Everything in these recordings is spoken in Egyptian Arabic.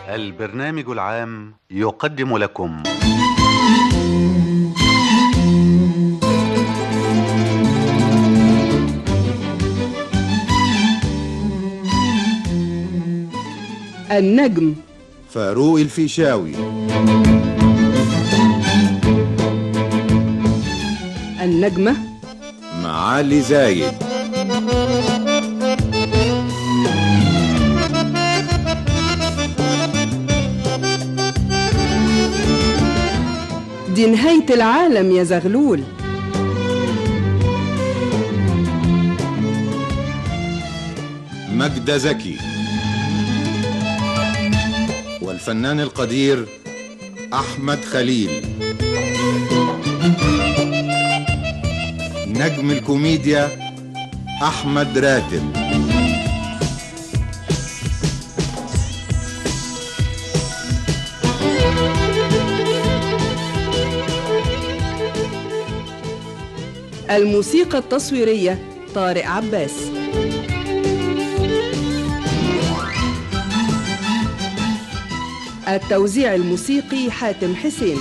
البرنامج العام يقدم لكم النجم فاروق الفيشاوي النجمة معالي زايد دي نهاية العالم يا زغلول مجدة زكي والفنان القدير أحمد خليل نجم الكوميديا أحمد راتب الموسيقى التصويرية طارق عباس التوزيع الموسيقي حاتم حسين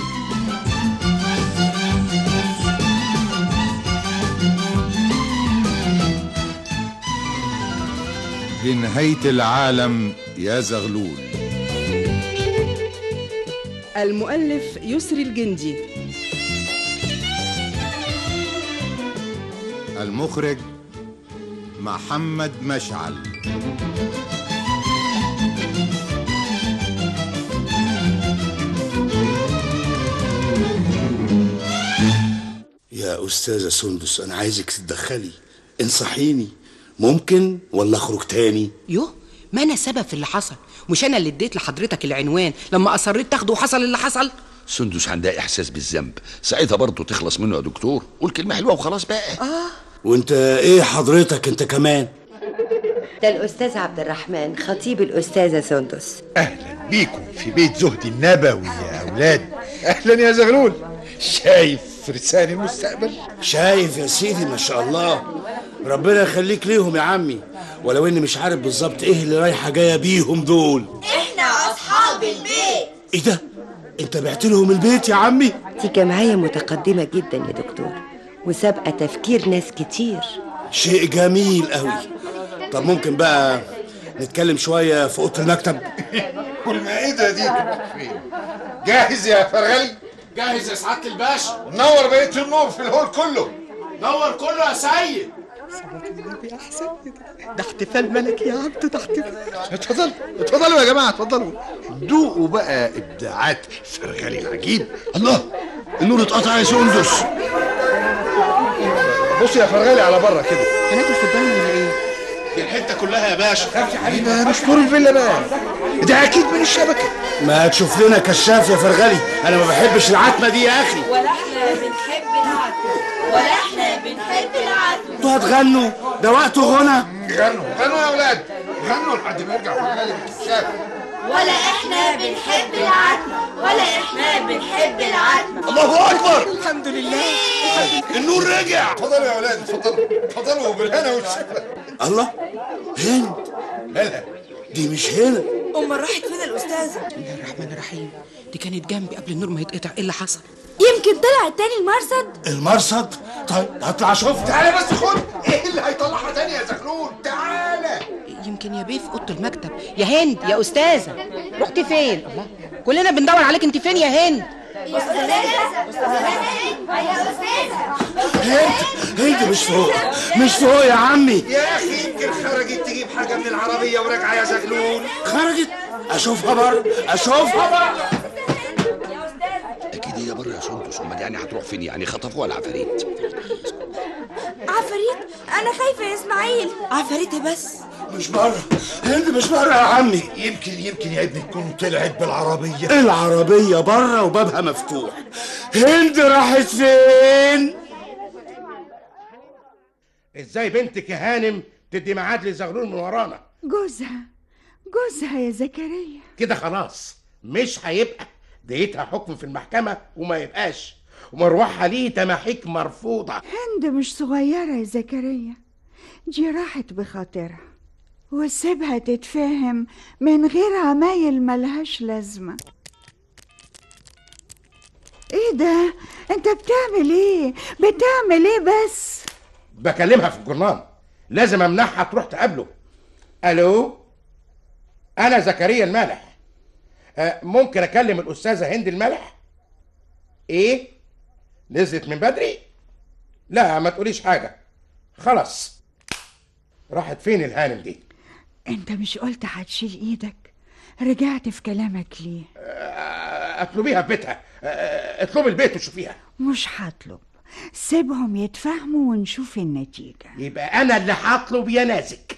دي نهاية العالم يا زغلول المؤلف يسري الجندي المخرج محمد مشعل يا أستاذة سندس أنا عايزك تتدخلي انصحيني ممكن ولا أخرج تاني يوه ما انا سبب في اللي حصل مش انا اللي اديت لحضرتك العنوان لما اصريت تاخده وحصل اللي حصل سندس عندها احساس بالذنب ساعتها برضه تخلص منه يا دكتور قول كلمه حلوه وخلاص بقى وانت ايه حضرتك انت كمان ده الأستاذ عبد الرحمن خطيب الأستاذة سندس اهلا بيكم في بيت زهد النبوي يا اولاد اهلا يا زغلول شايف فرسان المستقبل شايف يا سيدي ما شاء الله ربنا يخليك ليهم يا عمي ولو اني مش عارف بالظبط ايه اللي رايحه جايه بيهم دول احنا اصحاب البيت ايه ده انت بعت لهم البيت يا عمي دي جمعية متقدمة جدا يا دكتور وسابقة تفكير ناس كتير شيء جميل قوي طب ممكن بقى نتكلم شويه في اوضه المكتب والمائدة دي تروح فين جاهز يا فرغلي جاهز يا سعادة الباشا نور بقية النور في الهول كله نور كله يا سيد ده احتفال ملكي يا عبد ده احتفال اتفضلوا اتفضلوا يا جماعة اتفضلوا دوقوا بقى ابداعات فرغلي العجيب الله النور اتقطع يا سندس بص يا فرغلي على بره كده هناكل في الضلمه ولا ايه دي الحتة كلها يا باشا ده مش نور الفيلا بقى ده اكيد من الشبكة ما تشوف لنا كشاف يا فرغلي انا ما بحبش العتمه دي يا اخي ولا احنا بنحب العدل ولا احنا بنحب العدل انتوا هتغنوا ده وقت غنى غنوا غنوا يا اولاد غنوا لحد ما يرجع فرغلي من الكشاف ولا احنا بنحب العدل ولا احنا بنحب العدل الله اكبر الحمد لله النور رجع اتفضلوا يا اولاد اتفضلوا اتفضلوا بالهنا والشفا الله هند هلا دي مش هنا امال راحت فين الاستاذه بسم الله الرحمن الرحيم دي كانت جنبي قبل النور ما يتقطع ايه اللي حصل يمكن طلعت تاني المرصد المرصد طيب هطلع اشوف تعالى بس خد ايه اللي هيطلعها تاني يا زغلول تعالى يمكن يا بيه في اوضه المكتب يا هند يا استاذه رحت فين الله كلنا بندور عليك انت فين يا هند يا استاذه يا استاذه هند هند مش فوق مش فوق يا عمي يا اخي يمكن خرجت تجيب حاجه من العربيه وراجعه يا زغلول خرجت اشوفها بره اشوفها بره اكيد هي بره يا سندس امال يعني هتروح فين يعني خطفوها العفاريت عفاريت انا خايفه يا اسماعيل عفاريت بس مش بره هند مش بره يا عمي يمكن يمكن يا ابني تكون طلعت بالعربيه العربية بره وبابها مفتوح هند راحت فين؟ ازاي بنتك يا هانم تدي ميعاد لزغلول من ورانا جوزها جوزها يا زكريا كده خلاص مش هيبقى ديتها حكم في المحكمة وما يبقاش ومروحها ليه تماحيك مرفوضة هند مش صغيرة يا زكريا دي راحت بخاطرها وسيبها تتفهم من غير عمايل ملهاش لازمة ايه ده انت بتعمل ايه بتعمل ايه بس بكلمها في الجرنان لازم امنعها تروح تقابله الو انا زكريا المالح أه ممكن اكلم الاستاذه هند المالح ايه نزلت من بدري لا ما تقوليش حاجه خلاص راحت فين الهانم دي انت مش قلت هتشيل ايدك رجعت في كلامك ليه أه، اطلبيها في بيتها أه، اطلبي البيت وشوفيها مش هطلب سيبهم يتفاهموا ونشوف النتيجة يبقى انا اللي هطلب يا نازك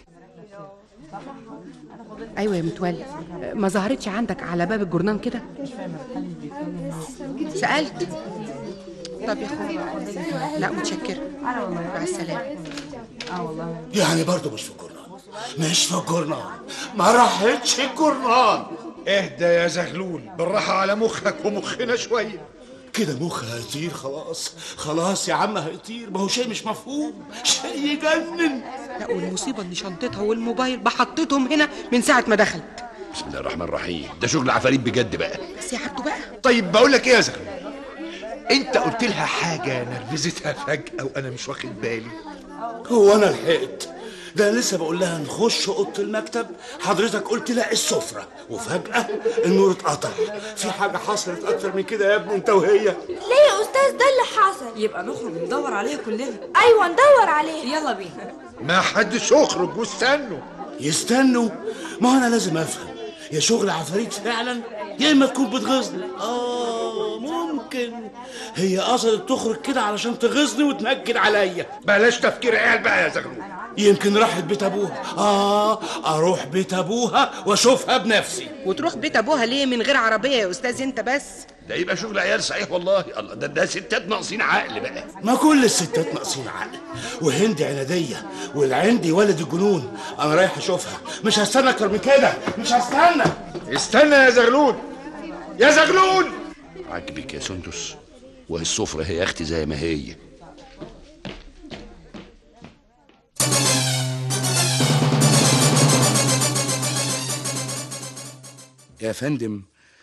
ايوه يا متولي ما ظهرتش عندك على باب الجرنان كده سالت طب يا اخويا لا متشكره مع السلامه يعني برضه مش في الجرنان مش في الجرنان ما راحتش الجرنان اهدى يا زغلول بالراحة على مخك ومخنا شوية كده مخها هيطير خلاص خلاص يا عم هيطير ما هو شيء مش مفهوم شيء يجنن لا والمصيبه ان شنطتها والموبايل بحطتهم هنا من ساعه ما دخلت بسم الله الرحمن الرحيم ده شغل عفاريت بجد بقى بس يا عبده بقى طيب بقول لك ايه يا زغلول انت قلت لها حاجة نرفزتها فجأة وانا مش واخد بالي هو انا لحقت ده أنا لسه بقول لها نخش اوضه المكتب حضرتك قلت لا السفره وفجاه النور اتقطع في حاجه حصلت اكتر من كده يا ابني انت وهي ليه يا استاذ ده اللي حصل يبقى نخرج ندور عليها كلنا ايوه ندور عليه يلا بينا ما حدش يخرج واستنوا يستنوا ما هو انا لازم افهم يا شغل عفاريت فعلا يا اما تكون بتغيظني اه ممكن هي قصدت تخرج كده علشان تغيظني وتنكد عليا بلاش تفكير عيال بقى يا زغلول يمكن راحت بيت ابوها اه اروح بيت ابوها واشوفها بنفسي وتروح بيت ابوها ليه من غير عربيه يا استاذ انت بس ده يبقى شغل عيال صحيح والله الله ده ده ستات ناقصين عقل بقى ما كل الستات ناقصين عقل وهند عنادية والعندي ولد الجنون انا رايح اشوفها مش هستنى اكتر من كده مش هستنى استنى يا زغلول يا زغلول عجبك يا سندس وهي السفرة هي يا اختي زي ما هي يا فندم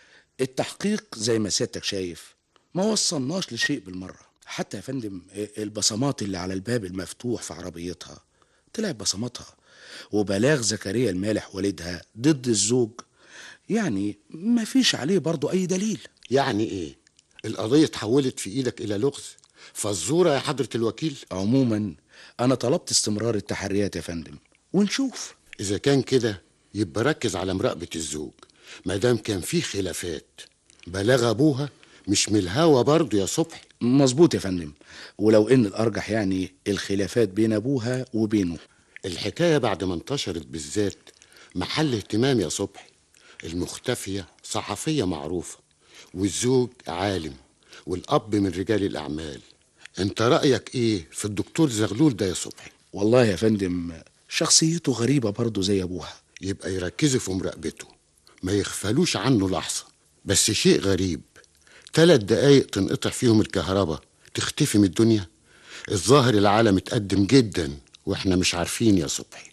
التحقيق زي ما سيادتك شايف ما وصلناش لشيء بالمرة حتى يا فندم البصمات اللي على الباب المفتوح في عربيتها طلعت بصماتها وبلاغ زكريا المالح والدها ضد الزوج يعني ما فيش عليه برضو أي دليل يعني ايه القضية اتحولت في ايدك الى لغز فالزورة يا حضرة الوكيل عموما أنا طلبت استمرار التحريات يا فندم ونشوف اذا كان كده يبقى ركز على مراقبة الزوج ما دام كان في خلافات بلاغ ابوها مش من الهوا برضه يا صبحي مظبوط يا فندم ولو ان الارجح يعني الخلافات بين ابوها وبينه الحكاية بعد ما انتشرت بالذات محل اهتمام يا صبحي المختفية صحفية معروفة والزوج عالم والأب من رجال الأعمال انت رأيك ايه في الدكتور زغلول ده يا صبحي والله يا فندم شخصيته غريبة برضه زي ابوها يبقى يركزوا في مراقبته ما يغفلوش عنه لحظة بس شيء غريب ثلاث دقايق تنقطع فيهم الكهرباء تختفي من الدنيا الظاهر العالم اتقدم جدا واحنا مش عارفين يا صبحي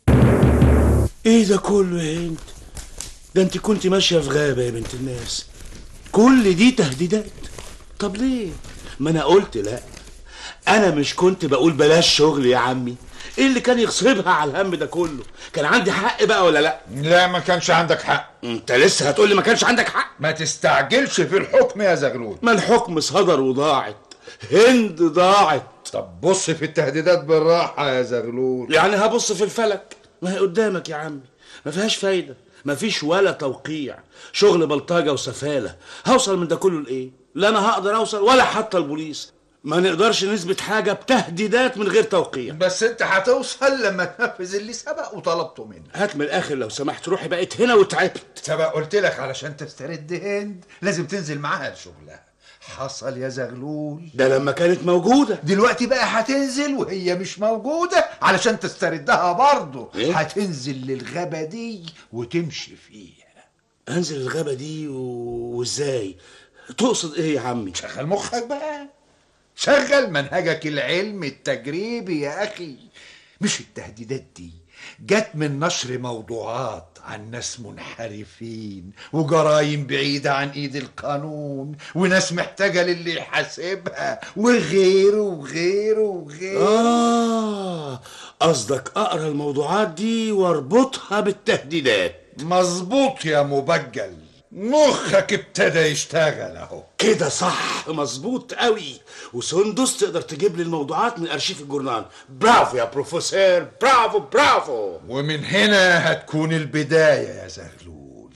ايه ده كله يا هند ده انت كنت ماشيه في غابه يا بنت الناس كل دي تهديدات طب ليه ما انا قلت لا انا مش كنت بقول بلاش شغل يا عمي ايه اللي كان يغصبها على الهم ده كله كان عندي حق بقى ولا لا لا ما كانش عندك حق انت لسه هتقول لي ما كانش عندك حق ما تستعجلش في الحكم يا زغلول ما الحكم صدر وضاعت هند ضاعت طب بص في التهديدات بالراحة يا زغلول يعني هبص في الفلك ما هي قدامك يا عمي ما فيهاش فايدة ما فيش ولا توقيع شغل بلطجة وسفالة هوصل من ده كله لإيه لا أنا هقدر أوصل ولا حتى البوليس ما نقدرش نثبت حاجة بتهديدات من غير توقيع بس انت هتوصل لما تنفذ اللي سبق وطلبته منك هات من الآخر لو سمحت روحي بقيت هنا وتعبت سبق قلت لك علشان تسترد هند لازم تنزل معاها لشغلها حصل يا زغلول ده لما كانت موجودة دلوقتي بقى هتنزل وهي مش موجودة علشان تستردها برضه إيه؟ هتنزل للغابة دي وتمشي فيها أنزل الغابة دي و... وإزاي تقصد إيه يا عمي شغل مخك بقى شغل منهجك العلمي التجريبي يا أخي مش التهديدات دي جت من نشر موضوعات عن ناس منحرفين وجرايم بعيدة عن ايد القانون وناس محتاجة للي يحاسبها وغيره وغيره وغيره آه قصدك أقرأ الموضوعات دي واربطها بالتهديدات مظبوط يا مبجل مخك ابتدى يشتغل اهو كده صح مظبوط قوي وسندس تقدر تجيب لي الموضوعات من ارشيف الجورنال برافو يا بروفيسور برافو برافو ومن هنا هتكون البداية يا زغلول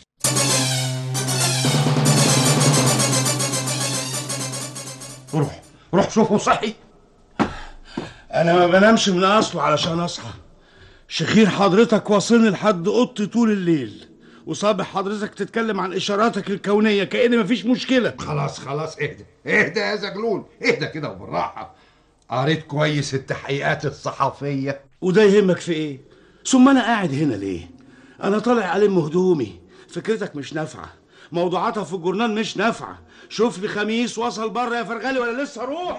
روح روح شوفه صحي انا ما بنامش من اصله علشان اصحى شخير حضرتك واصلني لحد اوضتي طول الليل وصابح حضرتك تتكلم عن اشاراتك الكونيه كأن مفيش مشكله خلاص خلاص اهدى اهدى يا زغلول اهدى كده وبالراحة قريت كويس التحقيقات الصحفية وده يهمك في ايه ثم انا قاعد هنا ليه انا طالع الم هدومي فكرتك مش نافعه موضوعاتها في الجورنال مش نافعه شوف لي خميس وصل بره يا فرغالي ولا لسه اروح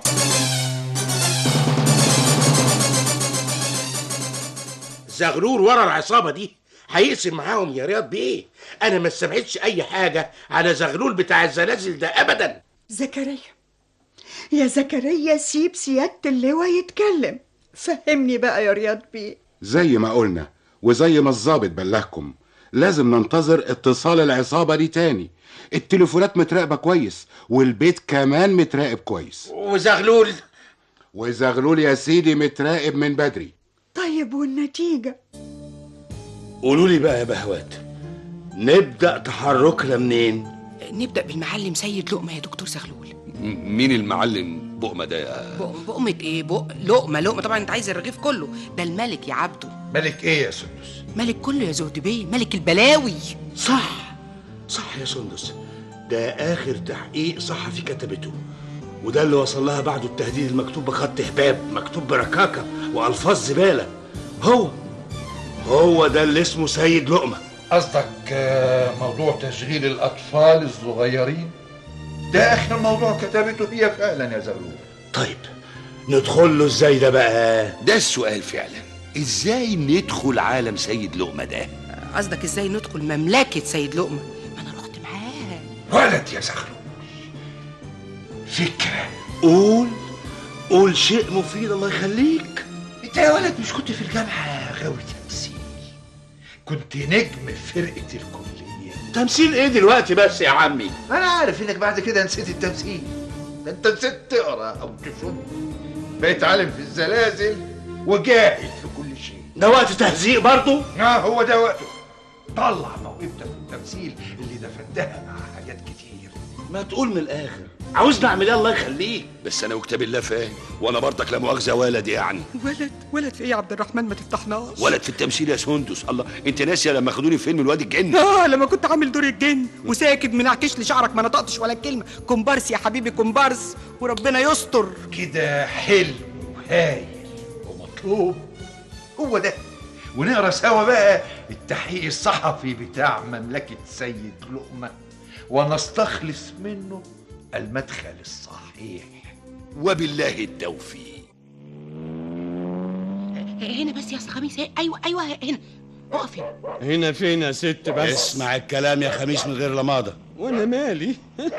زغلول ورا العصابه دي هيقسم معاهم يا رياض بيه انا ما استبعدش اي حاجه على زغلول بتاع الزلازل ده ابدا زكريا يا زكريا سيب سيادة اللواء يتكلم فهمني بقى يا رياض بيه زي ما قلنا وزي ما الظابط بلغكم لازم ننتظر اتصال العصابة دي تاني التليفونات متراقبة كويس والبيت كمان متراقب كويس وزغلول وزغلول يا سيدي متراقب من بدري طيب والنتيجة قولوا لي بقى يا بهوات نبدا تحركنا منين نبدأ بالمعلم سيد لقمة يا دكتور زغلول م- مين المعلم بقمة ده يا بق- بقمة ايه بق لقمة لقمة طبعا انت عايز الرغيف كله ده الملك يا عبده ملك ايه يا سندس ملك كله يا زهد بيه ملك البلاوي صح صح يا سندس ده اخر تحقيق صحفي كتبته وده اللي وصل لها بعده التهديد المكتوب بخط هباب مكتوب بركاكه والفاظ زباله هو هو ده اللي اسمه سيد لقمه قصدك آه، موضوع تشغيل الأطفال الصغيرين ده آخر موضوع كتبته هي فعلا يا زغلول طيب ندخل له ازاي ده بقى ده السؤال فعلا ازاي ندخل عالم سيد لقمة ده قصدك ازاي ندخل مملكة سيد لقمة ولد يا زغلول فكرة قول قول شيء مفيد الله يخليك انت يا ولد مش كنت في الجامعة غاوي تمثيل كنت نجم في فرقة الكلية تمثيل ايه دلوقتي بس يا عمي انا عارف انك بعد كده نسيت التمثيل ده انت نسيت تقرا او تشوف بقيت عالم في الزلازل وجاهل في كل شيء ده وقت تهزيق برضه اه هو ده وقته طلع موهبتك في التمثيل اللي دفنتها مع حاجات كتير ما تقول من الاخر عاوزني اعمل ايه الله يخليك بس انا وكتاب الله فاهم وانا برضك لا مؤاخذه ولد يعني ولد ولد في ايه يا عبد الرحمن ما تفتحناش ولد في التمثيل يا سندس الله انت ناسيه لما خدوني فيلم الواد الجن اه لما كنت عامل دور الجن وساكت منعكش لي شعرك ما نطقتش ولا كلمه كومبارس يا حبيبي كومبارس وربنا يستر كده حلو وهايل ومطلوب هو ده ونقرا سوا بقى التحقيق الصحفي بتاع مملكة سيد لقمة ونستخلص منه المدخل الصحيح وبالله التوفيق هنا بس يا أستاذ خميس هي- ايوه ايوه هنا اقف هنا هنا فين يا ست بس اسمع الكلام يا خميس من غير لماضه وانا مالي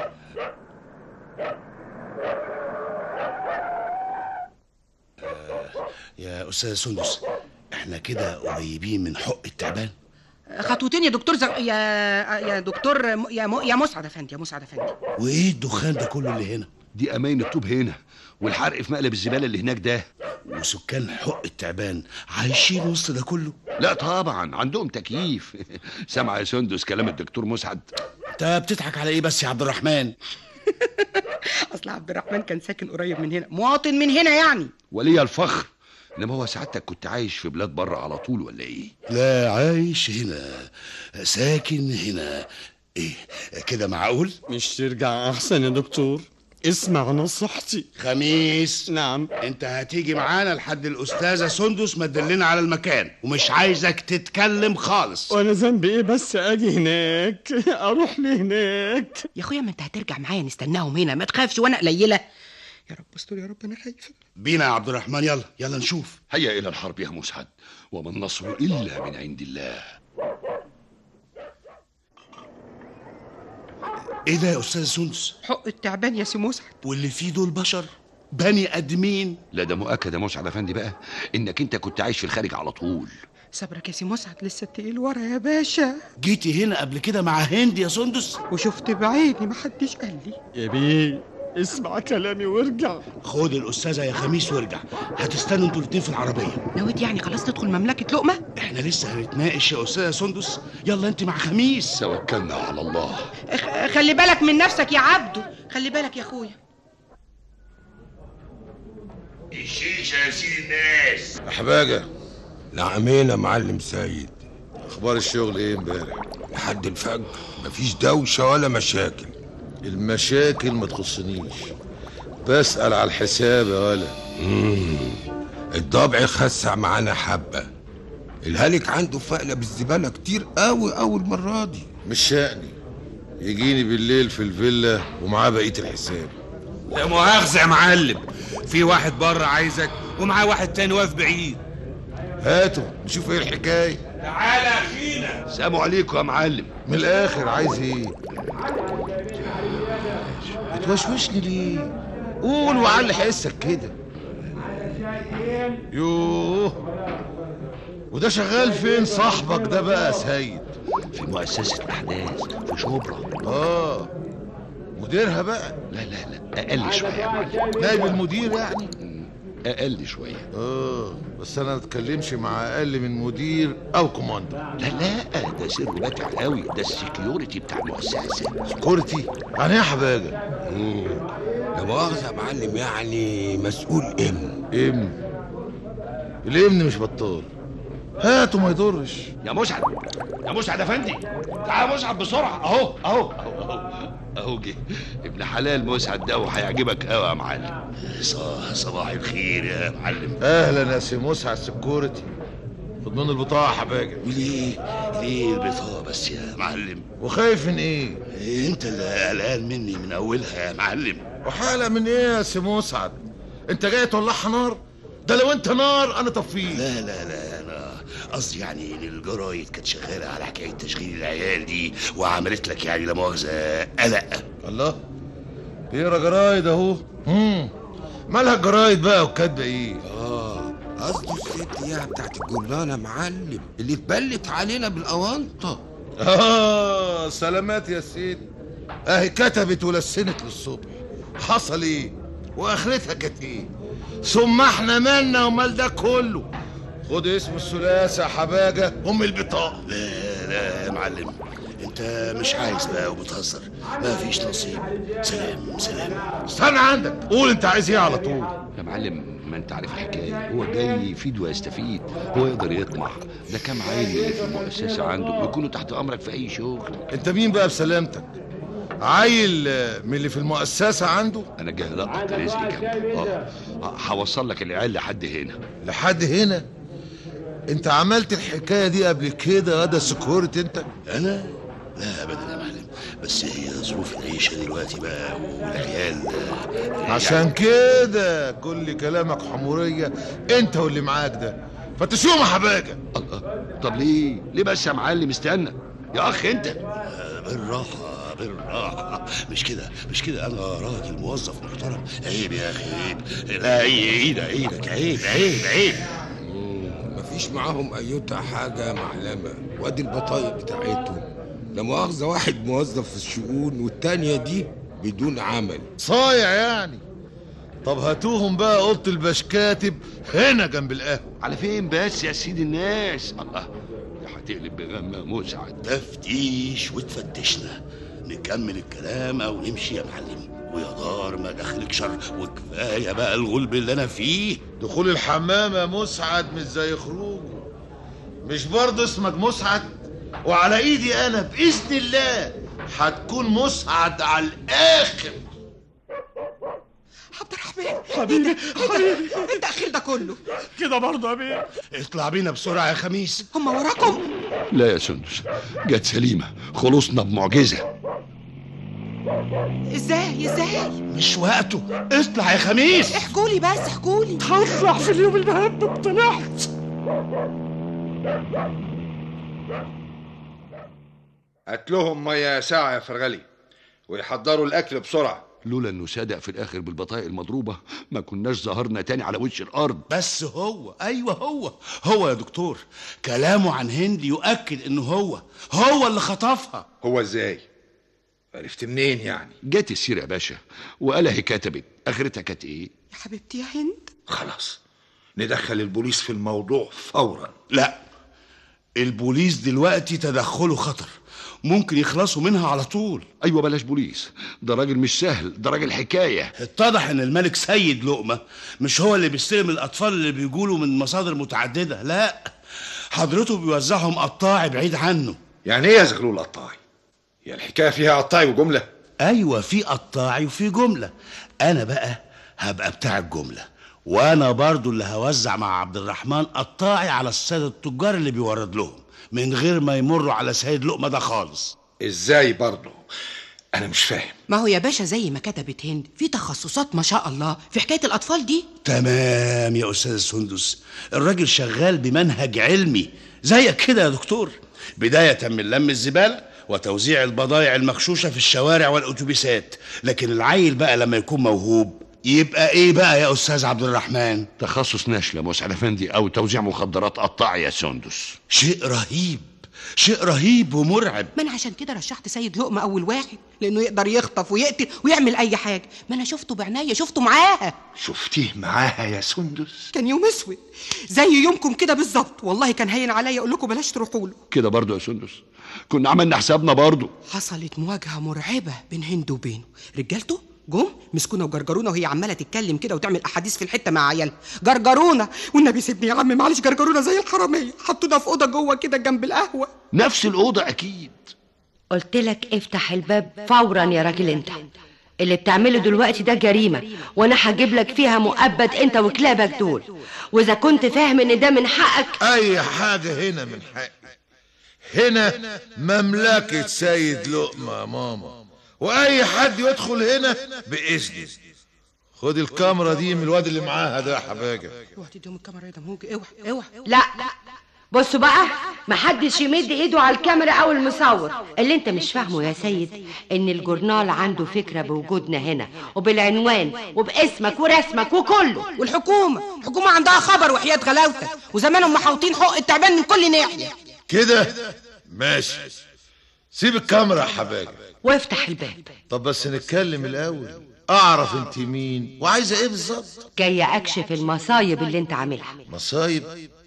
يا استاذ سندس احنا كده قريبين من حق التعبان خطوتين يا دكتور زغ... يا يا دكتور م... يا م... يا مسعد افندي يا مسعد افندي وايه الدخان ده كله اللي هنا دي اماين الطوب هنا والحرق في مقلب الزباله اللي هناك ده وسكان حق التعبان عايشين وسط ده كله لا طبعا عندهم تكييف سامع يا سندس كلام الدكتور مسعد انت بتضحك على ايه بس يا عبد الرحمن اصل عبد الرحمن كان ساكن قريب من هنا مواطن من هنا يعني ولي الفخر انما هو سعادتك كنت عايش في بلاد بره على طول ولا ايه لا عايش هنا ساكن هنا ايه كده معقول مش ترجع احسن يا دكتور اسمع نصيحتي خميس نعم انت هتيجي معانا لحد الاستاذه سندس ما تدلنا على المكان ومش عايزك تتكلم خالص وانا ذنبي ايه بس اجي هناك اروح لهناك يا اخويا ما انت هترجع معايا نستناهم هنا ما تخافش وانا قليله يا رب استر يا رب انا خايفه بينا يا عبد الرحمن يلا يلا نشوف هيا الى الحرب يا مسعد وما النصر الا من عند الله ايه ده يا استاذ سندس حق التعبان يا سي مسعد واللي فيه دول بشر بني ادمين لا ده مؤكد يا مسعد افندي بقى انك انت كنت عايش في الخارج على طول صبرك يا سي مسعد لسه التقيل ورا يا باشا جيتي هنا قبل كده مع هند يا سندس وشفت بعيني محدش قال لي يا بيه اسمع كلامي وارجع خد الاستاذه يا خميس وارجع هتستنوا انتوا الاتنين في العربيه نويت يعني خلاص تدخل مملكه لقمه احنا لسه هنتناقش يا استاذه سندس يلا انت مع خميس توكلنا على الله خ- خلي بالك من نفسك يا عبدو خلي بالك يا اخويا الشيشة يا سيد الناس حباجة نعمين يا معلم سيد اخبار الشغل ايه امبارح لحد الفجر مفيش دوشة ولا مشاكل المشاكل ما تخصنيش بسأل على الحساب يا ولا مم. الضبع خسع معانا حبة الهالك عنده فقلة بالزبالة كتير قوي قوي المرة دي مش شأني يجيني بالليل في الفيلا ومعاه بقية الحساب لا مؤاخذة يا معلم في واحد بره عايزك ومعاه واحد تاني واقف بعيد هاتوا نشوف ايه الحكاية تعالى يا اخينا سلام عليكم يا معلم من الاخر عايز ايه بتوشوشني ليه قول وعلي حسك كده يوه وده شغال فين صاحبك ده بقى يا سيد في مؤسسة أحداث في شبرا اه مديرها بقى لا لا لا أقل شوية يا معلم نائب المدير يعني أقل شوية اه بس انا ما اتكلمش مع اقل من مدير او كوماندر لا لا ده سر باتع قوي ده السكيورتي بتاع المؤسسة سكورتي يعني ايه يا حباجه لا مؤاخذة يا معلم يعني مسؤول امن امن الامن مش بطال هاته ما يضرش يا مسعد يا مسعد افندي تعال يا مسعد بسرعة أهو أهو أهو أهو جه ابن حلال مسعد ده وهيعجبك قوي يا معلم صباح صباح الخير يا معلم اهلا يا سي مسعد سكورتي خد من البطاقه يا حباجه ليه ليه البطاقة بس يا معلم وخايف من ايه انت اللي قلقان مني من اولها يا معلم وحالة من ايه يا سي مسعد انت جاي تولعها نار ده لو انت نار انا طفيه لا لا لا انا قصدي يعني ان الجرايد كانت شغاله على حكايه تشغيل العيال دي وعملت لك يعني لا مؤاخذه قلق الله بيقرا جرايد اهو امم مالها الجرايد بقى وكاتبه ايه اه قصدي الست دي بتاعت الجرنانه يا معلم اللي اتبلت علينا بالاونطه اه سلامات يا سيدي اهي كتبت ولسنت للصبح حصل ايه واخرتها كانت ايه ثم احنا مالنا ومال ده كله خد اسم الثلاثي يا حباجه ام البطاقه لا لا يا معلم انت مش عايز بقى وبتهزر ما فيش نصيب سلام سلام استنى عندك قول انت عايز ايه على طول يا معلم ما انت عارف الحكايه هو جاي يفيد ويستفيد هو يقدر يطمع ده كام عيل اللي في المؤسسه عنده يكونوا تحت امرك في اي شغل انت مين بقى بسلامتك عيل آه، من اللي في المؤسسه عنده انا جاي لقط رزقي جنبي اه هوصل لك العيال لحد هنا لحد هنا انت عملت الحكايه دي قبل كده يا ده سكورت انت انا لا ابدا يا معلم بس هي ظروف العيشه دلوقتي بقى والعيال آه، عشان كده كل كلامك حموريه انت واللي معاك ده فتشوم يا حباجه طب ليه ليه بس يا معلم استنى يا اخ انت آه، بالراحه بالراحه مش كده مش كده انا راجل موظف محترم عيب يا اخي عيب لا ايدك ايدك عيب عيب عيب مفيش معاهم ايوتا حاجه معلمه وادي البطايق بتاعتهم لا مؤاخذه واحد موظف في الشؤون والتانيه دي بدون عمل صايع يعني طب هاتوهم بقى اوضه البشكاتب هنا جنب القهوه على فين بس يا سيدي الناس الله ده هتقلب بغمة مسعد تفتيش وتفتشنا نكمل الكلام او نمشي يا معلم ويا دار ما دخلك شر وكفايه بقى الغلب اللي انا فيه دخول الحمام يا مسعد مش زي خروجه مش برضه اسمك مسعد وعلى ايدي انا باذن الله هتكون مسعد على الاخر عبد الرحمن حبيبي حبيبي التأخير ده كله كده برضه يا بيه اطلع بينا بسرعه يا خميس هم وراكم لا يا سندس جت سليمة خلصنا بمعجزة ازاي ازاي مش وقته اطلع يا خميس احكولي بس احكولي هطلع في اليوم اللي هبه طلعت هات لهم ميه ساعة يا فرغلي ويحضروا الأكل بسرعة لولا انه صادق في الاخر بالبطايق المضروبه ما كناش ظهرنا تاني على وش الارض بس هو ايوه هو هو يا دكتور كلامه عن هند يؤكد انه هو هو اللي خطفها هو ازاي عرفت منين يعني جت السيره يا باشا وقالها هي كتبت اخرتها كانت ايه يا حبيبتي يا هند خلاص ندخل البوليس في الموضوع فورا لا البوليس دلوقتي تدخله خطر ممكن يخلصوا منها على طول ايوه بلاش بوليس ده راجل مش سهل ده راجل حكايه اتضح ان الملك سيد لقمه مش هو اللي بيستلم الاطفال اللي بيجولوا من مصادر متعدده لا حضرته بيوزعهم قطاعي بعيد عنه يعني ايه يا زغلول قطاعي هي الحكاية فيها قطاعي وجملة ايوه في قطاعي وفي جمله انا بقى هبقى بتاع الجمله وانا برضو اللي هوزع مع عبد الرحمن قطاعي على الساده التجار اللي بيورد لهم من غير ما يمروا على سيد لقمه ده خالص ازاي برضه انا مش فاهم ما هو يا باشا زي ما كتبت هند في تخصصات ما شاء الله في حكايه الاطفال دي تمام يا استاذ سندس الراجل شغال بمنهج علمي زيك كده يا دكتور بدايه من لم الزباله وتوزيع البضائع المغشوشه في الشوارع والاتوبيسات لكن العيل بقى لما يكون موهوب يبقى ايه بقى يا استاذ عبد الرحمن تخصص نشله مسعد افندي او توزيع مخدرات قطاعي يا سندس شيء رهيب شيء رهيب ومرعب ما انا عشان كده رشحت سيد لقمه اول واحد لانه يقدر يخطف ويقتل ويعمل اي حاجه ما انا شفته بعناية شفته معاها شفتيه معاها يا سندس كان يوم اسود زي يومكم كده بالظبط والله كان هين عليا اقول لكم بلاش تروحوا له كده برضه يا سندس كنا عملنا حسابنا برضه حصلت مواجهه مرعبه بين هند وبينه رجالته جم مسكونا وجرجرونا وهي عماله تتكلم كده وتعمل احاديث في الحته مع عيالها جرجرونا والنبي سيبني يا عم معلش جرجرونا زي الحراميه حطونا في اوضه جوه كده جنب القهوه نفس الاوضه اكيد قلت لك افتح الباب فورا يا راجل انت اللي بتعمله دلوقتي ده جريمة وانا هجيب لك فيها مؤبد انت وكلابك دول واذا كنت فاهم ان ده من حقك اي حاجة هنا من حقي هنا مملكة سيد لقمة يا ماما واي حد يدخل هنا باذني خد الكاميرا دي من الواد اللي معاها ده يا حباجة اوعى تديهم الكاميرا يا دموجي اوعى اوعى لا بصوا بقى محدش يمد ايده على الكاميرا او المصور اللي انت مش فاهمه يا سيد ان الجورنال عنده فكرة بوجودنا هنا وبالعنوان وباسمك ورسمك وكله والحكومه الحكومه عندها خبر وحياه غلاوتك وزمانهم محاوطين حق التعبان من كل ناحيه كده ماشي سيب الكاميرا يا حباجة وافتح الباب طب بس نتكلم الاول اعرف انت مين وعايزه ايه بالظبط جاية اكشف المصايب اللي انت عاملها مصايب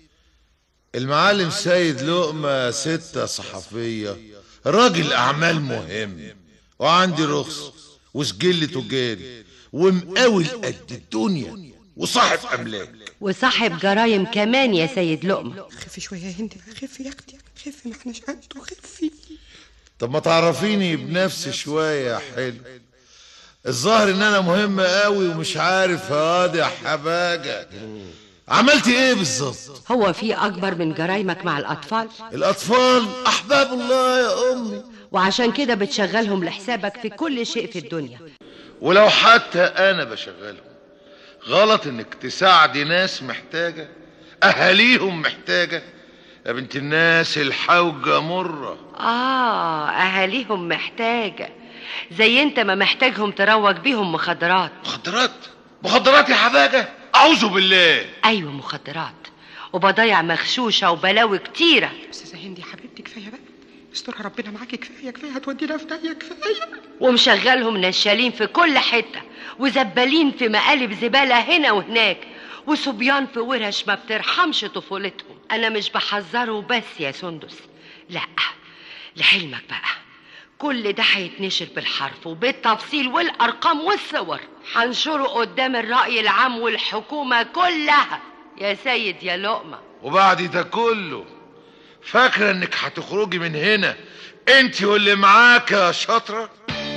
المعلم سيد لقمة ستة صحفية راجل أعمال مهم وعندي رخص وسجل تجاري ومقاول قد الدنيا وصاحب أملاك وصاحب جرايم كمان يا سيد لقمة خفي شويه يا هند خفي يا اختي خفي ما احناش قده خفي طب ما تعرفيني بنفسي شوية يا حلو الظاهر ان انا مهم قوي ومش عارف هادي يا حباجة عملتي ايه بالظبط هو في اكبر من جرايمك مع الاطفال الاطفال احباب الله يا امي وعشان كده بتشغلهم لحسابك في كل شيء في الدنيا ولو حتى انا بشغلهم غلط انك تساعدي ناس محتاجة اهاليهم محتاجة يا بنت الناس الحوجة مرة اه اهاليهم محتاجة زي انت ما محتاجهم تروج بيهم مخدرات مخدرات مخدرات يا حباجة اعوذ بالله ايوه مخدرات وبضايع مغشوشة وبلاوي كتيرة استاذه هند يا حبيبتي كفايه بقى استرها ربنا معاكي كفايه كفايه هتودينا في داهيه كفايه ومشغلهم نشالين في كل حتة وزبالين في مقالب زبالة هنا وهناك وصبيان في ورش ما بترحمش طفولتهم انا مش بحذره بس يا سندس لا لحلمك بقى كل ده هيتنشر بالحرف وبالتفصيل والارقام والصور هنشره قدام الرأي العام والحكومة كلها يا سيد يا لقمة وبعد ده كله فاكرة انك هتخرجي من هنا انت واللي معاك يا شاطرة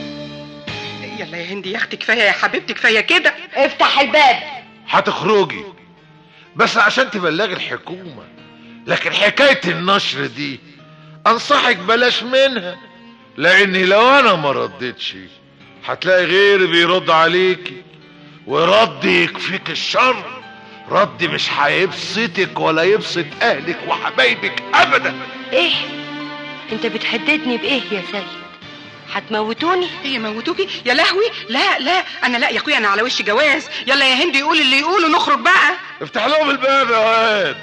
يلا يا هندي يا اختي كفايه يا حبيبتي كفايه كده افتح الباب هتخرجي بس عشان تبلغي الحكومة لكن حكاية النشر دي انصحك بلاش منها لاني لو انا ما ردتش هتلاقي غيري بيرد عليكي ورد يكفيك الشر رد مش هيبسطك ولا يبسط اهلك وحبايبك ابدا ايه انت بتهددني بايه يا سيد هتموتوني هي موتوكي يا لهوي لا لا انا لا يا اخويا انا على وش جواز يلا يا هند يقول اللي يقوله نخرج بقى افتح لهم الباب يا واد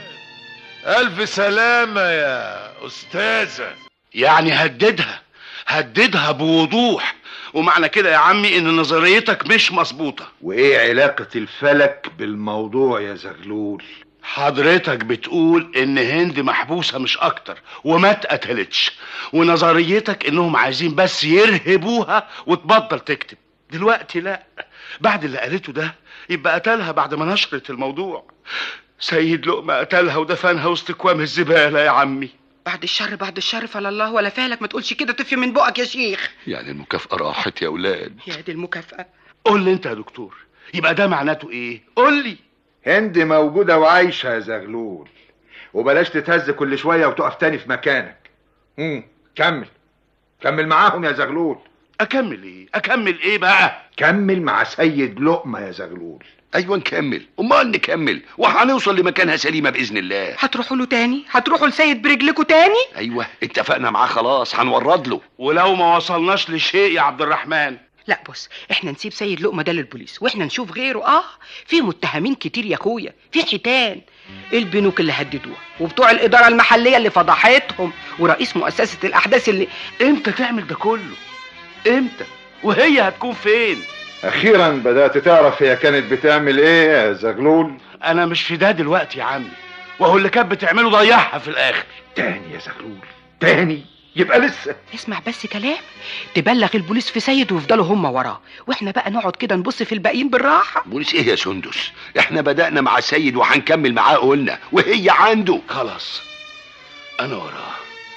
الف سلامة يا استاذة يعني هددها هددها بوضوح ومعنى كده يا عمي ان نظريتك مش مظبوطه وايه علاقة الفلك بالموضوع يا زغلول حضرتك بتقول ان هند محبوسه مش اكتر وما اتقتلتش ونظريتك انهم عايزين بس يرهبوها وتبطل تكتب دلوقتي لا بعد اللي قالته ده يبقى قتلها بعد ما نشرت الموضوع سيد لقمة قتلها ودفنها وسط كوام الزبالة يا عمي بعد الشر بعد الشر فلا الله ولا فالك ما تقولش كده طفي من بقك يا شيخ يعني المكافأة راحت يا ولاد يا دي المكافأة قول لي انت يا دكتور يبقى ده معناته ايه قول لي هند موجودة وعايشة يا زغلول وبلاش تتهز كل شوية وتقف تاني في مكانك مم. كمل كمل معاهم يا زغلول اكمل ايه اكمل ايه بقى كمل مع سيد لقمة يا زغلول ايوه نكمل امال نكمل وهنوصل لمكانها سليمه باذن الله هتروحوا له تاني هتروحوا لسيد برجلكوا تاني ايوه اتفقنا معاه خلاص هنورد له ولو ما وصلناش لشيء يا عبد الرحمن لا بص احنا نسيب سيد لقمه ده للبوليس واحنا نشوف غيره اه في متهمين كتير يا اخويا في حيتان البنوك اللي هددوها وبتوع الاداره المحليه اللي فضحتهم ورئيس مؤسسه الاحداث اللي امتى تعمل ده كله امتى وهي هتكون فين اخيرا بدأت تعرف هي كانت بتعمل ايه يا زغلول انا مش في ده دلوقتي يا عمي وهو اللي كانت بتعمله ضيعها في الاخر تاني يا زغلول تاني يبقى لسه اسمع بس كلام تبلغ البوليس في سيد ويفضلوا هم وراه واحنا بقى نقعد كده نبص في الباقيين بالراحه بوليس ايه يا سندس احنا بدأنا مع سيد وهنكمل معاه قلنا وهي عنده خلاص انا وراه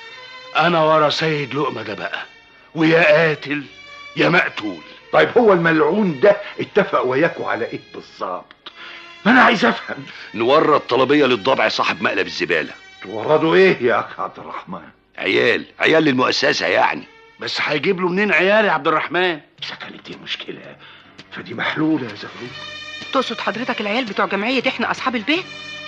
انا ورا سيد لقمة ده بقى ويا قاتل يا مقتول طيب هو الملعون ده اتفق وياكوا على ايه بالظبط ما انا عايز افهم نورد طلبيه للضبع صاحب مقلب الزباله توردوا ايه يا اخ عبد الرحمن عيال عيال للمؤسسه يعني بس هيجيب له منين عيال يا عبد الرحمن اذا كانت دي المشكله فدي محلوله يا زغلول تقصد حضرتك العيال بتوع جمعيه احنا اصحاب البيت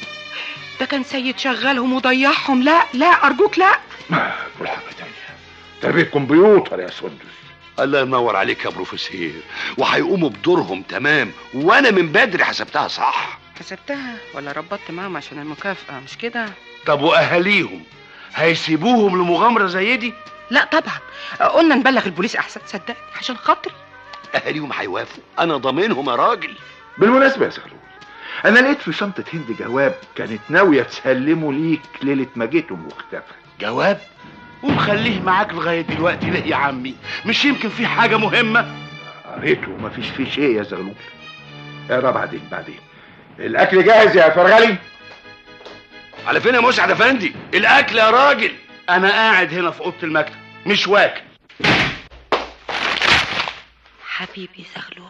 ده كان سيد شغلهم وضيعهم لا لا ارجوك لا ما كل حاجه تانية ده بيت كمبيوتر يا سندس الله ينور عليك يا بروفيسور وهيقوموا بدورهم تمام وانا من بدري حسبتها صح حسبتها ولا ربطت معاهم عشان المكافأة مش كده؟ طب واهاليهم هيسيبوهم لمغامره زي دي لا طبعا قلنا نبلغ البوليس احسن صدقني عشان خاطري اهاليهم هيوافقوا انا ضامنهم يا راجل بالمناسبه يا زغلول انا لقيت في شنطه هند جواب كانت ناويه تسلمه ليك ليله ما جيتم واختفى جواب ومخليه معاك لغايه دلوقتي ليه يا عمي مش يمكن في حاجه مهمه قريته ومفيش فيه شيء يا زغلول اقرا بعدين بعدين الاكل جاهز يا فرغلي على فين يا مسعد افندي الاكل يا راجل انا قاعد هنا في اوضه المكتب مش واكل حبيبي زغلول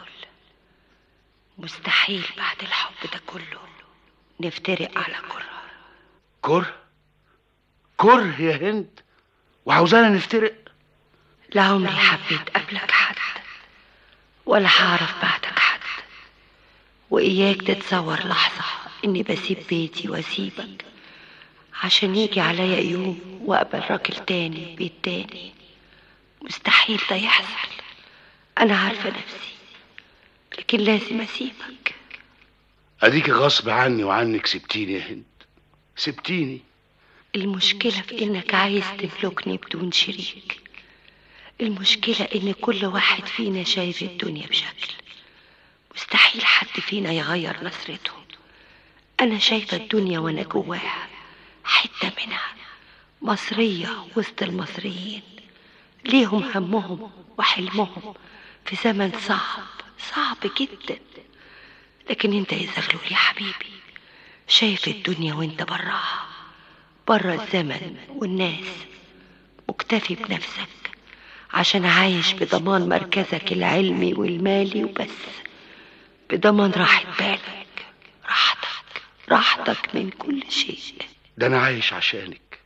مستحيل بعد الحب ده كله نفترق على كره كره كره يا هند وعاوزانا نفترق لا عمري حبيت قبلك حد ولا هعرف بعدك حد وإياك تتصور لحظة إني بسيب بيتي وأسيبك عشان يجي عليا يوم وأقبل راجل تاني بيت تاني مستحيل ده يحصل أنا عارفة نفسي لكن لازم أسيبك اديك غصب عني وعنك سبتيني يا هند سبتيني المشكلة في إنك عايز تملكني بدون شريك المشكلة إن كل واحد فينا شايف الدنيا بشكل مستحيل حد فينا يغير نظرته أنا شايفة الدنيا وأنا جواها حتة منها مصرية وسط المصريين ليهم همهم وحلمهم في زمن صعب صعب جدا لكن انت يا زغلول يا حبيبي شايف الدنيا وانت براها برا الزمن والناس مكتفي بنفسك عشان عايش بضمان مركزك العلمي والمالي وبس بضمان راحة بالك راحتك راحتك من كل شيء ده انا عايش عشانك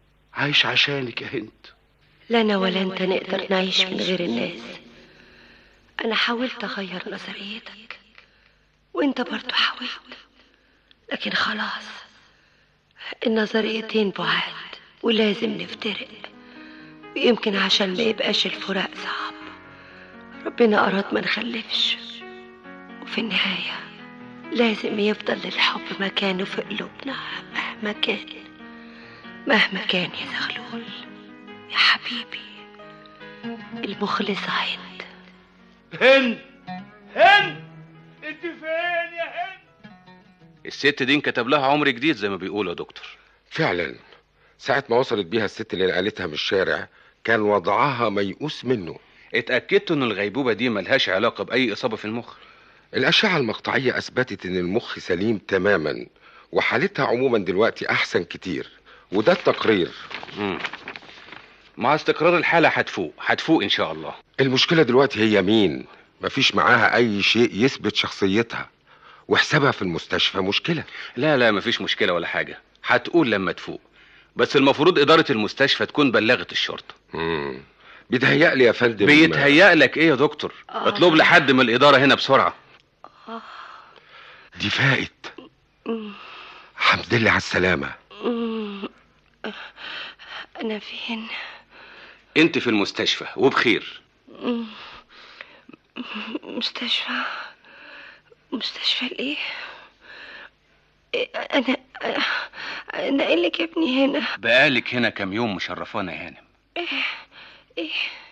عايش عشانك يا هند لا انا ولا انت نقدر نعيش من غير الناس أنا حاولت أغير نظريتك وأنت برضو حاولت لكن خلاص النظريتين بعاد ولازم نفترق ويمكن عشان ما يبقاش الفراق صعب ربنا أراد ما نخلفش وفي النهاية لازم يفضل للحب مكانه في قلوبنا مهما كان مهما كان يا زغلول يا حبيبي المخلصة هند هند هند انت فين يا هند الست دي انكتب لها عمر جديد زي ما بيقولوا يا دكتور فعلا ساعة ما وصلت بيها الست اللي نقلتها من الشارع كان وضعها ميؤوس منه اتأكدت ان الغيبوبة دي ملهاش علاقة بأي إصابة في المخ الأشعة المقطعية أثبتت إن المخ سليم تماما وحالتها عموما دلوقتي أحسن كتير وده التقرير مم. مع استقرار الحالة هتفوق هتفوق إن شاء الله المشكلة دلوقتي هي مين مفيش معاها أي شيء يثبت شخصيتها وحسابها في المستشفى مشكلة لا لا مفيش مشكلة ولا حاجة هتقول لما تفوق بس المفروض إدارة المستشفى تكون بلغت الشرطة مم. بيتهيألي يا فندم بيتهيأ لك إيه يا دكتور آه. اطلب لحد من الإدارة هنا بسرعة دي فائت مم. حمد لله على السلامة مم. أنا فين؟ أنت في المستشفى وبخير مم. مستشفى مستشفى الايه إيه، انا انا ايه اللي جابني هنا بقالك هنا كام يوم مشرفانا يا هانم ايه ايه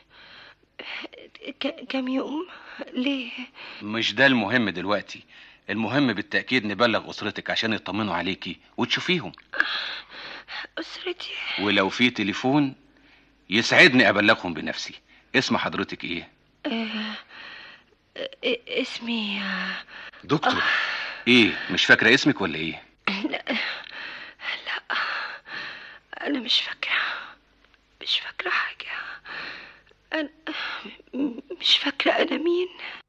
ك- كام يوم ليه مش ده المهم دلوقتي المهم بالتأكيد نبلغ أسرتك عشان يطمنوا عليكي وتشوفيهم اسرتي ولو في تليفون يسعدني أبلغهم بنفسي اسم حضرتك إيه؟ آه، إيه، اسمي آه، دكتور إيه مش فاكرة اسمك ولا إيه؟ لا لا انا مش فاكره مش فاكره حاجه انا م- مش فاكره انا مين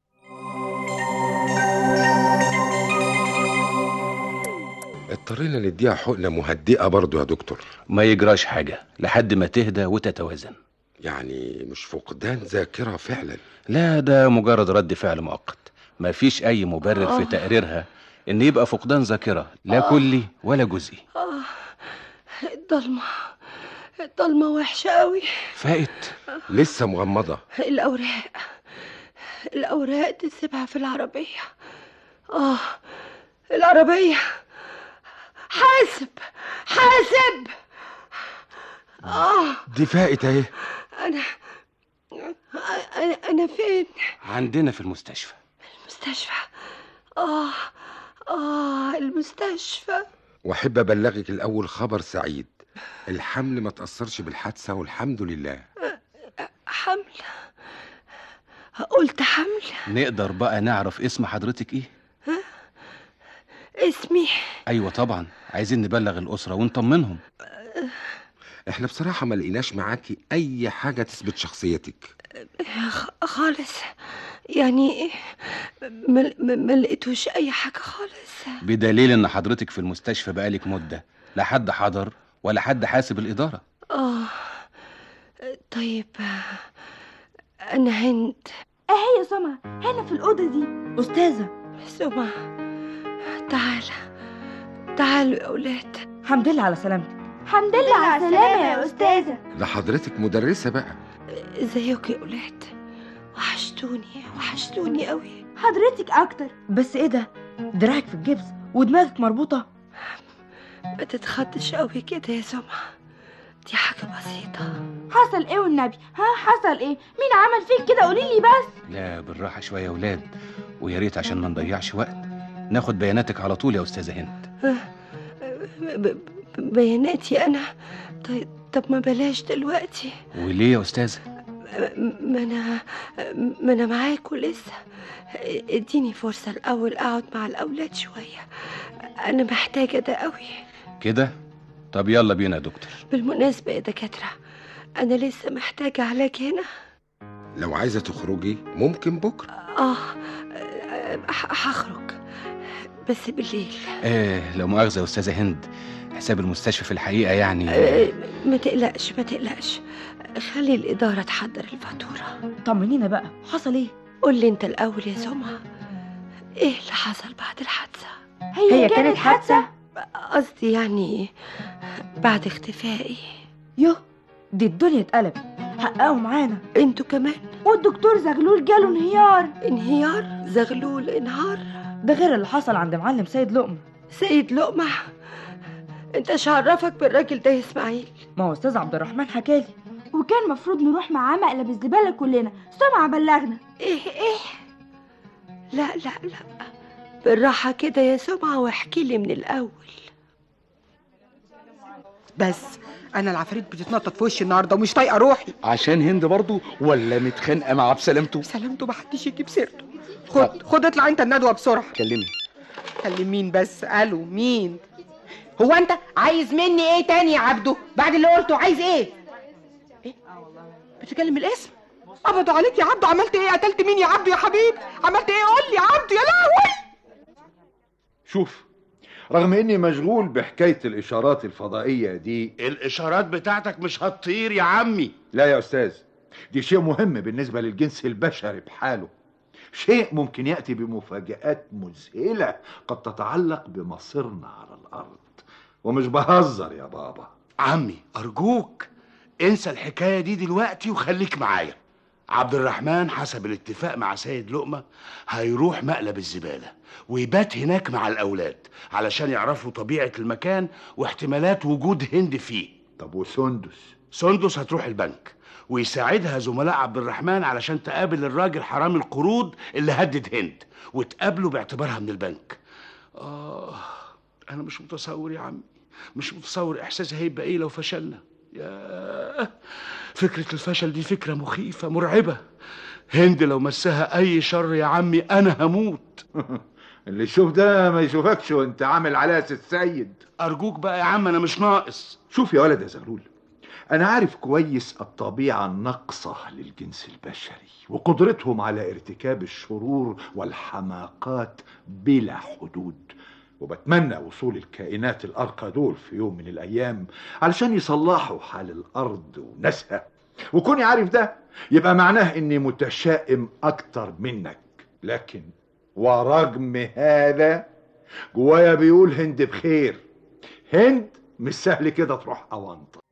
اضطرينا نديها حقنة مهدئة برضو يا دكتور ما يجراش حاجة لحد ما تهدى وتتوازن يعني مش فقدان ذاكرة فعلا لا ده مجرد رد فعل مؤقت ما فيش أي مبرر في آه. تقريرها إن يبقى فقدان ذاكرة لا آه. كلي ولا جزئي اه الضلمه الضلمه وحشه قوي فائت لسه مغمضة الاوراق الاوراق تسيبها في العربيه اه العربيه حاسب حاسب اه دي فائت اهي انا انا انا فين عندنا في المستشفى المستشفى اه اه المستشفى واحب ابلغك الاول خبر سعيد الحمل ما تأثرش بالحادثة والحمد لله حمل قلت حمل نقدر بقى نعرف اسم حضرتك إيه؟ اسمي أيوة طبعا عايزين نبلغ الأسرة ونطمنهم احنا بصراحة ما لقيناش معاكي اي حاجة تثبت شخصيتك خ- خالص يعني ما ما- ما لقيتوش اي حاجه خالص بدليل إن حضرتك في المستشفى بقالك مدة لا حد حضر ولا حد حاسب الإدارة اه طيب انا هند اهي يا سمع هنا في الأوضة دي أستاذة سمع تعال تعالوا يا اولاد حمد لله على سلامتك حمد لله على السلامة يا أستاذة ده حضرتك مدرسة بقى ازيكم يا اولاد وحشتوني وحشتوني قوي حضرتك أكتر بس إيه ده دراعك في الجبس ودماغك مربوطة ما تتخضش قوي كده يا سمعة دي حاجة بسيطة حصل إيه والنبي ها حصل إيه مين عمل فيك كده قوليلي بس لا بالراحة شوية يا ولاد ويا ريت عشان ما نضيعش وقت ناخد بياناتك على طول يا أستاذة هند ب- ب- بياناتي انا طيب طب ما بلاش دلوقتي وليه يا أستاذة؟ ما انا ما انا معاكوا لسه اديني فرصة الاول اقعد مع الاولاد شوية انا محتاجة ده قوي كده؟ طب يلا بينا يا دكتور بالمناسبة يا دكاترة انا لسه محتاجة علاج هنا لو عايزة تخرجي ممكن بكرة اه ه- هخرج بس بالليل آه لو مؤاخذة يا أستاذة هند حساب المستشفى في الحقيقة يعني آه، ما تقلقش ما تقلقش خلي الإدارة تحضر الفاتورة طمنينا بقى حصل إيه قول لي انت الاول يا سمعة ايه اللي حصل بعد الحادثة هي هي كانت كانت حادثة؟ قصدي يعني بعد اختفائي يوه دي الدنيا اتقلبت حققوا معانا انتوا كمان والدكتور زغلول جاله انهيار انهيار زغلول انهار ده غير اللي حصل عند معلم سيد لقمة سيد لقمة انت ايش عرفك بالراجل ده يا اسماعيل ما هو استاذ عبد الرحمن حكالي وكان مفروض نروح معاه مقلب الزبالة كلنا سمع بلغنا ايه ايه لا لا لا بالراحة كده يا سمعة واحكي لي من الأول بس انا العفاريت بتتنطط في وشي النهارده ومش طايقه روحي عشان هند برضو ولا متخانقه مع بسلامته سلامته محدش يجيب سيرته خد خد اطلع انت الندوه بسرعه كلمني كلم مين بس الو مين هو انت عايز مني ايه تاني يا عبده بعد اللي قلته عايز ايه ايه بتتكلم الاسم قبضوا عليك يا عبده عملت ايه قتلت مين يا عبده يا حبيب عملت ايه قول لي يا عبده يا لهوي شوف رغم اني مشغول بحكايه الاشارات الفضائيه دي الاشارات بتاعتك مش هتطير يا عمي لا يا استاذ دي شيء مهم بالنسبه للجنس البشري بحاله شيء ممكن ياتي بمفاجات مذهله قد تتعلق بمصيرنا على الارض ومش بهزر يا بابا عمي ارجوك انسى الحكايه دي دلوقتي وخليك معايا عبد الرحمن حسب الاتفاق مع سيد لقمة هيروح مقلب الزبالة ويبات هناك مع الأولاد علشان يعرفوا طبيعة المكان واحتمالات وجود هند فيه طب وسندس سندس هتروح البنك ويساعدها زملاء عبد الرحمن علشان تقابل الراجل حرام القروض اللي هدد هند وتقابله باعتبارها من البنك آه أنا مش متصور يا عمي مش متصور إحساسي هيبقى إيه لو فشلنا يا فكرة الفشل دي فكرة مخيفة مرعبة هند لو مسها أي شر يا عمي أنا هموت اللي يشوف ده ما يشوفكش وانت عامل عليها السيد أرجوك بقى يا عم أنا مش ناقص شوف يا ولد يا زغلول أنا عارف كويس الطبيعة الناقصة للجنس البشري وقدرتهم على ارتكاب الشرور والحماقات بلا حدود وبتمنى وصول الكائنات الأرقى دول في يوم من الأيام علشان يصلحوا حال الأرض وناسها وكوني عارف ده يبقى معناه إني متشائم أكتر منك لكن ورغم هذا جوايا بيقول هند بخير هند مش سهل كده تروح أونطة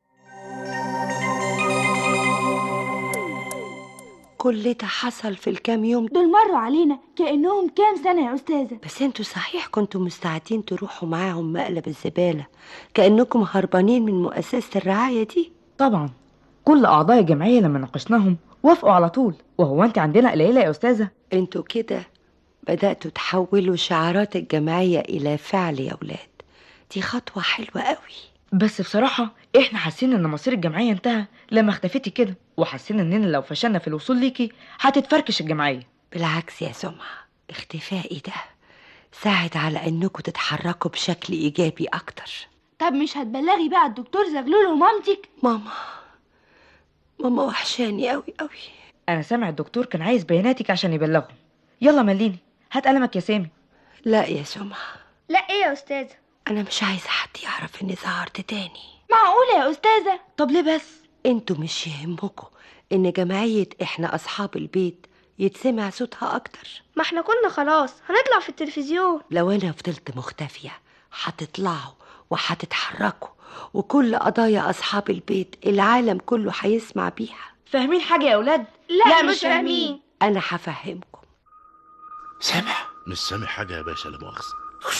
كل ده حصل في الكام يوم دول مروا علينا كأنهم كام سنة يا أستاذة بس انتوا صحيح كنتوا مستعدين تروحوا معاهم مقلب الزبالة كأنكم هربانين من مؤسسة الرعاية دي طبعا كل أعضاء الجمعية لما ناقشناهم وافقوا على طول وهو أنت عندنا قليلة يا أستاذة انتوا كده بدأتوا تحولوا شعارات الجمعية إلى فعل يا ولاد دي خطوة حلوة قوي بس بصراحة احنا حاسين ان مصير الجمعية انتهى لما اختفيتي كده وحاسين اننا لو فشلنا في الوصول ليكي هتتفركش الجمعية بالعكس يا سمعة اختفائي ده ساعد على انكم تتحركوا بشكل ايجابي اكتر طب مش هتبلغي بقى الدكتور زغلول ومامتك ماما ماما وحشاني قوي قوي انا سامع الدكتور كان عايز بياناتك عشان يبلغهم يلا مليني هات قلمك يا سامي لا يا سمعة لا ايه يا أستاذة انا مش عايزة حد يعرف اني ظهرت تاني معقولة يا أستاذة طب ليه بس انتوا مش يهمكم ان جمعية احنا اصحاب البيت يتسمع صوتها اكتر ما احنا كنا خلاص هنطلع في التلفزيون لو انا فضلت مختفية هتطلعوا وهتتحركوا وكل قضايا اصحاب البيت العالم كله هيسمع بيها فاهمين حاجة يا أولاد لا, لا مش فاهمين انا هفهمكم سامع مش سامع حاجة يا باشا لا مؤاخذة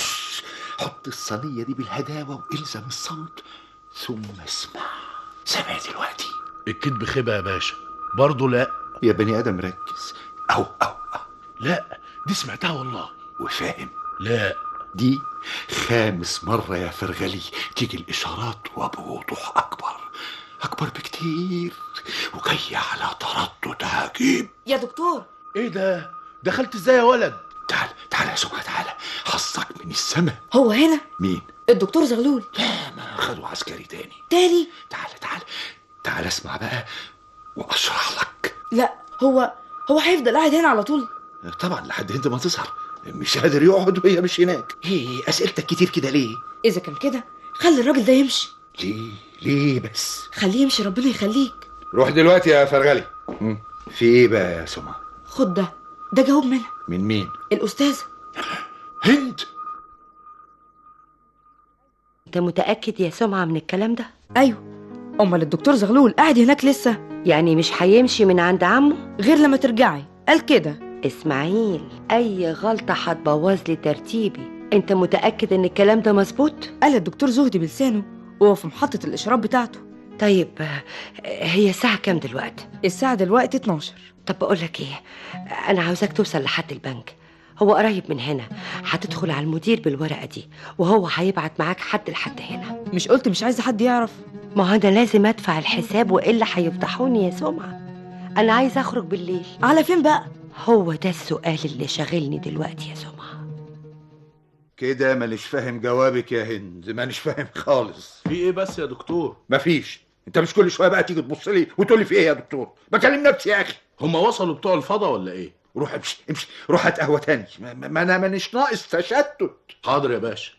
حط الصينية دي بالهداوة والزم الصمت ثم اسمع سامع دلوقتي الكذب خيبة يا باشا برضه لا يا بني آدم ركز أو أو, أو. لا دي سمعتها والله وفاهم لا دي خامس مرة يا فرغلي تيجي الإشارات وبوضوح أكبر أكبر بكتير وجاية على تردد عجيب يا دكتور ايه ده دخلت ازاي يا ولد تعال تعال يا سمعة تعال حصك من السماء هو هنا مين الدكتور زغلول لا ما خدوا عسكري تاني تاني تعال تعال تعال اسمع بقى واشرح لك لا هو هو هيفضل قاعد هنا على طول طبعا لحد انت ما تظهر مش قادر يقعد وهي مش هناك ايه اسئلتك كتير كده ليه اذا كان كده خلي الراجل ده يمشي ليه ليه بس خليه يمشي ربنا يخليك روح دلوقتي يا فرغلي في ايه بقى يا سمعة خد ده ده جواب منها من مين الاستاذ هند انت متأكد يا سمعة من الكلام ده؟ ايوه امال الدكتور زغلول قاعد هناك لسه يعني مش هيمشي من عند عمه غير لما ترجعي قال كده اسماعيل اي غلطة هتبوظ لي ترتيبي انت متأكد ان الكلام ده مظبوط؟ قال الدكتور زهدي بلسانه وهو في محطة الإشراف بتاعته طيب آه، هي الساعة كام دلوقتي؟ الساعة دلوقتي 12 طب بقول لك ايه انا عاوزاك توصل لحد البنك هو قريب من هنا هتدخل على المدير بالورقة دي وهو هيبعت معاك حد لحد هنا مش قلت مش عايزة حد يعرف ما هو انا لازم ادفع الحساب والا هيفضحوني يا سمعة انا عايز اخرج بالليل على فين بقى؟ هو ده السؤال اللي شاغلني دلوقتي يا سمعة كده مانيش فاهم جوابك يا هند مانيش فاهم خالص في ايه بس يا دكتور مفيش انت مش كل شويه بقى تيجي تبص لي وتقول لي في ايه يا دكتور بكلم نفسي يا اخي هم وصلوا بتوع الفضا ولا ايه روح امشي امشي روح هات قهوه تاني ما, ما- ما انا مانيش ناقص تشتت حاضر يا باشا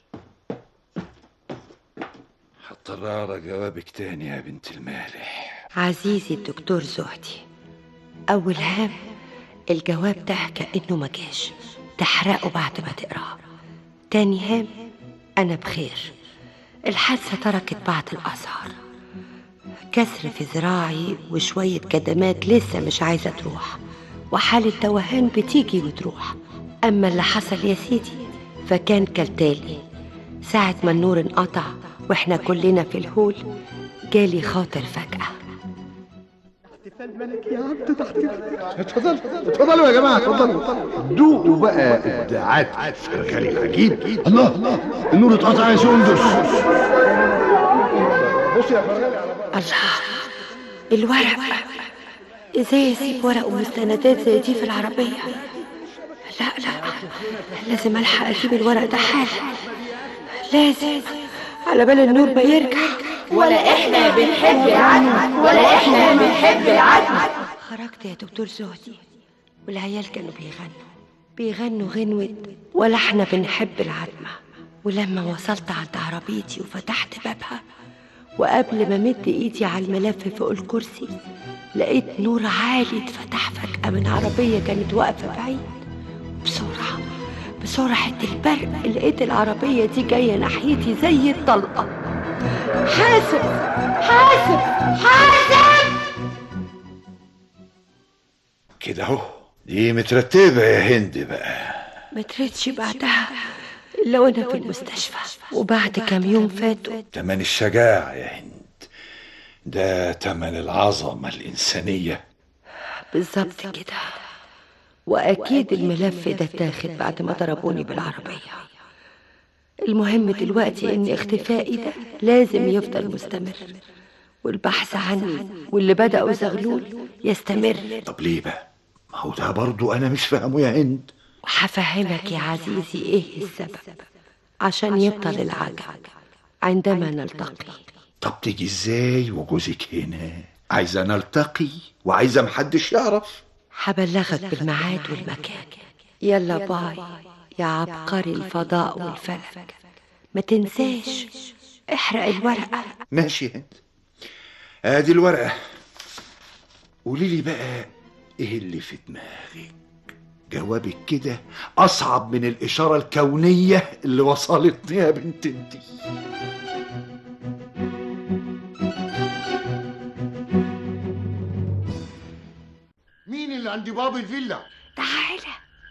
هضطر اقرا جوابك تاني يا بنت المالح عزيزي الدكتور زهدي اول هام الجواب ده كانه ما جاش تحرقه بعد ما تقراه تاني هام انا بخير الحادثه تركت بعض الاثار كسر في ذراعي وشويه كدمات لسه مش عايزه تروح وحاله توهان بتيجي وتروح اما اللي حصل يا سيدي فكان كالتالي ساعه ما النور انقطع واحنا كلنا في الهول جالي خاطر فجاه اتفضلوا اتفضلوا يا جماعه اتفضلوا دوقوا بقى ابداعات فرغلي العجيب الله النور اتقطع يا سندس بص يا فرغلي على الله الورق ازاي اسيب ورق ومستندات زي دي في العربية لا لا لازم الحق اجيب الورق ده حالا لازم على بال النور ما يرجع ولا احنا بنحب العتمة ولا احنا بنحب العتمة خرجت يا دكتور زهدي والعيال كانوا بيغنوا بيغنوا غنوة ولا احنا بنحب العتمة ولما وصلت عند عربيتي وفتحت بابها وقبل ما مد ايدي على الملف فوق الكرسي لقيت نور عالي اتفتح فجأة من عربية كانت واقفة بعيد بسرعة بسرعة البرق لقيت العربية دي جاية ناحيتي زي الطلقة حاسب حاسب حاسب كده اهو دي مترتبه يا هند بقى مترتش بعدها إلا وأنا في المستشفى وبعد كام يوم فاتوا تمن الشجاعه يا هند ده تمن العظمه الانسانيه بالظبط كده وأكيد الملف ده اتاخد بعد ما ضربوني بالعربية المهم دلوقتي إن اختفائي ده لازم يفضل مستمر والبحث عني واللي بدأوا زغلول يستمر طب ليه بقى ما هو ده برضو انا مش فاهمه يا هند وهفهمك يا عزيزي إيه السبب عشان يبطل العجب عندما نلتقي طب تيجي ازاي وجوزك هنا عايزه نلتقي وعايزه محدش يعرف هبلغك بالميعاد والمكان يلا باي يا عبقري الفضاء والفلك ما تنساش احرق الورقة ماشي يا هند ادي الورقه قولي لي بقى ايه اللي في دماغك جوابك كده اصعب من الاشاره الكونيه اللي وصلتني يا بنت انتي مين اللي عند باب الفيلا تعالى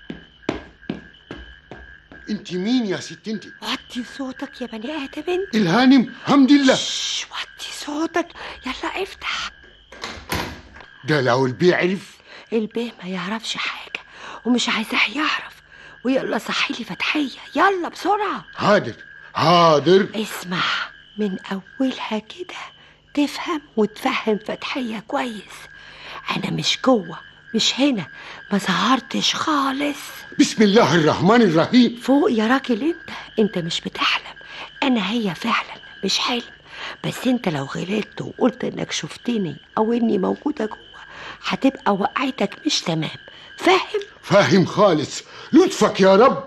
انت مين يا ست انت وطي صوتك يا بني ادم انت الهانم حمد الله شش، وطي صوتك يلا افتح ده لو البيع عرف البيه ما يعرفش حاجة ومش عايزاه يعرف ويلا صحي لي فتحية يلا بسرعة حاضر حاضر اسمع من أولها كده تفهم وتفهم فتحية كويس أنا مش جوه مش هنا ما ظهرتش خالص بسم الله الرحمن الرحيم فوق يا راجل انت انت مش بتحلم انا هي فعلا مش حلم بس انت لو غلطت وقلت انك شفتني او اني موجودة جوه هتبقى وقعتك مش تمام فاهم فاهم خالص لطفك يا رب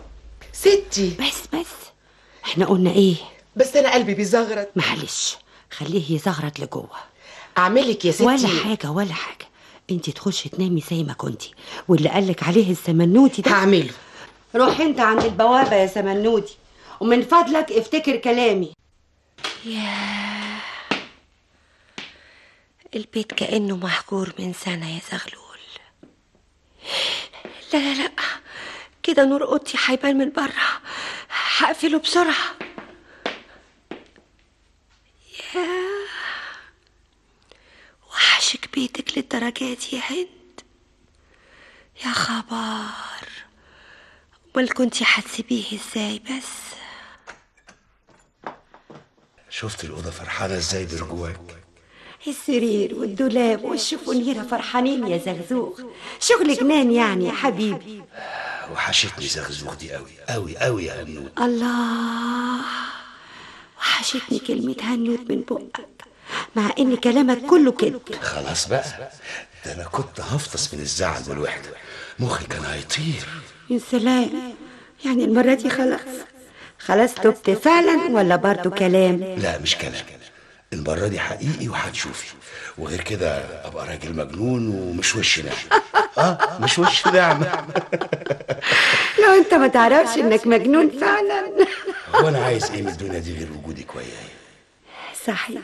ستي بس بس احنا قلنا ايه بس انا قلبي بيزغرط معلش خليه يزغرط لجوه اعملك يا ستي ولا حاجه ولا حاجه انت تخشي تنامي زي ما كنتي واللي قالك عليه السمنوتي ده هعمله روح انت عند البوابه يا سمنوتي ومن فضلك افتكر كلامي ياه البيت كأنه محجور من سنة يا زغلول لا لا لا كده نور اوضتي هيبان من بره هقفله بسرعة ياه وحشك بيتك للدرجة دي يا هند يا خبر امال كنتي هتسيبيه ازاي بس شفت الأوضة فرحانة ازاي برجوعك السرير والدولاب والشفونيرة فرحانين يا زغزوغ شغل جنان يعني يا حبيبي وحشتني زغزوغ دي قوي قوي قوي يا هنود الله وحشتني كلمة هنود من بقك مع ان كلامك كله كده خلاص بقى ده أنا كنت هفطس من الزعل والوحدة مخي كان هيطير يا سلام يعني المرة دي خلاص خلاص تبت فعلا ولا برضو كلام لا مش كلام المرة دي حقيقي وهتشوفي وغير كده أبقى راجل مجنون ومش وش نعم اه مش وش نعم لو انت ما تعرفش انك مجنون فعلا هو أنا عايز إيه من الدنيا دي غير وجودك وياي صحيح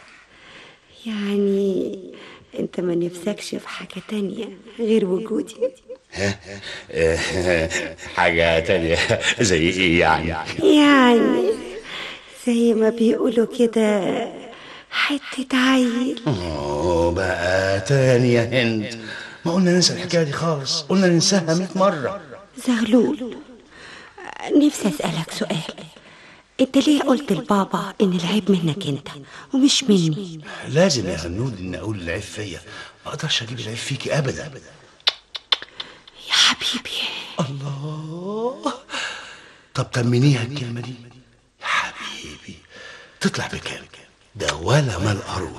يعني انت ما نفسكش في حاجة تانية غير وجودي ها آه، حاجة تانية زي إيه يعني يعني زي ما بيقولوا كده حتة عيل أوه بقى تاني يا هند ما قلنا ننسى الحكاية دي خالص قلنا ننساها 100 مرة زغلول نفسي اسألك سؤال انت ليه قلت لبابا ان العيب منك انت ومش مني لازم يا هنود إن أقول العيب فيا ما أقدرش أجيب العيب فيكي أبدا يا حبيبي الله طب تمنيها الكلمة دي يا حبيبي تطلع بكام ده ولا مال قارون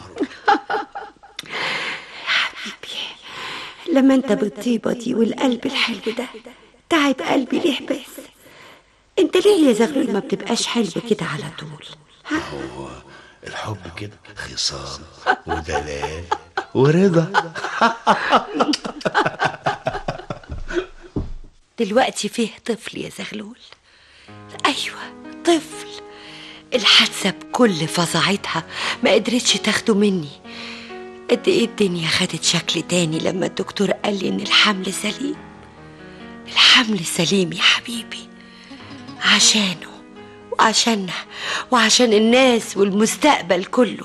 لما انت بالطيبة دي والقلب الحلو ده تعب قلبي ليه بس انت ليه يا زغلول ما بتبقاش حلو كده على طول هو الحب كده خصام ودلال ورضا دلوقتي فيه طفل يا زغلول ايوه طفل الحادثه بكل فظاعتها ما قدرتش تاخده مني قد ايه الدنيا خدت شكل تاني لما الدكتور قال لي ان الحمل سليم الحمل سليم يا حبيبي عشانه وعشاننا وعشان الناس والمستقبل كله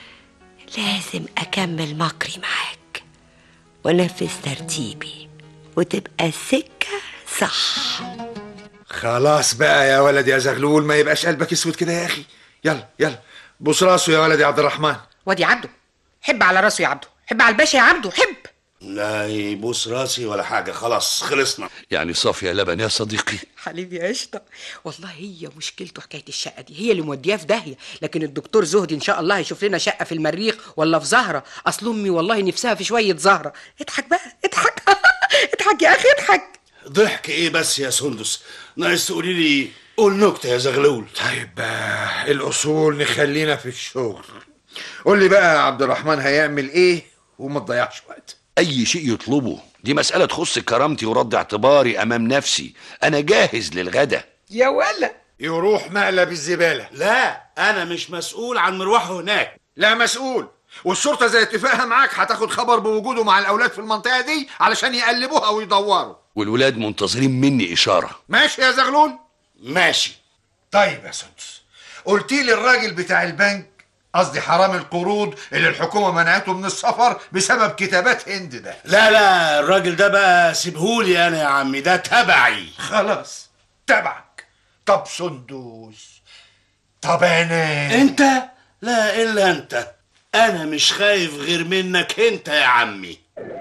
لازم اكمل مكري معاك وانفذ ترتيبي وتبقى السكه صح خلاص بقى يا ولد يا زغلول ما يبقاش قلبك اسود كده يا اخي يلا يلا بص راسه يا ولد يا عبد الرحمن وادي عبده حب على راسه يا عبده حب على الباشا يا عبده حب لا يبوس راسي ولا حاجة خلاص خلصنا يعني صافية لبن يا صديقي حبيبي يا قشطه والله هي مشكلته حكايه الشقه دي هي اللي مودياه في داهيه لكن الدكتور زهدي ان شاء الله هيشوف لنا شقه في المريخ ولا في زهره اصل امي والله نفسها في شويه زهره اضحك بقى اضحك اضحك يا اخي اضحك ضحك ايه بس يا سندس ناقص تقولي لي قول نكتة يا زغلول طيب آه، الاصول نخلينا في الشغل قول لي بقى يا عبد الرحمن هيعمل ايه وما تضيعش وقت اي شيء يطلبه دي مسألة تخص كرامتي ورد اعتباري امام نفسي انا جاهز للغدا يا ولا يروح مقلب الزباله لا انا مش مسؤول عن مروحه هناك لا مسؤول والشرطه زي اتفاقها معاك هتاخد خبر بوجوده مع الاولاد في المنطقه دي علشان يقلبوها ويدوروا والولاد منتظرين مني اشارة ماشي يا زغلول ماشي طيب يا سدس قلت لي الراجل بتاع البنك قصدي حرام القروض اللي الحكومه منعته من السفر بسبب كتابات هند ده لا لا الراجل ده بقى سيبهولي انا يا عمي ده تبعي خلاص تبعك طب سندوس طب انا انت لا الا انت انا مش خايف غير منك انت يا عمي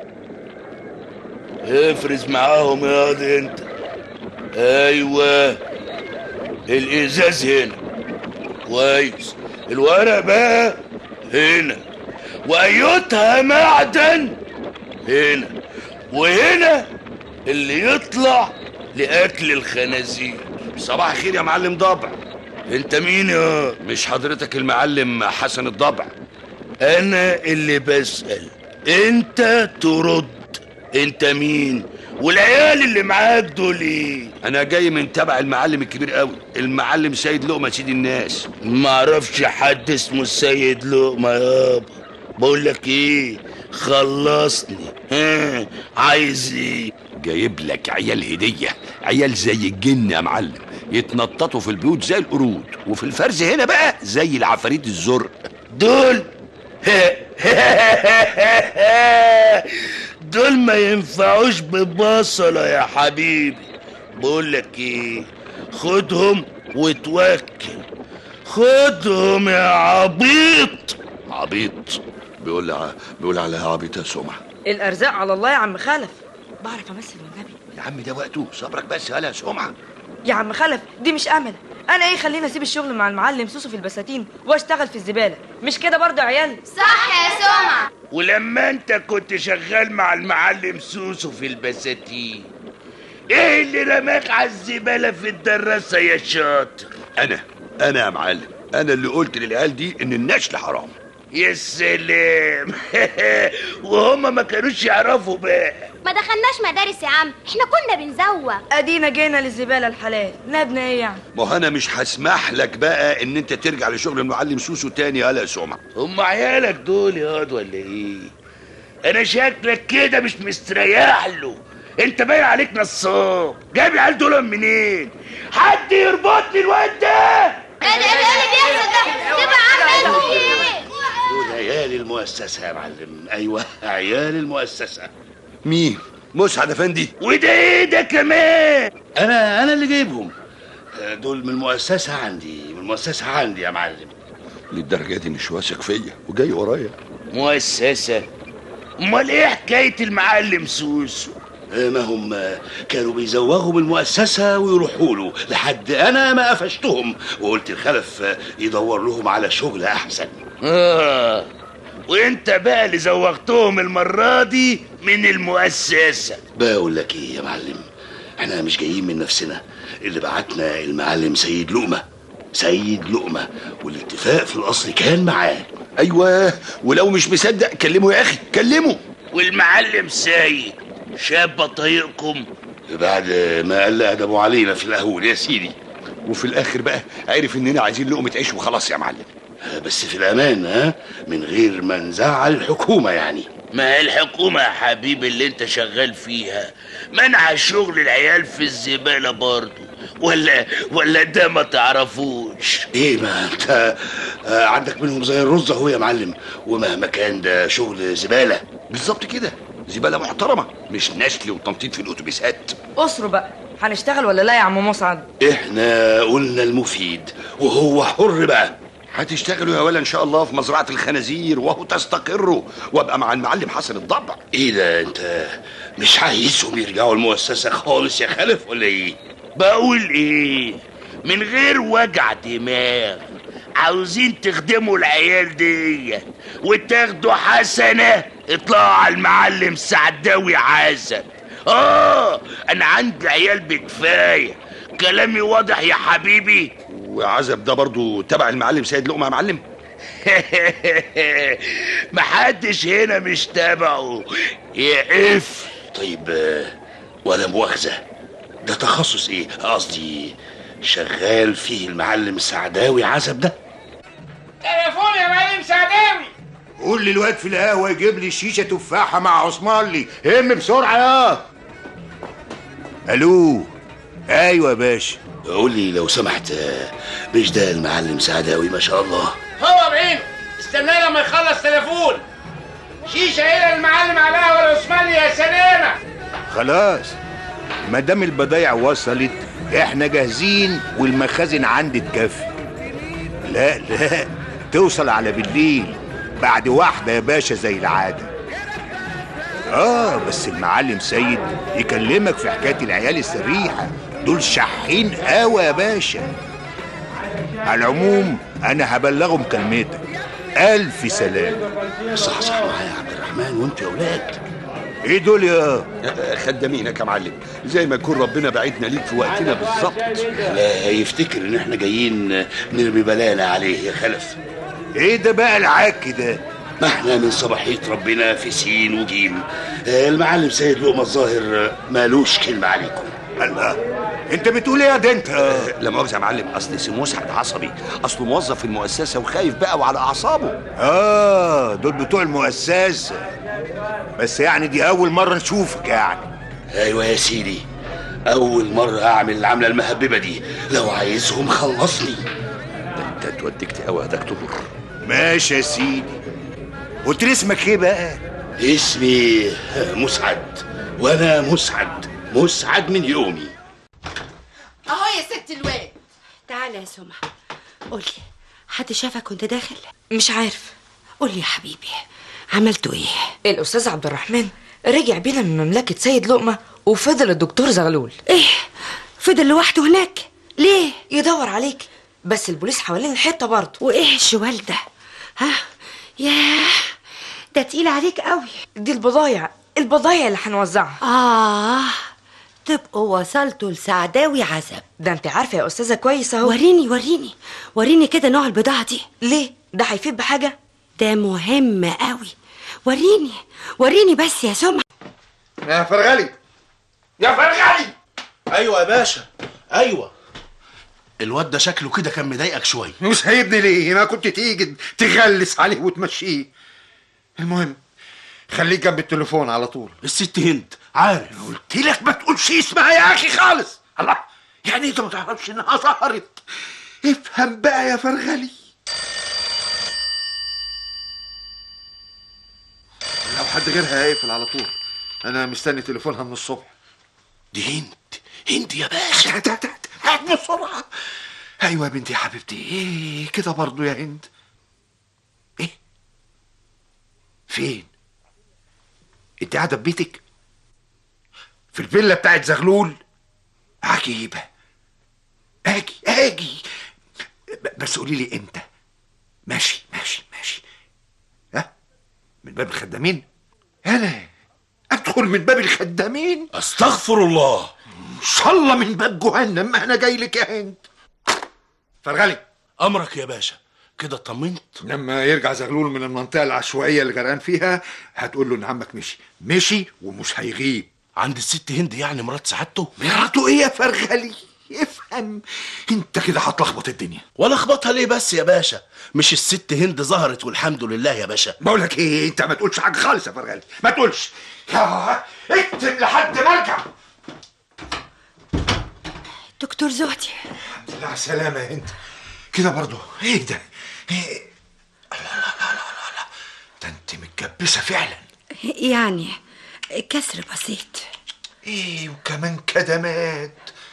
افرز معاهم يا واد انت ايوه الازاز هنا كويس الورق بقى هنا وايتها معدن هنا وهنا اللي يطلع لاكل الخنازير صباح الخير يا معلم ضبع انت مين يا مش حضرتك المعلم حسن الضبع انا اللي بسأل انت ترد انت مين والعيال اللي معاك دول ايه انا جاي من تبع المعلم الكبير قوي المعلم سيد لقمه سيد الناس ما اعرفش حد اسمه السيد لقمه يابا بقول لك ايه خلصني ها عايز ايه جايب لك عيال هديه عيال زي الجن يا معلم يتنططوا في البيوت زي القرود وفي الفرز هنا بقى زي العفاريت الزرق دول دول ما ينفعوش ببصلة يا حبيبي بقول لك ايه خدهم وتوكل خدهم يا عبيط عبيط بيقول لي بيقول عليها عبيط يا سمعه الارزاق على الله يا عم خلف بعرف امثل والنبي يا عم ده وقته صبرك بس يا سمعه يا عم خلف دي مش امل انا ايه خليني اسيب الشغل مع المعلم سوسو في البساتين واشتغل في الزباله مش كده برضه يا عيال صح يا سمعة ولما انت كنت شغال مع المعلم سوسو في البساتين ايه اللي رماك على الزبالة في الدراسة يا شاطر انا انا يا معلم انا اللي قلت للعيال دي ان النشل حرام يا سلام وهم ما كانوش يعرفوا بقى ما دخلناش مدارس يا عم احنا كنا بنزوق ادينا جينا للزباله الحلال نبنا ايه يعني ما هو انا مش هسمح لك بقى ان انت ترجع لشغل المعلم سوسو تاني يا لا سمعه هم عيالك دول يا واد ولا ايه انا شكلك كده مش مستريح له انت باين عليك نصاب جايب العيال دول منين حد يربط لي الواد ده ايه ده ايه اللي بيحصل ده سيب يا عم ايه دول عيال المؤسسة يا معلم ايوه عيال المؤسسة مين مسعد افندي وده ايه ده كمان انا انا اللي جايبهم دول من المؤسسة عندي من المؤسسة عندي يا معلم للدرجه دي مش واثق فيا وجاي ورايا مؤسسة امال ايه حكاية المعلم سوسو ما هم كانوا بيزوغوا من المؤسسة ويروحوا له لحد أنا ما قفشتهم وقلت الخلف يدور لهم على شغل أحسن آه وانت بقى اللي زوغتهم المرة دي من المؤسسة بقول لك ايه يا معلم احنا مش جايين من نفسنا اللي بعتنا المعلم سيد لقمة سيد لقمة والاتفاق في الأصل كان معاه ايوه ولو مش مصدق كلمه يا اخي كلمه والمعلم سيد شاب طريقكم بعد ما قال أدبوا علينا في القهوة يا سيدي وفي الاخر بقى عرف اننا عايزين لقمه عيش وخلاص يا معلم بس في الأمان ها من غير ما نزعل الحكومة يعني ما هي الحكومة يا حبيبي اللي انت شغال فيها منع شغل العيال في الزبالة برضه ولا ولا ده ما تعرفوش ايه ما انت آه، عندك منهم زي الرز اهو يا معلم ومهما كان ده شغل زبالة بالظبط كده زباله محترمه مش نشل وتنطيط في الاتوبيسات اسروا بقى هنشتغل ولا لا يا عم مسعد احنا قلنا المفيد وهو حر بقى هتشتغلوا يا ولا ان شاء الله في مزرعه الخنازير وهو تستقروا وابقى مع المعلم حسن الضبع ايه ده انت مش عايزهم يرجعوا المؤسسة خالص يا خلف ولا ايه بقول ايه من غير وجع دماغ عاوزين تخدموا العيال دي وتاخدوا حسنة اطلعوا على المعلم سعداوي عزب اه انا عندي عيال بكفاية كلامي واضح يا حبيبي وعزب ده برضو تبع المعلم سيد لقمه يا معلم محدش هنا مش تابعه يا اف طيب آه، ولا مؤاخذة ده تخصص ايه قصدي شغال فيه المعلم سعداوي عزب ده تليفون يا معلم سعداوي قول للواد في القهوة يجيب لي شيشة تفاحة مع عثمان لي هم بسرعة يا الو ايوه يا باشا قول لي لو سمحت آه، مش ده المعلم سعداوي ما شاء الله هو بعينه استناه لما يخلص تليفون شيشه الى المعلم على القهوه العثماني يا سلامه خلاص ما دام البضايع وصلت احنا جاهزين والمخازن عندي تكفي لا لا توصل على بالليل بعد واحدة يا باشا زي العادة اه بس المعلم سيد يكلمك في حكاية العيال السريحة دول شحين قوي يا باشا على العموم انا هبلغهم كلمتك الف سلام صح صح معايا يا عبد الرحمن وانتوا يا ولاد ايه دول يا خدامينك يا معلم زي ما يكون ربنا بعتنا ليك في وقتنا بالظبط لا يفتكر ان احنا جايين نرمي بلانا عليه يا خلف ايه ده بقى العك ده ما احنا من صباحية ربنا في سين وجيم آه، المعلم سيد لقمة الظاهر آه، مالوش كلمة عليكم الله انت بتقول ايه يا ده انت لا مؤاخذة يا معلم اصل سي مسعد عصبي اصله موظف في المؤسسة وخايف بقى وعلى اعصابه اه دول بتوع المؤسسة بس يعني دي اول مرة نشوفك يعني ايوه يا سيدي اول مرة اعمل العملة المهببة دي لو عايزهم خلصني انت اتودكت قوي يا دكتور ماشي يا سيدي قلت لي اسمك ايه بقى اسمي مسعد وانا مسعد مسعد من يومي اهو يا ست الواد تعالى يا سمعة قولي حد شافك وانت داخل مش عارف قولي يا حبيبي عملتوا ايه الأستاذ عبد الرحمن رجع بينا من مملكة سيد لقمة وفضل الدكتور زغلول ايه فضل لوحده هناك ليه يدور عليك بس البوليس حوالين الحتة برضه وايه الشوال ده ها ياه ده تقيل عليك قوي دي البضايع البضايع اللي هنوزعها اه تبقوا وصلتوا لسعداوي عزب ده انت عارفة يا أستاذة كويس اهو وريني وريني وريني كده نوع البضاعة دي ليه ده هيفيد بحاجة ده مهم قوي وريني وريني بس يا سمعة يا فرغلي يا فرغلي ايوه يا باشا ايوه الواد ده شكله كده كان مضايقك شويه وسايبني ليه ما كنت تيجي تغلس عليه وتمشيه المهم خليك جنب التليفون على طول الست هند عارف قلت لك ما تقولش اسمها يا اخي خالص الله يعني انت ما تعرفش انها ظهرت افهم بقى يا فرغلي لو حد غيرها هيقفل على طول انا مستني تليفونها من الصبح دي هند هند يا باشا هات هات هات هات بسرعه ايوه يا بنتي يا حبيبتي ايه كده برضو يا هند ايه فين انت قاعده في بيتك في الفيلا بتاعت زغلول عجيبه اجي اجي ب- بس قولي لي امتى ماشي ماشي ماشي ها من باب الخدامين انا ادخل من باب الخدامين استغفر الله ان شاء الله من باب جهنم ما انا جاي لك يا هند فرغلي امرك يا باشا كده اطمنت لما يرجع زغلول من المنطقه العشوائيه اللي غرقان فيها هتقول له ان عمك مشي مشي ومش هيغيب عند الست هند يعني مرات سعادته مراته ايه يا فرغلي افهم انت كده هتلخبط الدنيا ولا اخبطها ليه بس يا باشا مش الست هند ظهرت والحمد لله يا باشا بقول لك ايه انت ما تقولش حاجه خالص يا فرغلي ما تقولش يا اكتب لحد ما ارجع دكتور زهدي الحمد لله على السلامه يا هند كده برضو ايه ده إيه؟ الله الله الله الله الله الله. ده انت متكبسه فعلا يعني كسر بسيط ايه وكمان كدمات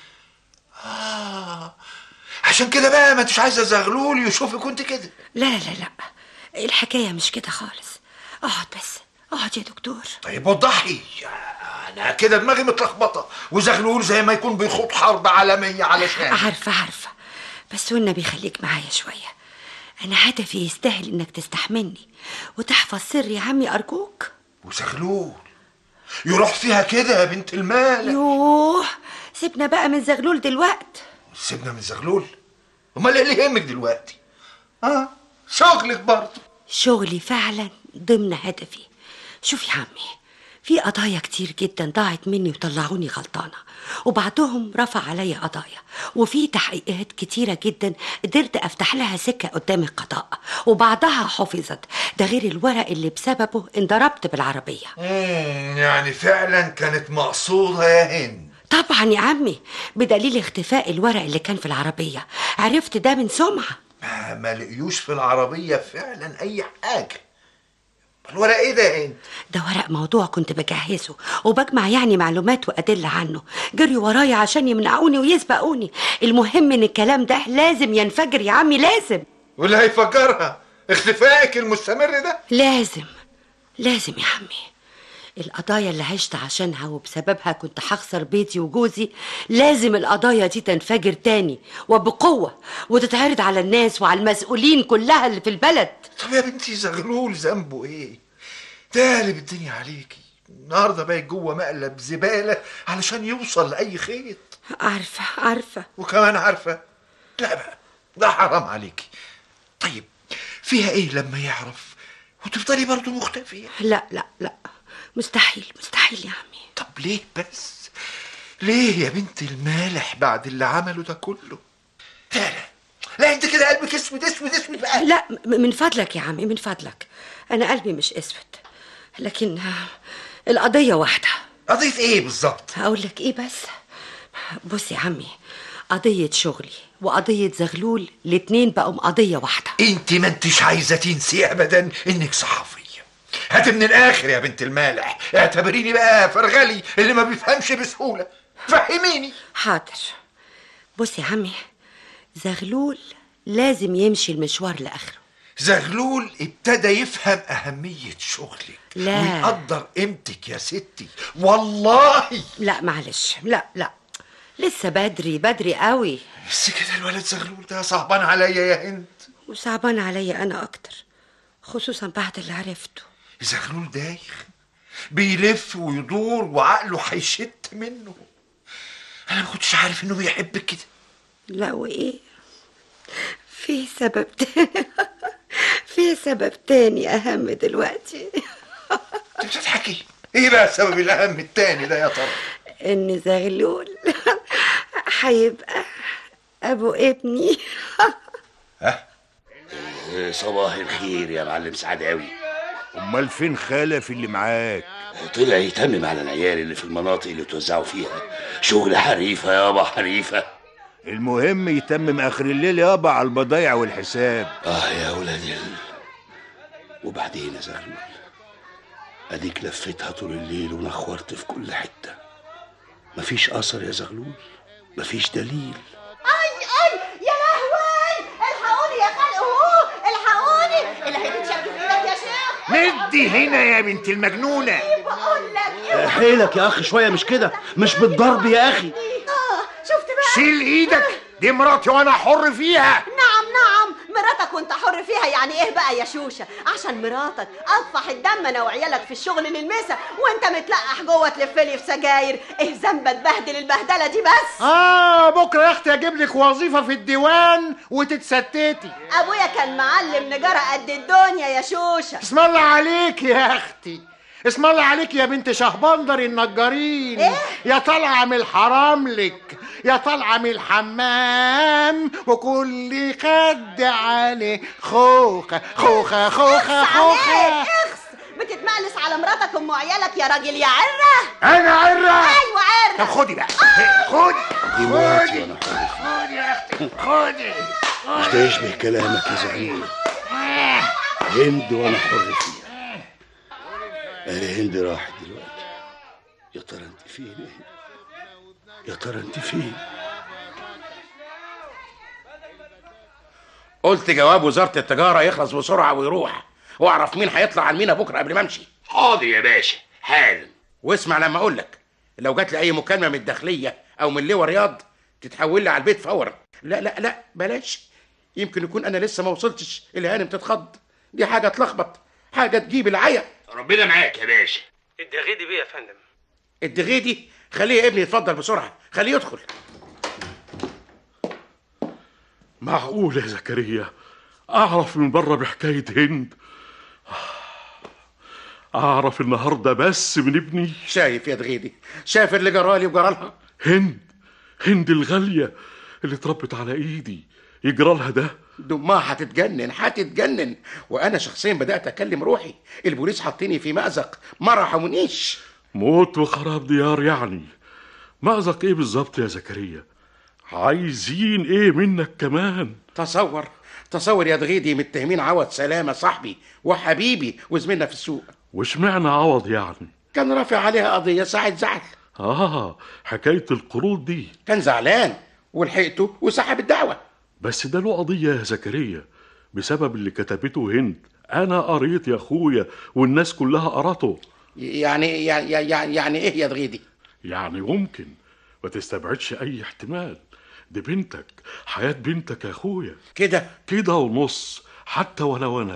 اه عشان كده بقى ما انتش عايزه زغلول يشوفك وانت كده لا لا لا الحكاية مش كده خالص اقعد بس اقعد يا دكتور طيب وضحي انا كده دماغي متلخبطه وزغلول زي ما يكون بيخوض حرب عالميه علشان عارفة عارفة بس والنبي خليك معايا شوية أنا هدفي يستاهل إنك تستحملني وتحفظ سري يا عمي أرجوك وزغلول يروح فيها كده يا بنت المال يوه سيبنا بقى من زغلول دلوقت سيبنا من زغلول امال ايه اللي يهمك دلوقتي اه شغلك برضه شغلي فعلا ضمن هدفي شوف يا عمي في قضايا كتير جدا ضاعت مني وطلعوني غلطانة وبعضهم رفع عليا قضايا وفي تحقيقات كتيرة جدا قدرت أفتح لها سكة قدام القضاء وبعضها حفظت ده غير الورق اللي بسببه انضربت بالعربية مم، يعني فعلا كانت مقصوده يا هند طبعا يا عمي بدليل اختفاء الورق اللي كان في العربية عرفت ده من سمعة ما, ما لقيوش في العربيه فعلا اي حاجه الورق ايه ده يا هند ده ورق موضوع كنت بجهزه وبجمع يعني معلومات وأدلة عنه جريوا ورايا عشان يمنعوني ويسبقوني المهم ان الكلام ده لازم ينفجر يا عمي لازم واللي هيفجرها اختفائك المستمر ده لازم لازم يا عمي القضايا اللي عشت عشانها وبسببها كنت هخسر بيتي وجوزي لازم القضايا دي تنفجر تاني وبقوة وتتعرض على الناس وعلى المسؤولين كلها اللي في البلد طب يا بنتي زغلول ذنبه ايه؟ تقلب الدنيا عليكي النهارده بايت جوه مقلب زباله علشان يوصل لاي خيط عارفه عارفه وكمان عارفه لا بقى ده حرام عليكي طيب فيها ايه لما يعرف وتفضلي برضه مختفيه لا لا لا مستحيل مستحيل يا عمي طب ليه بس ليه يا بنت المالح بعد اللي عمله ده كله لا لا لا انت كده قلبك اسود اسود اسود بقى لا م- من فضلك يا عمي من فضلك انا قلبي مش اسود لكن آه، القضيه واحده قضيه ايه بالظبط هقول لك ايه بس بص يا عمي قضيه شغلي وقضيه زغلول الاتنين بقوا قضيه واحده انت ما انتش عايزه تنسي ابدا انك صحفيه هات من الاخر يا بنت المالح اعتبريني بقى فرغلي اللي ما بيفهمش بسهوله فهميني حاضر بص يا عمي زغلول لازم يمشي المشوار لاخره زغلول ابتدى يفهم أهمية شغلك لا. ويقدر قيمتك يا ستي والله لا معلش لا لا لسه بدري بدري قوي بس كده الولد زغلول ده صعبان عليا يا هند وصعبان عليا انا اكتر خصوصا بعد اللي عرفته زغلول دايخ بيلف ويدور وعقله هيشت منه انا ما كنتش عارف انه بيحبك كده لا وايه في سبب تاني في سبب تاني اهم دلوقتي انت بتضحكي ايه بقى السبب الاهم التاني ده يا ترى ان زغلول هيبقى ابو ابني إيه، صباح الخير يا معلم سعداوي امال فين خلف اللي معاك طلع يتمم على العيال اللي في المناطق اللي توزعوا فيها شغل حريفه يابا حريفه المهم يتمم اخر الليل يابا على البضايع والحساب اه يا ولاد ال... وبعدين يا زغلول اديك لفيتها طول الليل ونخورت في كل حته مفيش اثر يا زغلول مفيش دليل اي اي يا لهوي الحقوني يا خلق هو الحقوني اللي هيتشبك في ايدك يا شيخ ندي هنا يا بنت المجنونه بقول لك آه، حيلك يا اخي شويه مش كده مش بالضرب يا اخي اه شفت بقى شيل ايدك دي مراتي وانا حر فيها نعم نعم مراتك وانت حر فيها يعني ايه بقى يا شوشة عشان مراتك اطفح الدم انا وعيالك في الشغل للمسا وانت متلقح جوه تلفلي في سجاير ايه ذنب تبهدل البهدله دي بس اه بكره يا اختي اجيب لك وظيفه في الديوان وتتستتي ابويا كان معلم نجارة قد الدنيا يا شوشة اسم الله عليك يا اختي اسم الله عليك يا بنت شهبندر النجارين إيه؟ يا طالعه من الحرام لك يا طالعه من الحمام وكل خد عليه خوخه خوخه خوخه خوخه اخس بتتمقلس على مراتك ام عيالك يا راجل يا عره انا عره ايوه عره طب خدي بقى خدي دي مراتي وانا حر خدي يا اختي خدي مش ده يشبه كلامك يا زغلول هند وانا حر فيها اهي هند راحت دلوقتي يا ترى انت فين يا هند يا ترى انت فين قلت جواب وزارة التجارة يخلص بسرعة ويروح واعرف مين هيطلع على المينا بكرة قبل ما امشي حاضر يا باشا حالا واسمع لما اقول لك لو جات لي اي مكالمة من الداخلية او من لواء رياض تتحول لي على البيت فورا لا لا لا بلاش يمكن يكون انا لسه ما وصلتش الهانم تتخض دي حاجة تلخبط حاجة تجيب العيا ربنا معاك يا باشا الدغيدي بيه يا فندم الدغيدي خليه يا ابني يتفضل بسرعة خليه يدخل معقول يا زكريا أعرف من بره بحكاية هند أعرف النهاردة بس من ابني شايف يا دغيدي شايف اللي جرالي وجرالها هند هند الغالية اللي اتربت على إيدي يجرالها ده دمها هتتجنن هتتجنن وانا شخصيا بدات اكلم روحي البوليس حاطيني في مأزق ما رحمونيش موت وخراب ديار يعني مأزق إيه بالظبط يا زكريا عايزين إيه منك كمان تصور تصور يا دغيدي متهمين عوض سلامه صاحبي وحبيبي وزميلنا في السوق واشمعنى عوض يعني كان رافع عليها قضيه ساعه زعل آه حكاية القروض دي كان زعلان ولحقته وسحب الدعوه بس ده له قضية يا زكريا بسبب اللي كتبته هند أنا قريت يا أخويا والناس كلها قرته يعني يعني يعني, يعني ايه يا دغيدي يعني ممكن ما تستبعدش أي احتمال دي بنتك حياة بنتك يا أخويا كده كده ونص حتى ولو أنا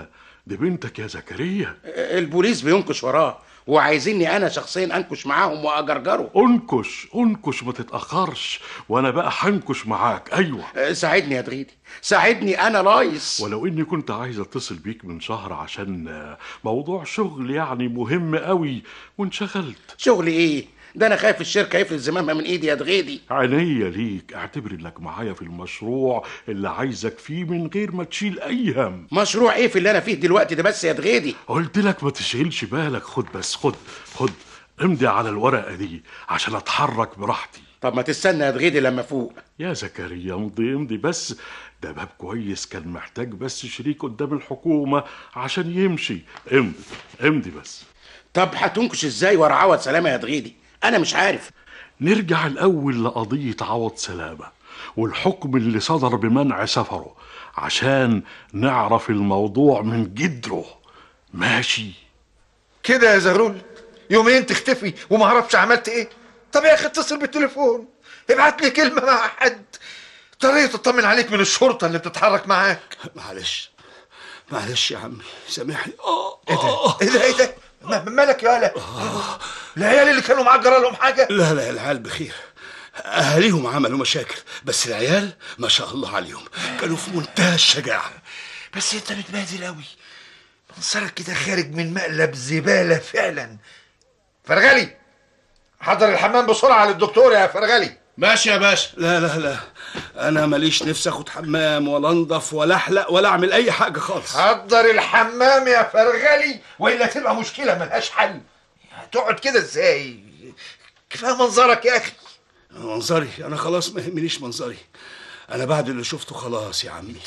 دي بنتك يا زكريا البوليس بينكش وراه وعايزيني انا شخصيا انكش معاهم واجرجره انكش انكش ما تتاخرش وانا بقى هنكش معاك ايوه أه، ساعدني يا دغيدي ساعدني انا لايص ولو اني كنت عايز اتصل بيك من شهر عشان آه، موضوع شغل يعني مهم قوي وانشغلت شغل ايه ده انا خايف الشركه يفلت زمامها من ايدي يا دغيدي عينيا ليك اعتبر انك معايا في المشروع اللي عايزك فيه من غير ما تشيل اي هم مشروع ايه في اللي انا فيه دلوقتي ده بس يا دغيدي قلت لك ما تشغلش بالك خد بس خد خد امضي على الورقه دي عشان اتحرك براحتي طب ما تستنى يا دغيدي لما فوق يا زكريا امضي امضي بس ده باب كويس كان محتاج بس شريك قدام الحكومة عشان يمشي امضي امضي بس طب هتنكش ازاي ورا عوض سلامه يا دغيدي انا مش عارف نرجع الأول لقضية عوض سلامة والحكم اللي صدر بمنع سفره عشان نعرف الموضوع من جدره ماشي كده يا زغلول يومين تختفي وما اعرفش عملت ايه طب يا اخي اتصل بالتليفون ابعت لي كلمه مع حد طريقه تطمن عليك من الشرطه اللي بتتحرك معاك معلش معلش يا عمي سامحني ايه ده ايه ده ايه ده م- مالك يا ولا العيال اللي كانوا معاك جرى لهم حاجه لا لا العيال بخير اهاليهم عملوا مشاكل بس العيال ما شاء الله عليهم كانوا في منتهى الشجاعه بس انت متبهدل قوي منظرك كده خارج من مقلب زباله فعلا فرغلي حضر الحمام بسرعه للدكتور يا فرغلي ماشي يا باشا لا لا لا انا ماليش نفسي اخد حمام ولا انضف ولا احلق ولا اعمل اي حاجه خالص حضر الحمام يا فرغلي والا تبقى مشكله ملهاش حل هتقعد كده ازاي كفايه منظرك يا اخي منظري انا خلاص ما يهمنيش منظري انا بعد اللي شفته خلاص يا عمي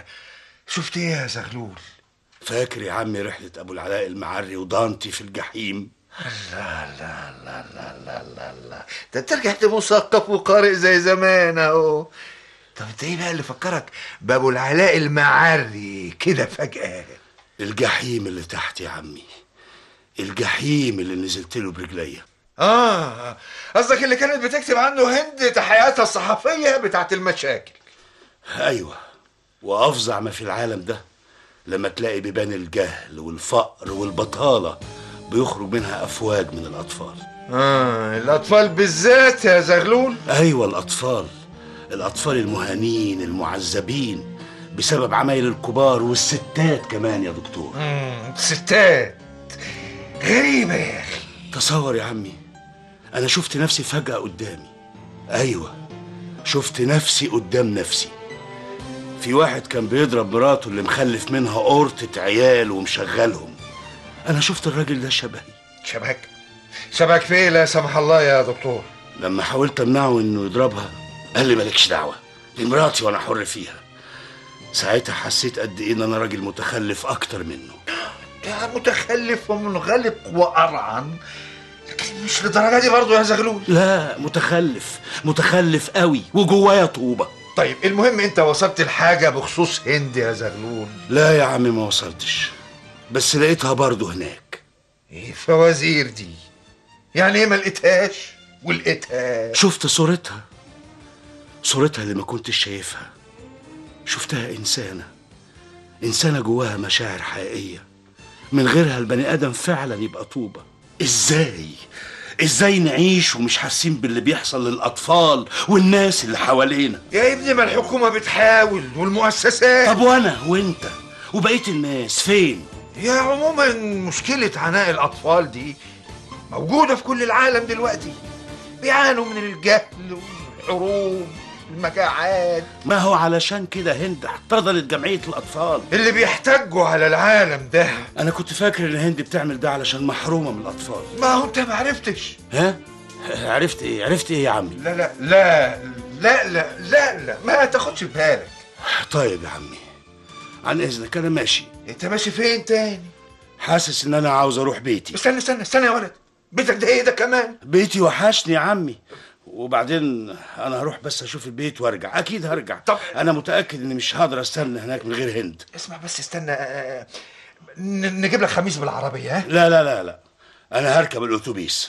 شفت ايه يا زغلول فاكر يا عمي رحله ابو العلاء المعري ودانتي في الجحيم لا لا لا لا لا لا لا ده انت رجعت مثقف وقارئ زي زمان اهو طب انت ايه بقى اللي فكرك بابو العلاء المعري كده فجأة الجحيم اللي تحت يا عمي الجحيم اللي نزلت له برجليا اه قصدك اللي كانت بتكتب عنه هند تحياتها الصحفية بتاعت المشاكل ايوه وافظع ما في العالم ده لما تلاقي بيبان الجهل والفقر والبطاله بيخرج منها افواج من الاطفال اه الاطفال بالذات يا زغلول ايوه الاطفال الاطفال المهانين المعذبين بسبب عمايل الكبار والستات كمان يا دكتور مم، ستات غريبة يا اخي تصور يا عمي انا شفت نفسي فجأة قدامي ايوه شفت نفسي قدام نفسي في واحد كان بيضرب مراته اللي مخلف منها قرطة عيال ومشغلهم انا شفت الراجل ده شبهي شبهك شبهك في ايه لا سمح الله يا دكتور لما حاولت امنعه انه يضربها قال لي مالكش دعوه دي مراتي وانا حر فيها ساعتها حسيت قد ايه ان انا راجل متخلف اكتر منه يا متخلف ومنغلق وقرعن لكن مش للدرجة دي برضه يا زغلول لا متخلف متخلف قوي وجوايا طوبه طيب المهم انت وصلت الحاجة بخصوص هند يا زغلول لا يا عمي ما وصلتش بس لقيتها برضه هناك ايه الفوازير دي يعني ايه ما لقيتهاش ولقيتها شفت صورتها صورتها اللي ما كنتش شايفها شفتها إنسانة إنسانة جواها مشاعر حقيقية من غيرها البني آدم فعلا يبقى طوبة إزاي؟ إزاي نعيش ومش حاسين باللي بيحصل للأطفال والناس اللي حوالينا يا ابني ما الحكومة بتحاول والمؤسسات طب وأنا وأنت وبقية الناس فين؟ هي عموما مشكلة عناء الأطفال دي موجودة في كل العالم دلوقتي بيعانوا من الجهل والحروب المجاعات ما هو علشان كده هند احتضنت جمعية الأطفال اللي بيحتجوا على العالم ده أنا كنت فاكر إن هند بتعمل ده علشان محرومة من الأطفال ما هو أنت ما عرفتش ها؟ عرفت إيه؟ عرفت إيه يا عمي؟ لا لا لا لا لا لا لا ما تاخدش ببالك طيب يا عمي عن إذنك أنا ماشي أنت ماشي فين تاني؟ حاسس إن أنا عاوز أروح بيتي استنى استنى استنى يا ولد بيتك ده إيه ده كمان؟ بيتي وحشني يا عمي وبعدين انا هروح بس اشوف البيت وارجع اكيد هرجع طب انا متاكد اني مش هقدر استنى هناك من غير هند اسمع بس استنى آه، ن- نجيب لك خميس بالعربية ها؟ لا لا لا لا انا هركب الاتوبيس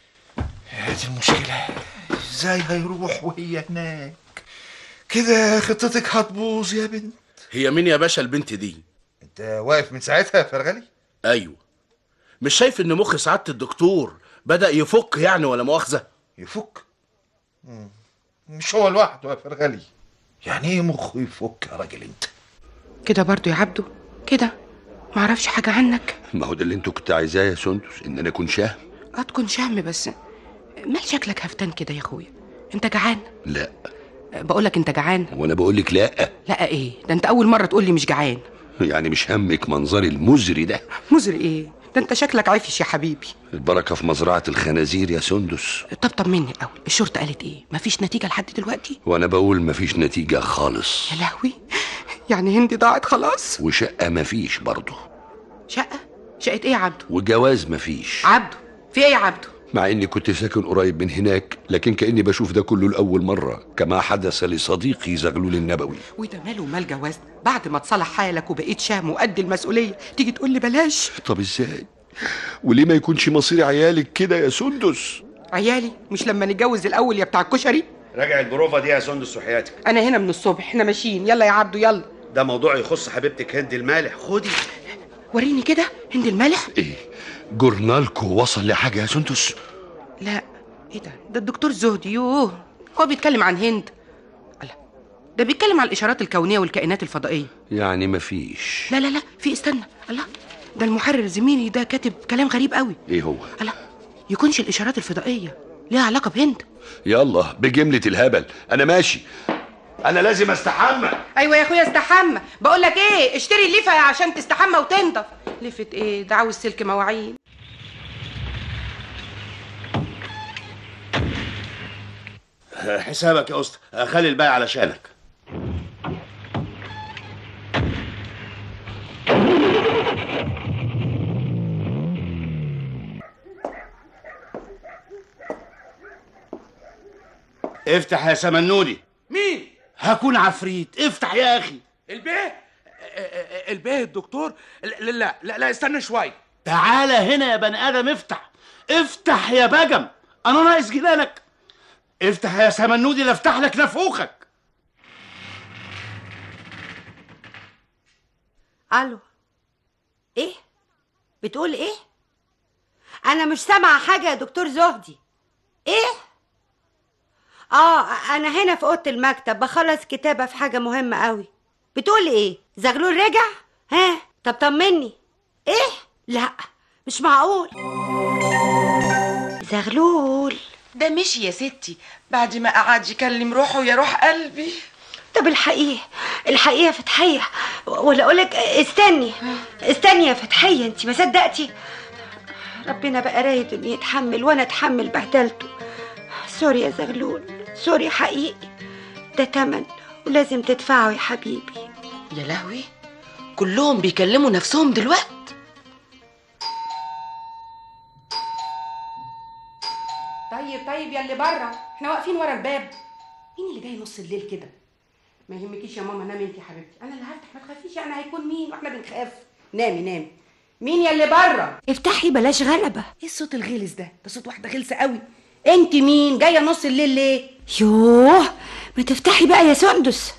هذه المشكلة ازاي هيروح وهي هناك كده خطتك هتبوظ يا بنت هي مين يا باشا البنت دي انت واقف من ساعتها يا فرغلي ايوه مش شايف ان مخ سعاده الدكتور بدا يفك يعني ولا مؤاخذه يفك مم. مش هو لوحده يا فرغلي يعني ايه مخه يفك يا راجل انت كده برضو يا عبدو كده معرفش حاجة عنك ما هو ده اللي انتوا كنت عايزاه يا سندس ان انا اكون شهم اه تكون شهم بس مال شكلك هفتان كده يا اخويا انت جعان لا بقولك انت جعان وانا بقول لك لا لا ايه ده انت اول مرة تقولي مش جعان يعني مش همك منظري المزري ده مزري ايه ده انت شكلك عفش يا حبيبي البركه في مزرعه الخنازير يا سندس طب طمني الاول الشرطة قالت ايه مفيش نتيجة لحد دلوقتي وانا بقول مفيش نتيجه خالص يا لهوي يعني هندي ضاعت خلاص وشقه مفيش برضه شقة شقة ايه يا عبدو وجواز مفيش عبدو في ايه يا عبدو مع اني كنت ساكن قريب من هناك لكن كاني بشوف ده كله لاول مره كما حدث لصديقي زغلول النبوي وده ماله مال جوازنا بعد ما تصلح حالك وبقيت شهم وقد المسؤولية تيجي تقول لي بلاش طب ازاي وليه ما يكونش مصير عيالك كده يا سندس عيالي مش لما نتجوز الاول يا بتاع الكشري راجع البروفه دي يا سندس وحياتك انا هنا من الصبح احنا ماشيين يلا يا عبدو يلا ده موضوع يخص حبيبتك هند المالح خدي وريني كده هند المالح جورنالكو وصل لحاجه يا سندس لا ايه ده ده الدكتور زهدي يوه هو بيتكلم عن هند الله ده بيتكلم عن الاشارات الكونيه والكائنات الفضائيه يعني مفيش لا لا لا في استنى الله ده المحرر زميلي ده كاتب كلام غريب قوي ايه هو الله يكونش الاشارات الفضائيه ليها علاقه بهند يلا بجمله الهبل انا ماشي انا لازم استحمى ايوه يا اخويا استحمى بقول لك ايه اشتري الليفه عشان تستحمى وتنضف لفه ايه ده عاوز سلك مواعين حسابك يا اسطى خلي الباقي علشانك افتح يا سمنودي مين هكون عفريت افتح يا اخي البيه البيه الدكتور لا لا لا, لا استنى شويه تعالى هنا يا بني ادم افتح افتح يا بجم انا ناقص جدانك افتح يا سمنودي لا افتح لك نافوخك الو ايه بتقول ايه انا مش سامعه حاجه يا دكتور زهدي ايه اه انا هنا في اوضه المكتب بخلص كتابه في حاجه مهمه قوي بتقول ايه زغلول رجع ها طب طمني ايه لا مش معقول زغلول ده مشي يا ستي بعد ما قعد يكلم روحه يا روح قلبي طب الحقيقه الحقيقه يا فتحيه ولا اقولك استني استني يا فتحيه انت ما صدقتي ربنا بقى رايد انه يتحمل وانا اتحمل بهدلته سوري يا زغلول سوري حقيقي ده تمن ولازم تدفعه يا حبيبي يا لهوي كلهم بيكلموا نفسهم دلوقتي طيب طيب يا اللي بره احنا واقفين ورا الباب مين اللي جاي نص الليل كده ما يهمكيش يا ماما نامي انت يا حبيبتي انا اللي هفتح ما تخافيش انا هيكون مين واحنا بنخاف نامي نامي مين يا اللي بره افتحي بلاش غلبه ايه الصوت الغلس ده ده صوت واحده غلسه قوي انت مين جايه نص الليل ليه يوه ما تفتحي بقى يا سندس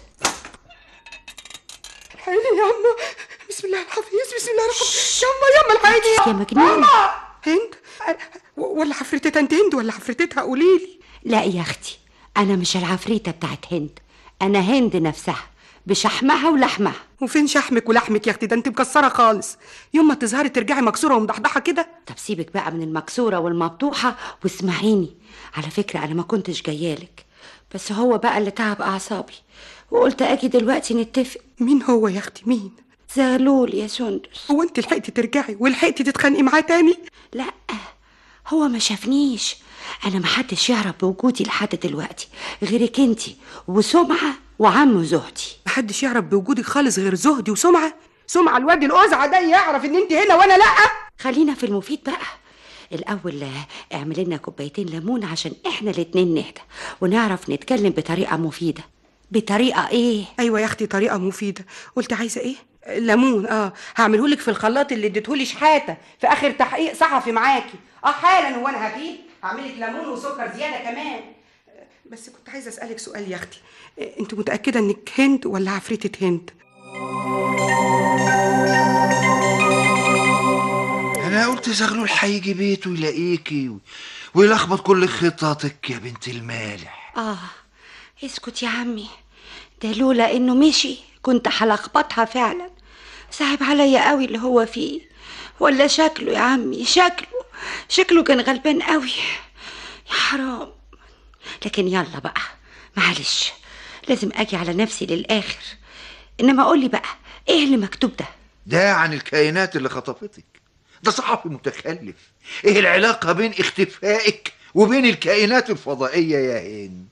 الحقيني يا اما بسم الله الحفيظ بسم الله الرحمن يما يما الحقيني يا مجنون هند و- ولا حفرتتها انت هند ولا حفرتتها قولي لي لا يا اختي انا مش العفريته بتاعت هند انا هند نفسها بشحمها ولحمها وفين شحمك ولحمك يا اختي ده انت مكسره خالص يوم ما تظهري ترجعي مكسوره ومضحضحه كده طب سيبك بقى من المكسوره والمبطوحه واسمعيني على فكره انا ما كنتش جايالك بس هو بقى اللي تعب اعصابي وقلت اجي دلوقتي نتفق مين هو يا اختي مين زغلول يا سندس هو انت لحقتي ترجعي ولحقتي تتخانقي معاه تاني لا هو ما شافنيش انا محدش يعرف بوجودي لحد دلوقتي غيرك انتي وسمعه وعمه زهدي محدش يعرف بوجودك خالص غير زهدي وسمعه سمعه الواد القزعه ده يعرف ان انت هنا وانا لا خلينا في المفيد بقى الاول اعمل لنا كوبايتين ليمون عشان احنا الاتنين نهدى ونعرف نتكلم بطريقه مفيده بطريقه ايه ايوه يا اختي طريقه مفيده قلت عايزه ايه ليمون اه هعملهولك في الخلاط اللي اديتهولي شحاته في اخر تحقيق صحفي معاكي اه حالا هو انا هجيب هعملك ليمون وسكر زياده كمان بس كنت عايزه اسالك سؤال يا اختي انت متاكده انك هند ولا عفريته هند انا قلت زغلول هيجي بيته يلاقيكي و- ويلخبط كل خططك يا بنت المالح اه اسكت يا عمي ده لولا انه مشي كنت هلخبطها فعلا صعب عليا قوي اللي هو فيه ولا شكله يا عمي شكله شكله كان غلبان قوي يا حرام لكن يلا بقى معلش لازم اجي على نفسي للاخر انما قولي بقى ايه اللي مكتوب ده ده عن الكائنات اللي خطفتك ده صحفي متخلف ايه العلاقة بين اختفائك وبين الكائنات الفضائية يا هند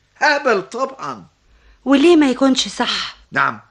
هبل طبعا وليه ما يكونش صح نعم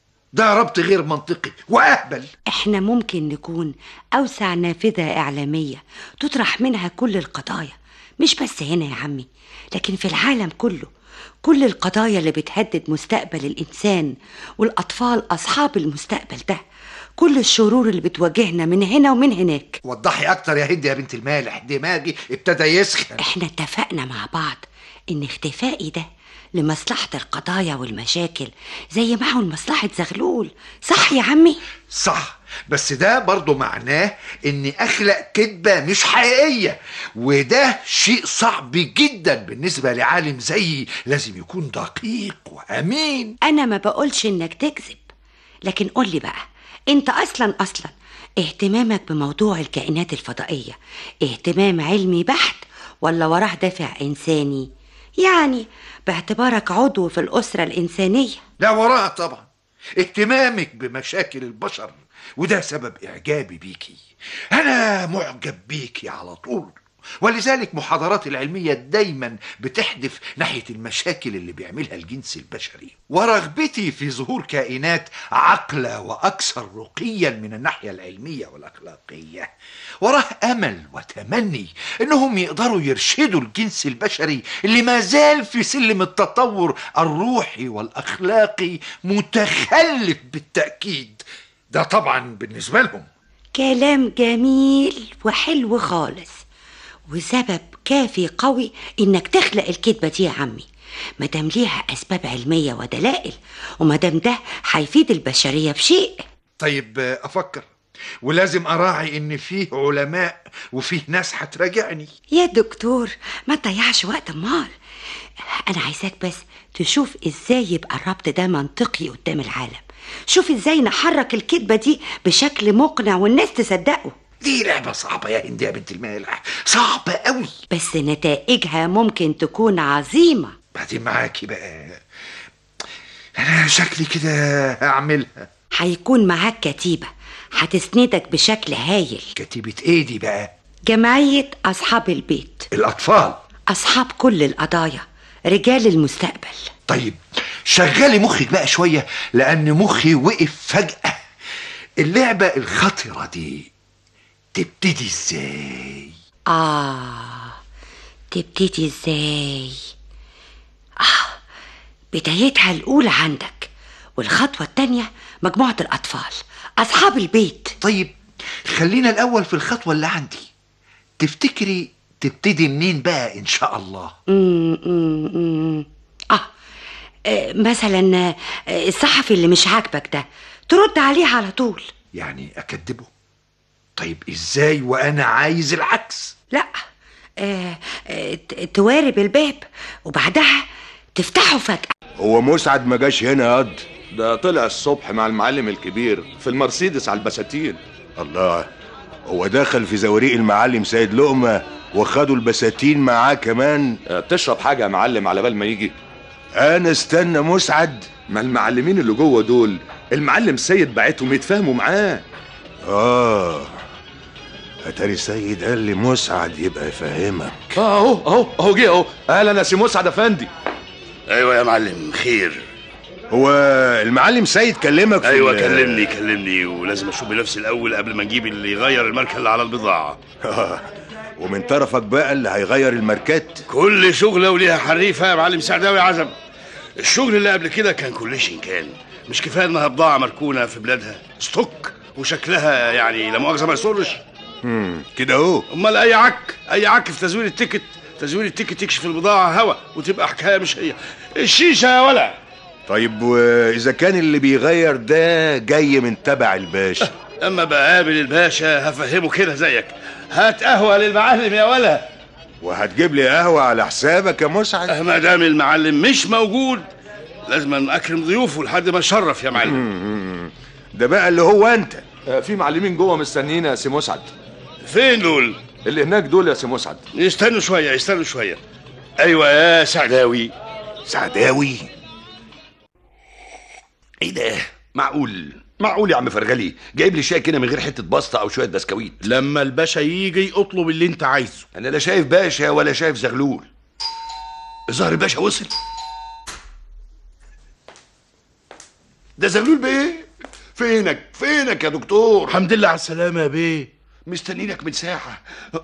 ده ربط غير منطقي واهبل احنا ممكن نكون اوسع نافذة اعلامية تطرح منها كل القضايا مش بس هنا يا عمي لكن في العالم كله كل القضايا اللي بتهدد مستقبل الانسان والاطفال اصحاب المستقبل ده كل الشرور اللي بتواجهنا من هنا ومن هناك وضحي اكتر يا هند يا بنت المالح دماغي ابتدى يسخن احنا اتفقنا مع بعض ان اختفائي ده لمصلحة القضايا والمشاكل زي ما هو لمصلحة زغلول صح يا عمي صح بس ده برضو معناه اني اخلق كذبة مش حقيقية وده شيء صعب جدا بالنسبة لعالم زيي لازم يكون دقيق وامين انا ما بقولش انك تكذب لكن قولي بقى انت اصلا اصلا اهتمامك بموضوع الكائنات الفضائية اهتمام علمي بحت ولا وراه دافع انساني يعني باعتبارك عضو في الاسرة الانسانية لا وراها طبعا اهتمامك بمشاكل البشر وده سبب اعجابي بيكي انا معجب بيكي على طول ولذلك محاضراتي العلمية دايما بتحدف ناحية المشاكل اللي بيعملها الجنس البشري ورغبتي في ظهور كائنات عقلة وأكثر رقيا من الناحية العلمية والأخلاقية وراه أمل وتمني إنهم يقدروا يرشدوا الجنس البشري اللي ما زال في سلم التطور الروحي والأخلاقي متخلف بالتأكيد ده طبعا بالنسبة لهم كلام جميل وحلو خالص وسبب كافي قوي انك تخلق الكذبة دي يا عمي مادام ليها اسباب علمية ودلائل ومادام ده هيفيد البشرية بشيء طيب آه، افكر ولازم اراعي ان فيه علماء وفيه ناس هتراجعني يا دكتور ما تضيعش وقت امال انا عايزاك بس تشوف ازاي يبقى الربط ده منطقي قدام العالم شوف ازاي نحرك الكذبة دي بشكل مقنع والناس تصدقه دي لعبة صعبة يا هند يا بنت المالح صعبة قوي بس نتائجها ممكن تكون عظيمة بعدين معاكي بقى انا شكلي كده هعملها هيكون معاك كتيبة هتسندك بشكل هايل كتيبة ايه دي بقى جمعية أصحاب البيت الاطفال أصحاب كل القضايا رجال المستقبل طيب شغلي مخك بقى شوية لأن مخي وقف فجأة اللعبة الخطرة دي تبتدي ازاي آه تبتدي ازاي آه بدايتها الأولى عندك والخطوة التانية مجموعة الأطفال أصحاب البيت طيب خلينا الأول في الخطوة اللي عندي تفتكري تبتدي منين بقى إن شاء الله مم، مم، مم. آه آه، مثلا آه، الصحفي اللي مش عاجبك ده ترد عليه على طول يعني أكدبه طيب إزاي وأنا عايز العكس لا آه، آه، ت- توارب الباب وبعدها تفتحه فجأة هو مسعد ما جاش هنا يا قد ده طلع الصبح مع المعلم الكبير في المرسيدس على البساتين الله هو دخل في زواريق المعلم سيد لقمة وخدوا البساتين معاه كمان تشرب حاجة يا معلم على بال ما يجي انا استنى مسعد ما المعلمين اللي جوه دول المعلم سيد بعتهم يتفاهموا معاه اه اتاري سيد قال لي مسعد يبقى يفهمك اه اهو اهو اهو جه اهو اهلا يا سي مسعد افندي ايوه يا معلم خير هو المعلم سيد كلمك في ايوه ال- كلمني كلمني ولازم اشوف بنفسي الاول قبل ما نجيب اللي يغير الماركه اللي على البضاعه ومن طرفك بقى اللي هيغير الماركات كل شغله وليها حريفه يا معلم سعداوي عزم الشغل اللي قبل كده كان كلش كان مش كفايه انها بضاعه مركونه في بلادها ستوك وشكلها يعني لا مؤاخذه ما يسرش امم كده اهو امال اي عك اي عك في تزوير التيكت تزوير التيكت يكشف البضاعه هوا وتبقى حكايه مش هي الشيشه يا ولا طيب واذا كان اللي بيغير ده جاي من تبع الباشا اما بقابل الباشا هفهمه كده زيك هات قهوه للمعلم يا ولا وهتجيب لي قهوه على حسابك يا مسعد ما دام المعلم مش موجود لازم اكرم ضيوفه لحد ما شرف يا معلم ده بقى اللي هو انت في معلمين جوه مستنيين يا سي مسعد فين دول اللي هناك دول يا سي مسعد يستنوا شويه يستنوا شويه ايوه يا سعداوي سعداوي ايه ده معقول معقول يا عم فرغلي جايب لي شاي كده من غير حته بسطه او شويه بسكويت لما الباشا يجي اطلب اللي انت عايزه انا لا شايف باشا ولا شايف زغلول الظاهر الباشا وصل ده زغلول بيه فينك فينك يا دكتور الحمد لله على السلامه يا بيه مستنينك من ساعه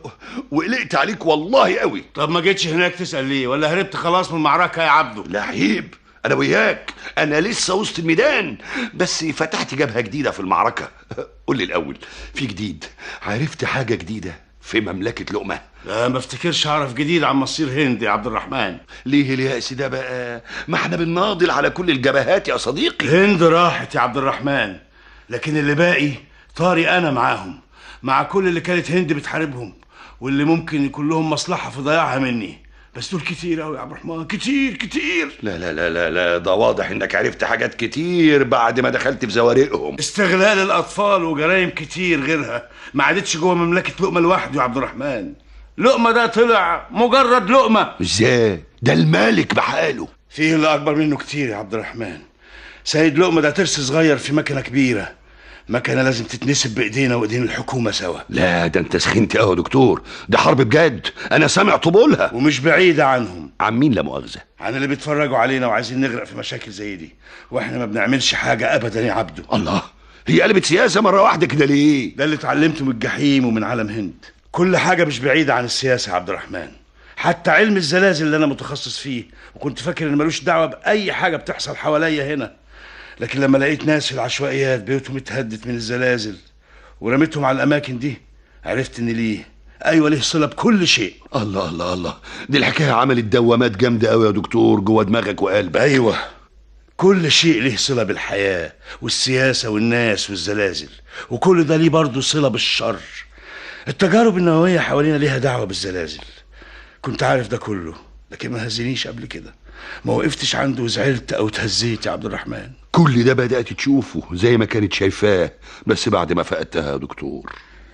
وقلقت عليك والله قوي طب ما جيتش هناك تسال ليه ولا هربت خلاص من المعركه يا عبده لا عيب انا وياك انا لسه وسط الميدان بس فتحت جبهه جديده في المعركه قول لي الاول في جديد عرفت حاجه جديده في مملكه لقمه لا ما افتكرش اعرف جديد عن مصير هند يا عبد الرحمن ليه اليأس ده بقى ما احنا بنناضل على كل الجبهات يا صديقي هند راحت يا عبد الرحمن لكن اللي باقي طاري انا معاهم مع كل اللي كانت هند بتحاربهم واللي ممكن يكون لهم مصلحه في ضياعها مني بس دول كتير قوي يا عبد الرحمن كتير كتير لا لا لا لا لا ده واضح انك عرفت حاجات كتير بعد ما دخلت في زوارقهم استغلال الاطفال وجرائم كتير غيرها ما عادتش جوه مملكه لقمه لوحده يا عبد الرحمن لقمه ده طلع مجرد لقمه ازاي ده الملك بحاله فيه اللي اكبر منه كتير يا عبد الرحمن سيد لقمه ده ترس صغير في مكنه كبيره مكنه لازم تتنسب بايدينا وايدين الحكومه سوا لا ده انت سخنت قوي يا دكتور ده حرب بجد انا سامع طبولها ومش بعيده عنهم عن مين لا مؤاخذه عن اللي بيتفرجوا علينا وعايزين نغرق في مشاكل زي دي واحنا ما بنعملش حاجه ابدا يا عبده الله هي قلبت سياسه مره واحده كده ليه ده اللي اتعلمته من الجحيم ومن عالم هند كل حاجه مش بعيده عن السياسه يا عبد الرحمن حتى علم الزلازل اللي انا متخصص فيه وكنت فاكر ان ملوش دعوه باي حاجه بتحصل حواليا هنا لكن لما لقيت ناس في العشوائيات بيوتهم اتهدت من الزلازل ورميتهم على الاماكن دي عرفت ان ليه ايوه ليه صله بكل شيء الله الله الله دي الحكايه عملت دوامات جامده قوي يا دكتور جوه دماغك وقلبك ايوه كل شيء ليه صله بالحياه والسياسه والناس والزلازل وكل ده ليه برضه صله بالشر التجارب النوويه حوالينا ليها دعوه بالزلازل كنت عارف ده كله لكن ما هزنيش قبل كده ما وقفتش عنده وزعلت او اتهزيت يا عبد الرحمن كل ده بدأت تشوفه زي ما كانت شايفاه بس بعد ما فقدتها يا دكتور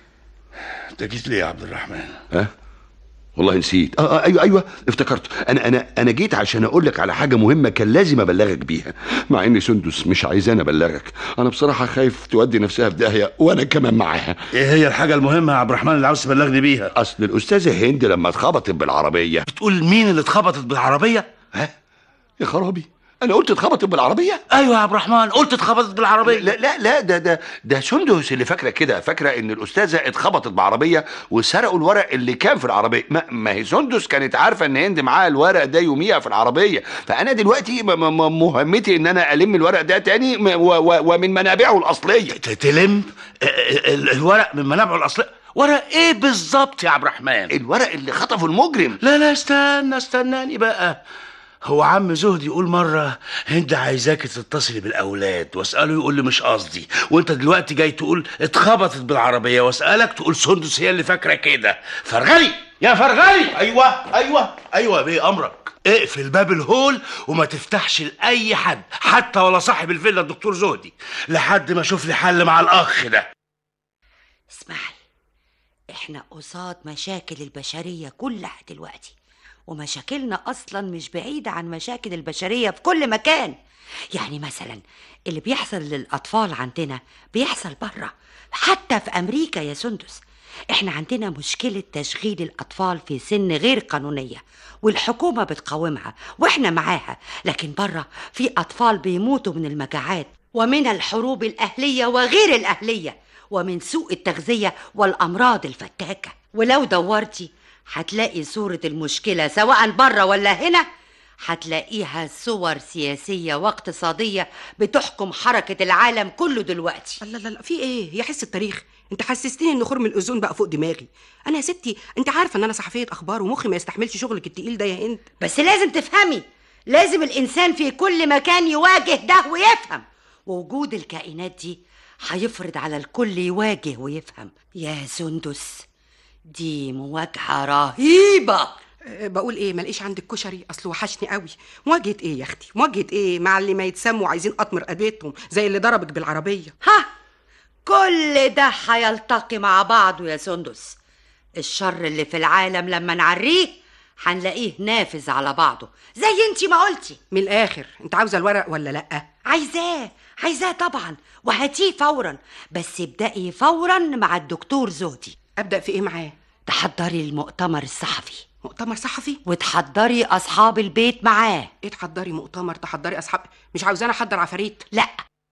انت جيت ليه يا عبد الرحمن ها والله نسيت آه, اه ايوه ايوه افتكرت انا انا انا جيت عشان اقول لك على حاجه مهمه كان لازم ابلغك بيها مع ان سندس مش عايزاني ابلغك انا بصراحه خايف تودي نفسها في داهيه وانا كمان معاها ايه هي الحاجه المهمه يا عبد الرحمن اللي عاوز تبلغني بيها اصل الاستاذه هند لما اتخبطت بالعربيه بتقول مين اللي اتخبطت بالعربيه ها يا خرابي انا قلت اتخبطت بالعربيه ايوه يا عبد الرحمن قلت اتخبطت بالعربيه لا لا لا ده ده ده سندس اللي فاكره كده فاكره ان الاستاذه اتخبطت بعربيه وسرقوا الورق اللي كان في العربيه ما, ما هي سندس كانت عارفه ان هند معاها الورق ده يوميها في العربيه فانا دلوقتي م- م- مهمتي ان انا الم الورق ده تاني م- و- و- ومن منابعه الاصليه تلم الورق من منابعه الاصليه ورق ايه بالظبط يا عبد الرحمن الورق اللي خطفه المجرم لا لا استنى استناني بقى هو عم زهدي يقول مرة هند عايزاك تتصلي بالأولاد واسأله يقول لي مش قصدي وانت دلوقتي جاي تقول اتخبطت بالعربية واسألك تقول سندس هي اللي فاكرة كده فرغلي يا فرغلي ايوه ايوه ايوه بيه امرك اقفل باب الهول وما تفتحش لاي حد حتى ولا صاحب الفيلا الدكتور زهدي لحد ما اشوف لي حل مع الاخ ده اسمعي احنا قصاد مشاكل البشرية كلها دلوقتي ومشاكلنا اصلا مش بعيدة عن مشاكل البشرية في كل مكان يعني مثلا اللي بيحصل للاطفال عندنا بيحصل بره حتى في امريكا يا سندس احنا عندنا مشكلة تشغيل الاطفال في سن غير قانونية والحكومة بتقاومها واحنا معاها لكن بره في اطفال بيموتوا من المجاعات ومن الحروب الاهلية وغير الاهلية ومن سوء التغذية والامراض الفتاكة ولو دورتي هتلاقي صورة المشكلة سواء بره ولا هنا هتلاقيها صور سياسية واقتصادية بتحكم حركة العالم كله دلوقتي لا لا لا في ايه يا حس التاريخ انت حسستني ان خرم الاذون بقى فوق دماغي انا يا ستي انت عارفه ان انا صحفيه اخبار ومخي ما يستحملش شغلك التقيل ده يا هند بس لازم تفهمي لازم الإنسان في كل مكان يواجه ده ويفهم ووجود الكائنات دي هيفرض على الكل يواجه ويفهم يا سندس دي مواجهة رهيبة أه، بقول ايه ملاقيش عندك كشري اصل وحشني قوي مواجهه ايه يا اختي مواجهه ايه مع اللي ما يتسموا عايزين اطمر ايديتهم زي اللي ضربك بالعربيه ها كل ده هيلتقي مع بعضه يا سندس الشر اللي في العالم لما نعريه هنلاقيه نافذ على بعضه زي انتي ما قلتي من الاخر انت عاوزه الورق ولا لا عايزاه عايزاه طبعا وهاتيه فورا بس ابدأي فورا مع الدكتور زهدي ابدا في ايه معاه تحضري المؤتمر الصحفي مؤتمر صحفي وتحضري اصحاب البيت معاه ايه تحضري مؤتمر تحضري اصحاب مش عاوزاني احضر عفاريت لا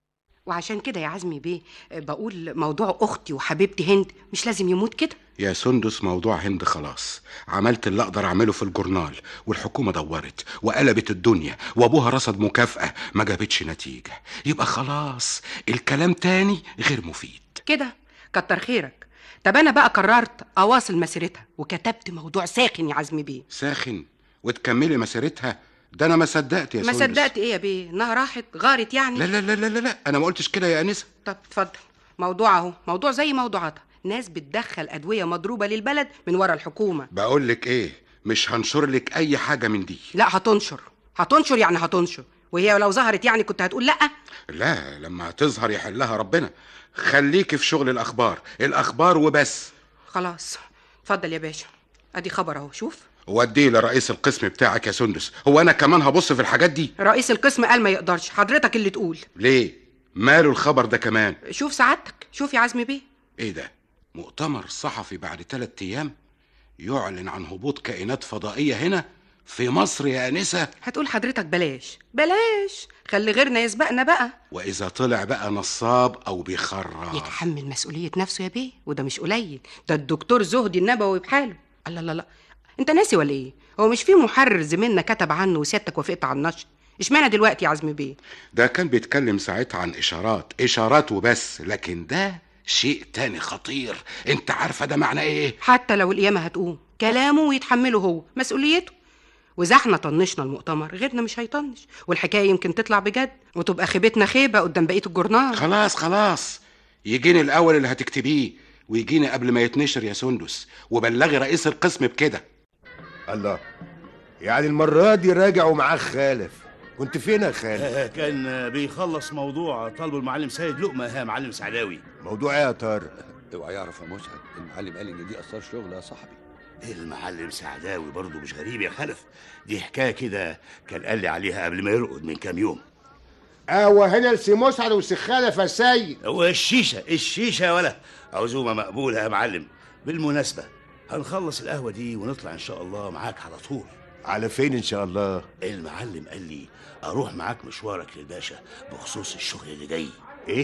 وعشان كده يا عزمي بيه أه، بقول موضوع اختي وحبيبتي هند مش لازم يموت كده يا سندس موضوع هند خلاص عملت اللي اقدر اعمله في الجورنال والحكومه دورت وقلبت الدنيا وابوها رصد مكافاه ما جابتش نتيجه يبقى خلاص الكلام تاني غير مفيد كده كتر خيرك طب انا بقى قررت اواصل مسيرتها وكتبت موضوع ساخن يا عزمي بيه ساخن وتكملي مسيرتها ده انا ما صدقت يا ما سندس صدقت ايه يا بيه انها راحت غارت يعني لا لا لا لا لا, لا. انا ما قلتش كده يا انسه طب اتفضل موضوع اهو موضوع زي موضوعاتها ناس بتدخل ادويه مضروبه للبلد من ورا الحكومه بقول لك ايه مش هنشر لك اي حاجه من دي لا هتنشر هتنشر يعني هتنشر وهي لو ظهرت يعني كنت هتقول لا لا لما تظهر يحلها ربنا خليكي في شغل الاخبار الاخبار وبس خلاص اتفضل يا باشا ادي خبر اهو شوف وديه لرئيس القسم بتاعك يا سندس هو انا كمان هبص في الحاجات دي رئيس القسم قال ما يقدرش حضرتك اللي تقول ليه ماله الخبر ده كمان شوف سعادتك شوف يا عزمي بيه ايه ده مؤتمر صحفي بعد ثلاثة ايام يعلن عن هبوط كائنات فضائية هنا في مصر يا انسة هتقول حضرتك بلاش بلاش خلي غيرنا يسبقنا بقى واذا طلع بقى نصاب او بيخرف يتحمل مسؤولية نفسه يا بيه وده مش قليل ده الدكتور زهدي النبوي بحاله الله لا لا انت ناسي ولا ايه هو مش في محرر زميلنا كتب عنه وسيادتك وافقت على النشر اشمعنى دلوقتي يا عزمي بيه ده كان بيتكلم ساعتها عن اشارات اشارات وبس لكن ده شيء تاني خطير انت عارفة ده معناه ايه حتى لو القيامة هتقوم كلامه ويتحمله هو مسؤوليته وإذا احنا طنشنا المؤتمر غيرنا مش هيطنش والحكاية يمكن تطلع بجد وتبقى خيبتنا خيبة قدام بقية الجورنال خلاص خلاص يجيني الاول اللي هتكتبيه ويجيني قبل ما يتنشر يا سندس وبلغي رئيس القسم بكده الله يعني المرة دي راجع ومعاه خالف كنت فين يا خالف؟ كان بيخلص موضوع طلب المعلم سيد لقمة يا معلم سعداوي موضوع ايه يا طارق؟ اوعى يعرف يا مسعد المعلم قال ان دي اثار شغل يا صاحبي المعلم سعداوي برضه مش غريب يا خلف دي حكايه كده كان قال لي عليها قبل ما يرقد من كام يوم قهوة هنا لسي مسعد وسي خلف يا سيد هو الشيشه الشيشه يا ولا عزومه مقبوله يا معلم بالمناسبه هنخلص القهوه دي ونطلع ان شاء الله معاك على طول على فين ان شاء الله؟ المعلم قال لي اروح معاك مشوارك للباشا بخصوص الشغل اللي جاي ايه؟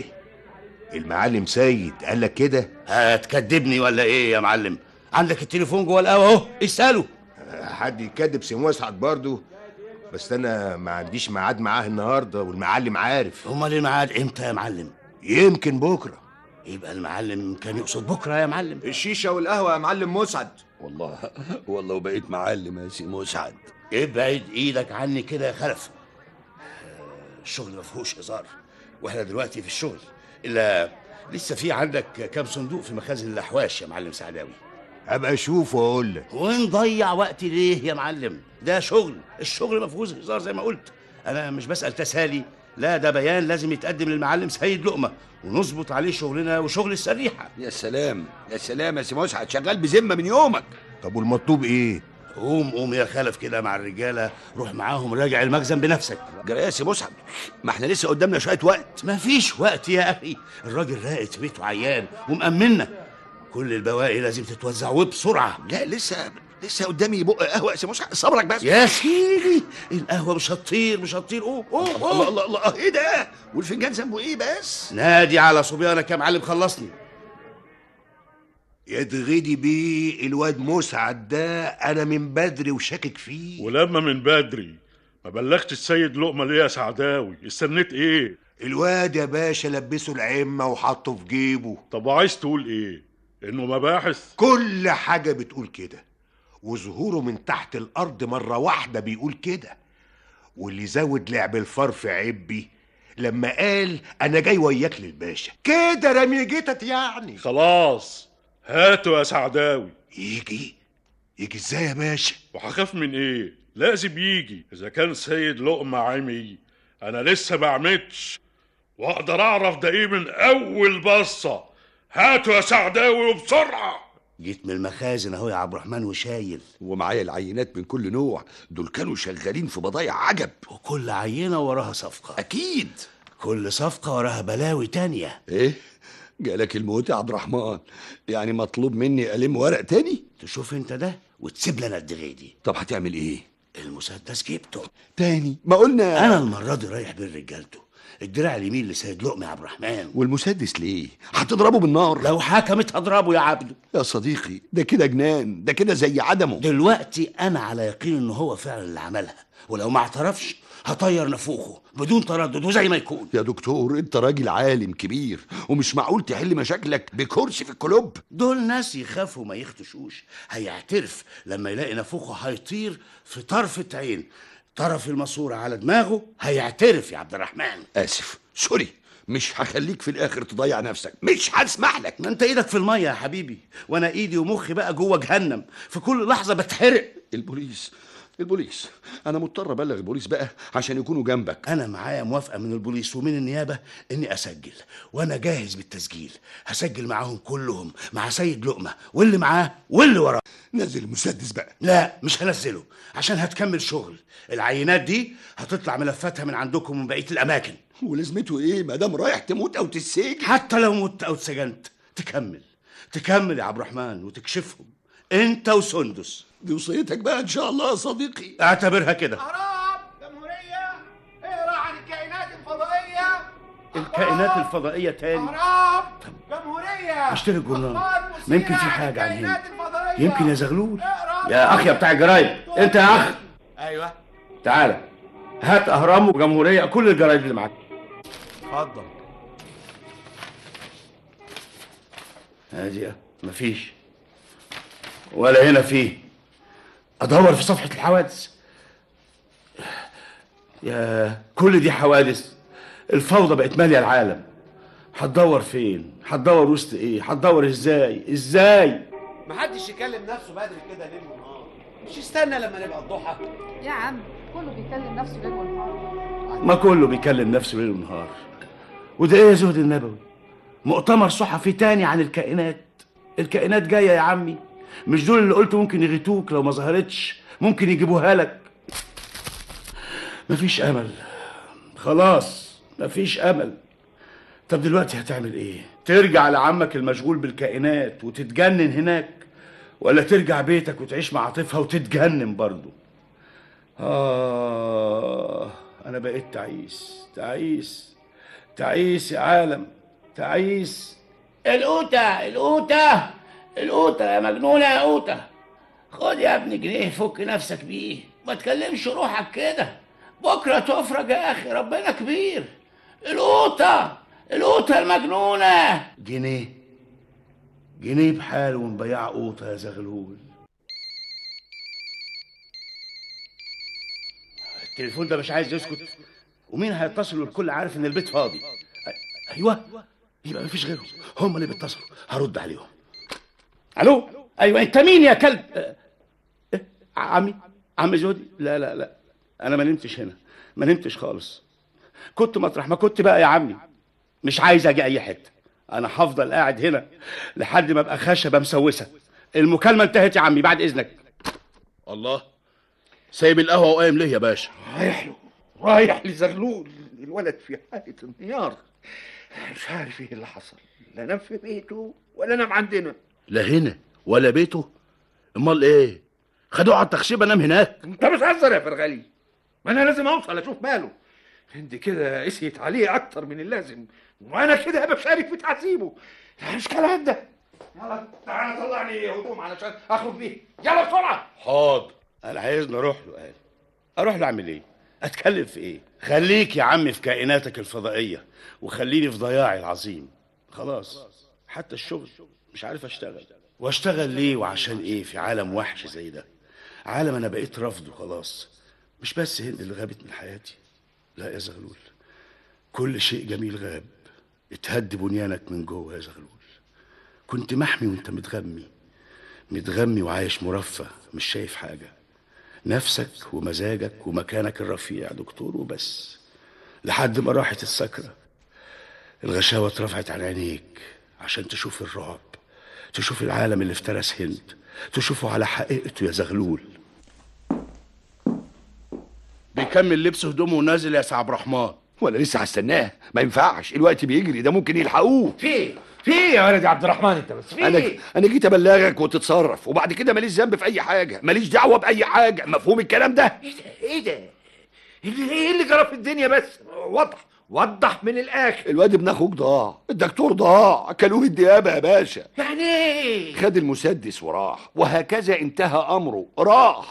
المعلم سيد قال لك كده؟ هتكدبني ولا ايه يا معلم عندك التليفون جوه القهوه اهو اساله حد يكذب سي مسعد برضه بس انا ما عنديش ميعاد معاه النهارده والمعلم عارف امال الميعاد امتى يا معلم يمكن بكره يبقى المعلم كان يقصد بكره يا معلم الشيشه والقهوه يا معلم مسعد والله والله وبقيت معلم يا سي مسعد ابعد ايدك عني كده يا خلف الشغل ما فيهوش هزار واحنا دلوقتي في الشغل الا لسه في عندك كام صندوق في مخازن الاحواش يا معلم سعداوي ابقى اشوف واقول لك ونضيع وقت ليه يا معلم ده شغل الشغل ما فيهوش هزار زي ما قلت انا مش بسال تسالي لا ده بيان لازم يتقدم للمعلم سيد لقمه ونظبط عليه شغلنا وشغل السريحه يا سلام يا سلام يا سي مسعد شغال بذمه من يومك طب والمطلوب ايه قوم قوم يا خلف كده مع الرجاله روح معاهم راجع المخزن بنفسك جرى يا سي مسعد ما احنا لسه قدامنا شويه وقت مفيش وقت يا اخي الراجل راقد في بيته عيان ومأمنا كل البواقي لازم تتوزع وبسرعه لا لسه لسه قدامي بق قهوه يا سي مسعد صبرك بس يا سيدي القهوه مش هتطير مش هتطير قوم قوم الله قوم الله الله ايه ده والفنجان ذنبه ايه بس نادي على صبيانك يا معلم خلصني يتغدي بيه الواد مسعد ده انا من بدري وشاكك فيه ولما من بدري ما بلغتش السيد لقمة ليه يا سعداوي استنيت ايه الواد يا باشا لبسه العمه وحطه في جيبه طب وعايز تقول ايه انه مباحث كل حاجه بتقول كده وظهوره من تحت الارض مره واحده بيقول كده واللي زود لعب الفار في عبي لما قال انا جاي وياك للباشا كده رميجتت يعني خلاص هاتوا يا سعداوي يجي يجي ازاي يا باشا وهخاف من ايه لازم يجي اذا كان سيد لقمة عمي انا لسه ما عملتش واقدر اعرف ده ايه من اول بصة هاتوا يا سعداوي وبسرعة جيت من المخازن اهو يا عبد الرحمن وشايل ومعايا العينات من كل نوع دول كانوا شغالين في بضايع عجب وكل عينة وراها صفقة أكيد كل صفقة وراها بلاوي تانية إيه؟ جالك الموت يا عبد الرحمن يعني مطلوب مني ألم ورق تاني تشوف انت ده وتسيب لنا الدغيدي طب هتعمل إيه؟ المسدس جبته تاني ما قلنا انا المرة دي رايح بين رجالته الدراع اليمين لسيد لقمة يا عبد الرحمن والمسدس ليه؟ هتضربه بالنار لو حكمت هضربه يا عبده يا صديقي ده كده جنان ده كده زي عدمه دلوقتي انا على يقين ان هو فعلا اللي عملها ولو ما اعترفش هطير نافوخه بدون تردد وزي ما يكون يا دكتور انت راجل عالم كبير ومش معقول تحل مشاكلك بكرسي في الكلوب دول ناس يخافوا ما يختشوش هيعترف لما يلاقي نافوخه هيطير في طرفة عين طرف الماسورة على دماغه هيعترف يا عبد الرحمن اسف سوري مش هخليك في الاخر تضيع نفسك مش هسمح لك ما انت ايدك في المية يا حبيبي وانا ايدي ومخي بقى جوه جهنم في كل لحظة بتحرق البوليس البوليس انا مضطر ابلغ البوليس بقى عشان يكونوا جنبك انا معايا موافقة من البوليس ومن النيابة اني اسجل وانا جاهز بالتسجيل هسجل معاهم كلهم مع سيد لقمة واللي معاه واللي وراه نزل المسدس بقى لا مش هنزله عشان هتكمل شغل العينات دي هتطلع ملفاتها من عندكم من بقية الاماكن ولازمته ايه ما دام رايح تموت او تتسجن حتى لو مت او اتسجنت تكمل تكمل يا عبد الرحمن وتكشفهم انت وسندس دي وصيتك بقى ان شاء الله يا صديقي اعتبرها كده أهرام جمهورية اقرا عن الكائنات الفضائية الكائنات الفضائية تاني أهرام جمهورية اشتري الجورنال أخبار ما يمكن في مثيرة عن حاجة عن هنا الكائنات الفضائية يمكن يا زغلول يا اخ يا بتاع الجرايد انت يا اخ أيوه تعالى هات اهرام وجمهورية كل الجرايد اللي معاك اتفضل هادي مفيش ولا هنا فيه ادور في صفحة الحوادث يا كل دي حوادث الفوضى بقت مالية العالم هتدور فين هتدور وسط ايه هتدور ازاي ازاي محدش يكلم نفسه بدري كده ليل ونهار مش يستنى لما نبقى الضحى يا عم كله بيكلم نفسه ليل ونهار ما كله بيكلم نفسه ليل ونهار وده ايه يا زهد النبوي مؤتمر صحفي تاني عن الكائنات الكائنات جايه يا عمي مش دول اللي قلت ممكن يغيتوك لو ما ظهرتش ممكن يجيبوها لك مفيش امل خلاص مفيش امل طب دلوقتي هتعمل ايه ترجع لعمك المشغول بالكائنات وتتجنن هناك ولا ترجع بيتك وتعيش مع عاطفها وتتجنن برضه آه أنا بقيت تعيس تعيس تعيس يا عالم تعيس القوتة القوتة القوتة يا مجنونة يا قوتة خد يا ابني جنيه فك نفسك بيه ما تكلمش روحك كده بكرة تفرج يا أخي ربنا كبير القوتة القوتة المجنونة جنيه جنيه بحاله ونبيع قوطة يا زغلول التليفون ده مش عايز يسكت ومين هيتصل والكل عارف ان البيت فاضي أ- ايوه يبقى مفيش غيرهم هم اللي بيتصلوا هرد عليهم الو ايوه انت مين يا كلب أه، إيه؟ عمي عمي جودي لا لا لا انا ما نمتش هنا ما نمتش خالص كنت مطرح ما كنت بقى يا عمي مش عايز اجي اي حته انا هفضل قاعد هنا لحد ما ابقى خشبه مسوسه المكالمه انتهت يا عمي بعد اذنك الله سايب القهوه وقايم ليه يا باشا رايح له رايح لزغلول الولد في حالة انهيار مش عارف ايه اللي حصل لا نام في بيته ولا نام عندنا لا هنا ولا بيته امال ايه خدوه على التخشيبه نام هناك انت بتهزر يا فرغلي ما انا لازم اوصل اشوف ماله انت كده قسيت عليه اكتر من اللازم وانا كده هبقى شارك في تعذيبه لا مش كلام ده يلا تعالى طلعني هدوم علشان اخرج بيه يلا بسرعه حاضر انا عايزني اروح له قال اروح له اعمل ايه اتكلم في ايه خليك يا عمي في كائناتك الفضائيه وخليني في ضياعي العظيم خلاص حتى الشغل مش عارف اشتغل واشتغل ليه وعشان ايه في عالم وحش زي ده عالم انا بقيت رافضه خلاص مش بس هند اللي غابت من حياتي لا يا زغلول كل شيء جميل غاب اتهد بنيانك من جوه يا زغلول كنت محمي وانت متغمي متغمي وعايش مرفه مش شايف حاجة نفسك ومزاجك ومكانك الرفيع دكتور وبس لحد ما راحت السكرة الغشاوة اترفعت على عينيك عشان تشوف الرعب تشوف العالم اللي افترس هند تشوفه على حقيقته يا زغلول بيكمل لبس هدومه ونازل يا سي عبد الرحمن ولا لسه هستناه ما ينفعش الوقت بيجري ده ممكن يلحقوه في في يا ولد يا عبد الرحمن انت بس في انا انا جيت ابلغك وتتصرف وبعد كده ماليش ذنب في اي حاجه ماليش دعوه باي حاجه مفهوم الكلام ده ايه ده اللي ايه اللي جرى في الدنيا بس وضح وضح من الاخر الواد ابن اخوك ضاع الدكتور ضاع كلوه الديابه يا باشا يعني ايه خد المسدس وراح وهكذا انتهى امره راح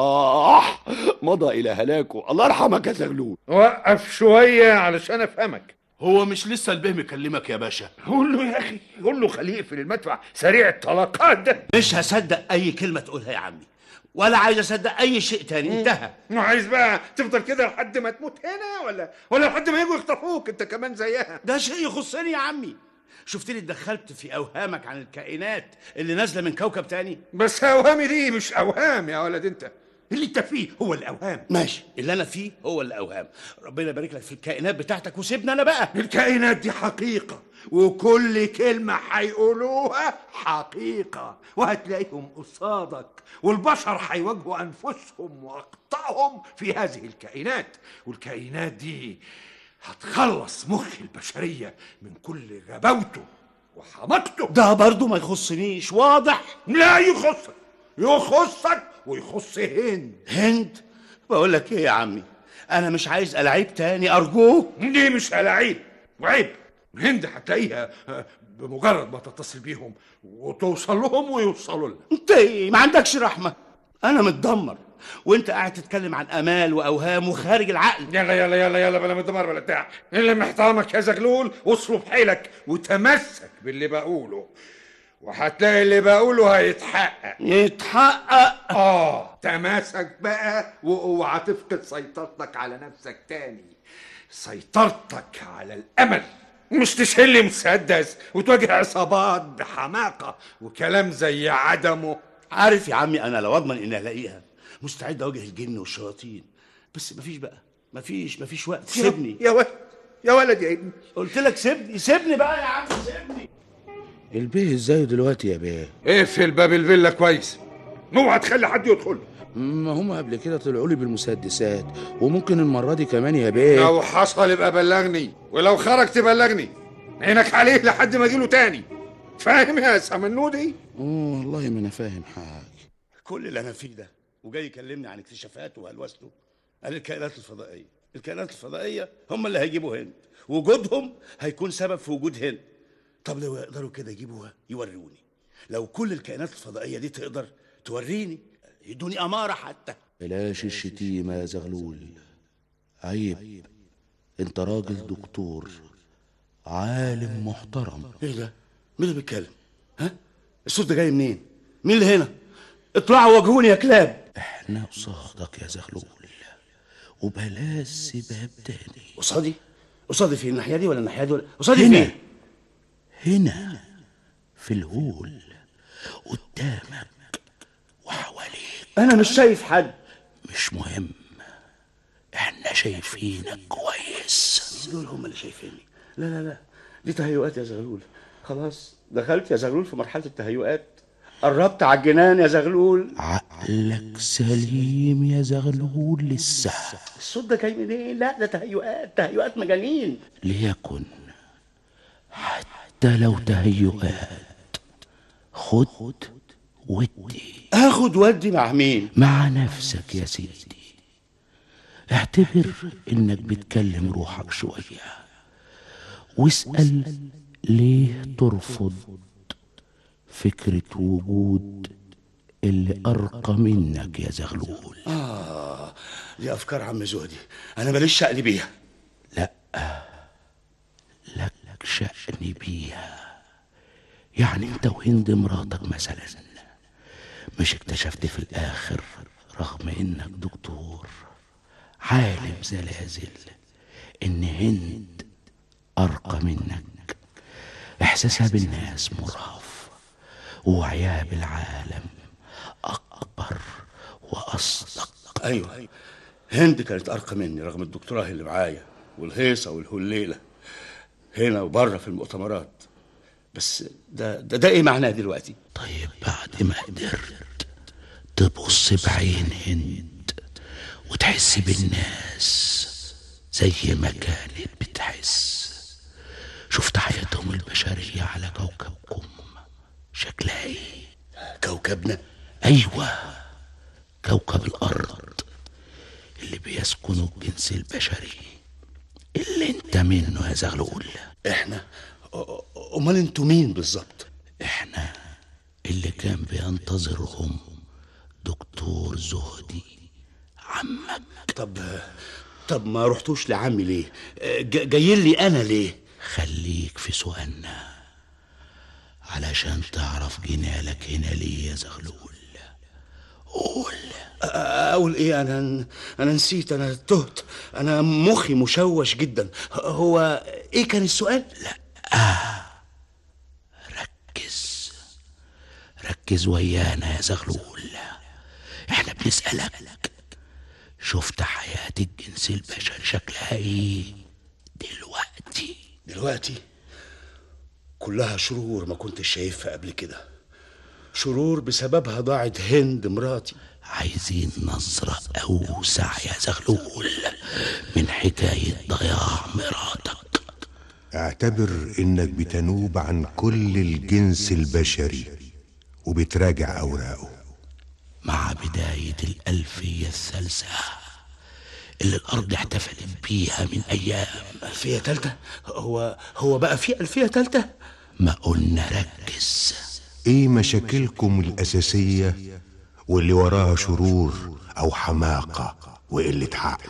راح مضى الى هلاكه الله يرحمك يا زغلول وقف شويه علشان افهمك هو مش لسه البه مكلمك يا باشا قول له يا اخي قول له خليه يقفل المدفع سريع الطلقات ده مش هصدق اي كلمه تقولها يا عمي ولا عايز اصدق اي شيء تاني انتهى عايز بقى تفضل كده لحد ما تموت هنا ولا ولا لحد ما يجوا يخطفوك انت كمان زيها ده شيء يخصني يا عمي شفتني اتدخلت في اوهامك عن الكائنات اللي نازله من كوكب تاني بس اوهامي دي مش اوهام يا ولد انت اللي انت فيه هو الاوهام ماشي اللي انا فيه هو الاوهام ربنا يبارك لك في الكائنات بتاعتك وسيبنا انا بقى الكائنات دي حقيقة وكل كلمة هيقولوها حقيقة وهتلاقيهم قصادك والبشر هيواجهوا أنفسهم وأخطائهم في هذه الكائنات والكائنات دي هتخلص مخ البشرية من كل غباوته وحماقته ده برضه ما يخصنيش واضح لا يخصك يخصك ويخص هند هند بقول لك ايه يا عمي انا مش عايز العيب تاني ارجوك دي مش ألاعيب وعيب هند هتلاقيها آه، بمجرد ما تتصل بيهم وتوصل لهم ويوصلوا لها انت ايه ما عندكش رحمه انا متدمر وانت قاعد تتكلم عن امال واوهام وخارج العقل يلا يلا يلا يلا بلا مدمر بلا بتاع اللي محترمك يا زغلول واصله بحيلك وتمسك باللي بقوله وهتلاقي اللي بقوله هيتحقق يتحقق اه تماسك بقى واوعى تفقد سيطرتك على نفسك تاني سيطرتك على الامل مش تشيل مسدس وتواجه عصابات بحماقه وكلام زي عدمه عارف يا عمي انا لو اضمن اني الاقيها مستعد اواجه الجن والشياطين بس مفيش بقى مفيش مفيش وقت سيبني يا ولد يا ولد يا ابني قلت لك سيبني سيبني بقى يا عم سيبني البيه ازاي دلوقتي يا بيه اقفل باب الفيلا كويس اوعى تخلي حد يدخل ما هم قبل كده طلعوا لي بالمسدسات وممكن المره دي كمان يا بيه لو حصل يبقى بلغني ولو خرج تبلغني عينك عليه لحد ما اجيله تاني فاهم يا سمنودي اه والله ما انا فاهم حاجه كل اللي انا فيه ده وجاي يكلمني عن اكتشافاته وهلوسته قال الكائنات الفضائيه الكائنات الفضائيه هم اللي هيجيبوا هند وجودهم هيكون سبب في وجود هند طب لو يقدروا كده يجيبوها يوروني لو كل الكائنات الفضائيه دي تقدر توريني يدوني اماره حتى بلاش الشتيمه يا زغلول عيب انت راجل دكتور عالم محترم ايه ده مين اللي بيتكلم ها الصوت ده جاي منين مين اللي هنا اطلعوا واجهوني يا كلاب احنا قصادك يا زغلول وبلاش سباب تاني قصادي قصادي في الناحيه دي ولا الناحيه دي ولا قصادي هنا. فين هنا في الهول قدامك انا مش شايف حد مش مهم احنا شايفينك كويس دول هم اللي شايفيني لا لا لا دي تهيؤات يا زغلول خلاص دخلت يا زغلول في مرحله التهيؤات قربت على الجنان يا زغلول عقلك سليم يا زغلول لسه الصوت ده جاي منين لا ده تهيؤات تهيؤات مجانين ليكن حتى لو تهيؤات خد ودي اخد ودي مع مين مع نفسك يا سيدي اعتبر انك بتكلم روحك شوية واسأل ليه ترفض فكرة وجود اللي أرقى منك يا زغلول اه دي افكار عم زهدي انا ماليش شأن بيها لا لك شأن بيها يعني انت وهند مراتك مثلا مش اكتشفت في الآخر رغم انك دكتور عالم زلازل ان هند أرقى منك إحساسها بالناس مرهف ووعيها بالعالم أكبر وأصدق ايوه هند كانت ارقى مني رغم الدكتوراه اللي معايا والهيصه والهليله هنا وبره في المؤتمرات بس ده ده, ده ايه معناه دلوقتي طيب بعد ما قدرت تبص بعين هند وتحس بالناس زي ما كانت بتحس شفت حياتهم البشرية على كوكبكم شكلها ايه كوكبنا ايوه كوكب الارض اللي بيسكنه الجنس البشري اللي انت منه يا زغلول احنا امال انتوا مين بالظبط احنا اللي كان بينتظرهم دكتور زهدي عمك طب طب ما رحتوش لعمي ليه ج- جايين لي انا ليه خليك في سؤالنا علشان تعرف جنالك هنا ليه يا زغلول قول اقول ايه انا انا نسيت انا تهت انا مخي مشوش جدا هو ايه كان السؤال لا ركز ركز ويانا يا زغلول احنا بنسألك شفت حياة الجنس البشري شكلها ايه دلوقتي دلوقتي كلها شرور ما كنتش شايفها قبل كده شرور بسببها ضاعت هند مراتي عايزين نظرة أوسع يا زغلول من حكاية ضياع مراتك اعتبر انك بتنوب عن كل الجنس البشري وبتراجع اوراقه مع بداية الألفية الثالثة اللي الأرض احتفلت بيها من أيام ألفية تالتة هو هو بقى في ألفية تالتة ما قلنا ركز ايه مشاكلكم الاساسيه واللي وراها شرور او حماقه وقله عقل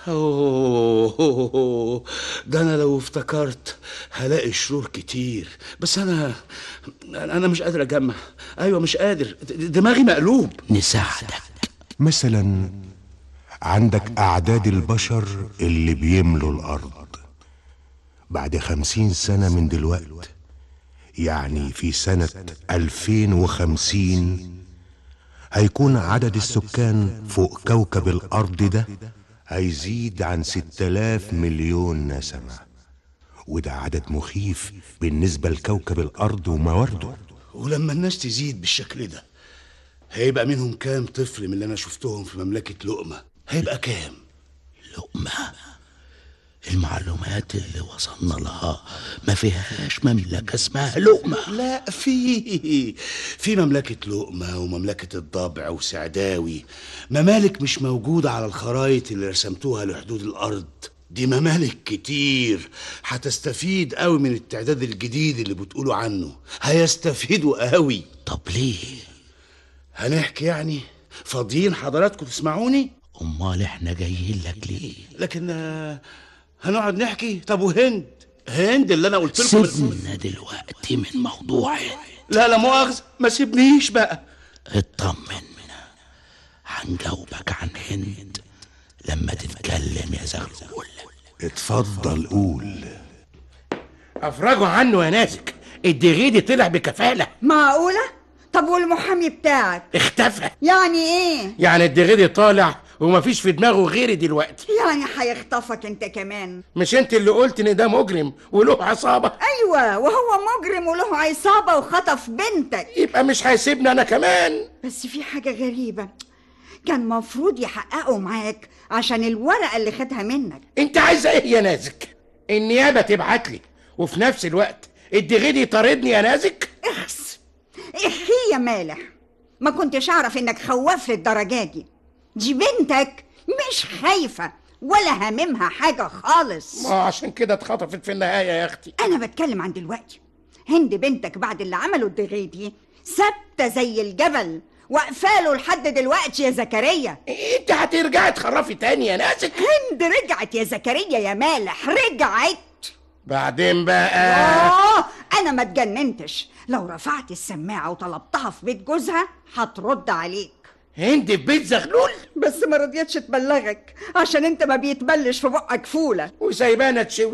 أوه ده أنا لو افتكرت هلاقي شرور كتير بس أنا أنا مش قادر أجمع أيوة مش قادر د- دماغي مقلوب نساعدك مثلا عندك اعداد البشر اللي بيملوا الارض بعد خمسين سنه من دلوقت يعني في سنه 2050 هيكون عدد السكان فوق كوكب الارض ده هيزيد عن 6000 مليون نسمه وده عدد مخيف بالنسبه لكوكب الارض وموارده ولما الناس تزيد بالشكل ده هيبقى منهم كام طفل من اللي أنا شفتهم في مملكة لقمة هيبقى كام لقمة المعلومات اللي وصلنا لها ما فيهاش مملكة اسمها لقمة لا في في مملكة لقمة ومملكة الضبع وسعداوي ممالك مش موجودة على الخرايط اللي رسمتوها لحدود الأرض دي ممالك كتير هتستفيد قوي من التعداد الجديد اللي بتقولوا عنه هيستفيدوا قوي طب ليه هنحكي يعني فاضيين حضراتكم تسمعوني امال احنا جايين لك ليه لكن آه، هنقعد نحكي طب وهند هند اللي انا قلت لكم سيبنا دلوقتي من موضوع لا لا مؤاخذة ما سيبنيش بقى اطمن هنجاوبك عن هند لما تتكلم يا زغلول اتفضل قول افرجوا عنه يا نازك الدغيدي طلع بكفاله معقولة؟ طب والمحامي بتاعك اختفى يعني ايه؟ يعني الدغيدي طالع ومفيش في دماغه غيري دلوقتي يعني هيخطفك انت كمان مش انت اللي قلت ان ده مجرم وله عصابه ايوه وهو مجرم وله عصابة وخطف بنتك يبقى مش هيسيبني انا كمان بس في حاجة غريبة كان مفروض يحققوا معاك عشان الورقة اللي خدها منك انت عايزه ايه يا نازك النيابه تبعت لي وفي نفس الوقت الدغيدي يطاردني يا نازك اخس اخي يا مالح ما كنتش اعرف انك خواف للدرجة دي دي بنتك مش خايفة ولا هاممها حاجة خالص ما عشان كده اتخطفت في النهايه يا اختي انا بتكلم عن دلوقتي هند بنتك بعد اللي عمله الدغيدي ثابته زي الجبل واقفاله لحد دلوقتي يا زكريا انت هترجعي تخرفي تاني يا نازك هند رجعت يا زكريا يا مالح رجعت بعدين بقى اه انا ما اتجننتش لو رفعت السماعه وطلبتها في بيت جوزها هترد عليك هند في بيت زغلول بس ما رضيتش تبلغك عشان انت ما بيتبلش في بقك فوله وسايبانا تشوي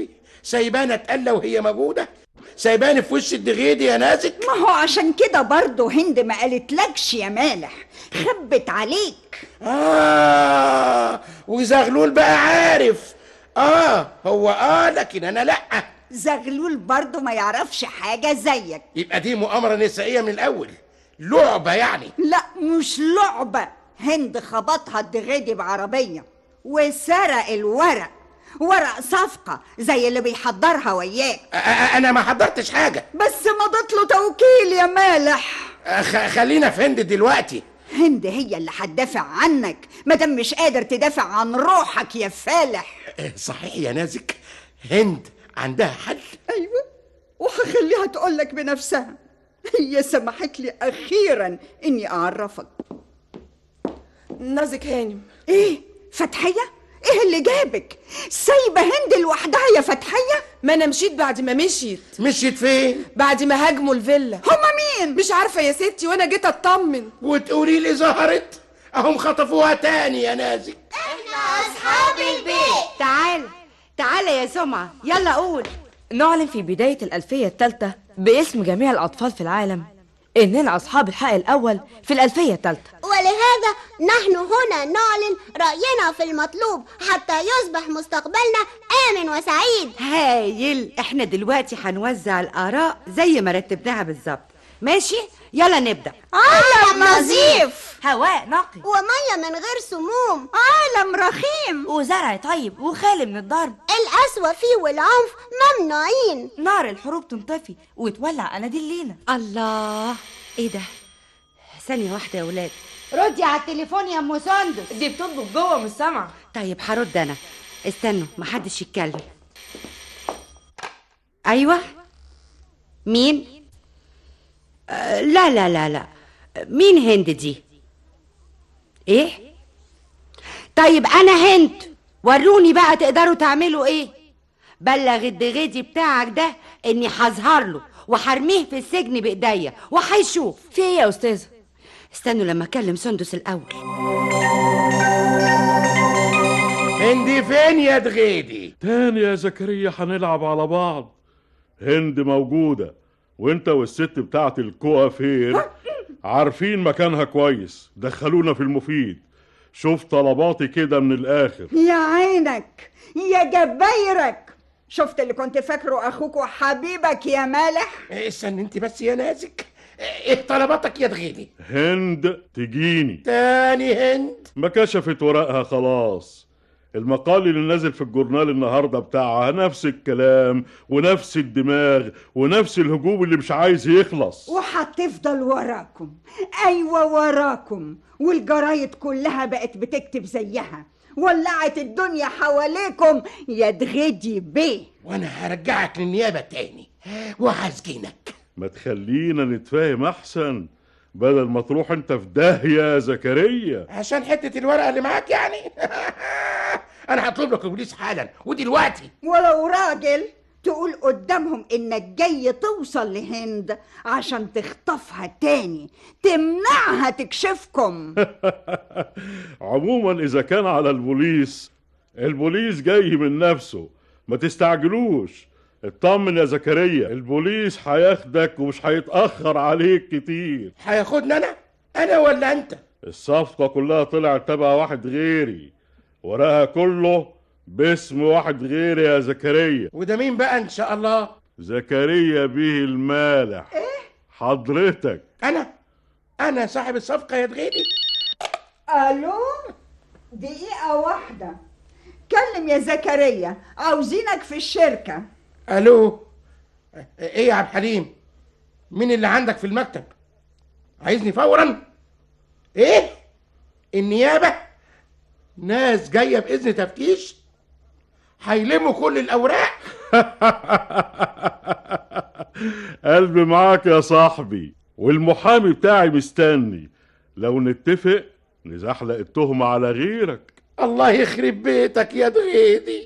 سايبانا اتقلى وهي موجوده سايباني في وش الدغيدي يا نازك ما هو عشان كده برضه هند ما قالتلكش يا مالح خبت عليك اه وزغلول بقى عارف اه هو اه لكن انا لا زغلول برضه ما يعرفش حاجة زيك يبقى دي مؤامره نسائيه من الاول لعبه يعني لا مش لعبة هند خبطها الدغيدي بعربية وسرق الورق ورق صفقة زي اللي بيحضرها وياك آه، آه، انا ما حضرتش حاجه بس مضت له توكيل يا مالح آه، خ- خلينا في هند دلوقتي هند هي اللي هتدافع عنك مادام مش قادر تدافع عن روحك يا فالح آه، صحيح يا نازك هند عندها حل ايوه وهخليها تقولك بنفسها هي سمحت لي اخيرا اني اعرفك نازك هانم ايه فتحيه ايه اللي جابك سايبه هند لوحدها يا فتحيه ما انا مشيت بعد ما مشيت مشيت فين بعد ما هاجموا الفيلا هما مين مش عارفه يا ستي وانا جيت اطمن وتقولي لي ظهرت اهم خطفوها تاني يا نازك أصحاب البيت تعال تعال يا سمعة يلا قول نعلن في بداية الألفية الثالثة باسم جميع الأطفال في العالم إننا أصحاب الحق الأول في الألفية الثالثة ولهذا نحن هنا نعلن رأينا في المطلوب حتى يصبح مستقبلنا آمن وسعيد هايل احنا دلوقتي هنوزع الآراء زي ما رتبناها بالظبط ماشي يلا نبدأ عالم نظيف هواء نقي ومية من غير سموم عالم رخيم وزرع طيب وخالي من الضرب القسوة فيه والعنف ممنوعين نار الحروب تنطفي وتولع أناديل لينا الله ايه ده ثانية واحدة يا ولاد ردي على التليفون يا أم سندس دي بتطبخ جوه مش سامعة طيب هرد انا استنوا محدش يتكلم ايوه مين آه لا لا لا لا مين هند دي ايه طيب انا هند وروني بقى تقدروا تعملوا ايه بلغ الدغيدي بتاعك ده اني هظهر له وحرميه في السجن بايديا وهيشوف في ايه يا استاذه استنوا لما اكلم سندس الاول هندي فين يا دغيدي تاني يا زكريا هنلعب على بعض هند موجودة وانت والست بتاعت الكوافير عارفين مكانها كويس دخلونا في المفيد شوف طلباتي كده من الآخر يا عينك يا جبايرك شفت اللي كنت فاكره اخوك وحبيبك يا مالح إيه، استنى انت بس يا نازك ايه طلباتك يا دغيدي هند تجيني تاني هند ما كشفت ورقها خلاص المقال اللي نازل في الجورنال النهارده بتاعها نفس الكلام ونفس الدماغ ونفس الهجوم اللي مش عايز يخلص وهتفضل وراكم ايوه وراكم والجرايد كلها بقت بتكتب زيها ولعت الدنيا حواليكم يا دغدي بيه وانا هرجعك للنيابه تاني وهسجنك ما تخلينا نتفاهم احسن بدل ما تروح انت في داهيه يا زكريا عشان حته الورقه اللي معاك يعني انا هطلب لك البوليس حالا ودلوقتي ولو راجل تقول قدامهم انك جاي توصل لهند عشان تخطفها تاني تمنعها تكشفكم عموما اذا كان على البوليس البوليس جاي من نفسه ما تستعجلوش اطمن يا زكريا البوليس هياخدك ومش هيتاخر عليك كتير هياخدني انا انا ولا انت الصفقه كلها طلعت تبع واحد غيري وراها كله باسم واحد غيري يا زكريا وده مين بقى ان شاء الله زكريا به المالح ايه حضرتك انا انا صاحب الصفقه يا دغيدي الو دقيقة واحدة كلم يا زكريا عاوزينك في الشركة الو ايه يا عبد الحليم مين اللي عندك في المكتب عايزني فورا ايه النيابه ناس جايه باذن تفتيش هيلموا كل الاوراق قلبي معاك يا صاحبي والمحامي بتاعي مستني لو نتفق نزحلق التهمة على غيرك الله يخرب بيتك يا دغيدي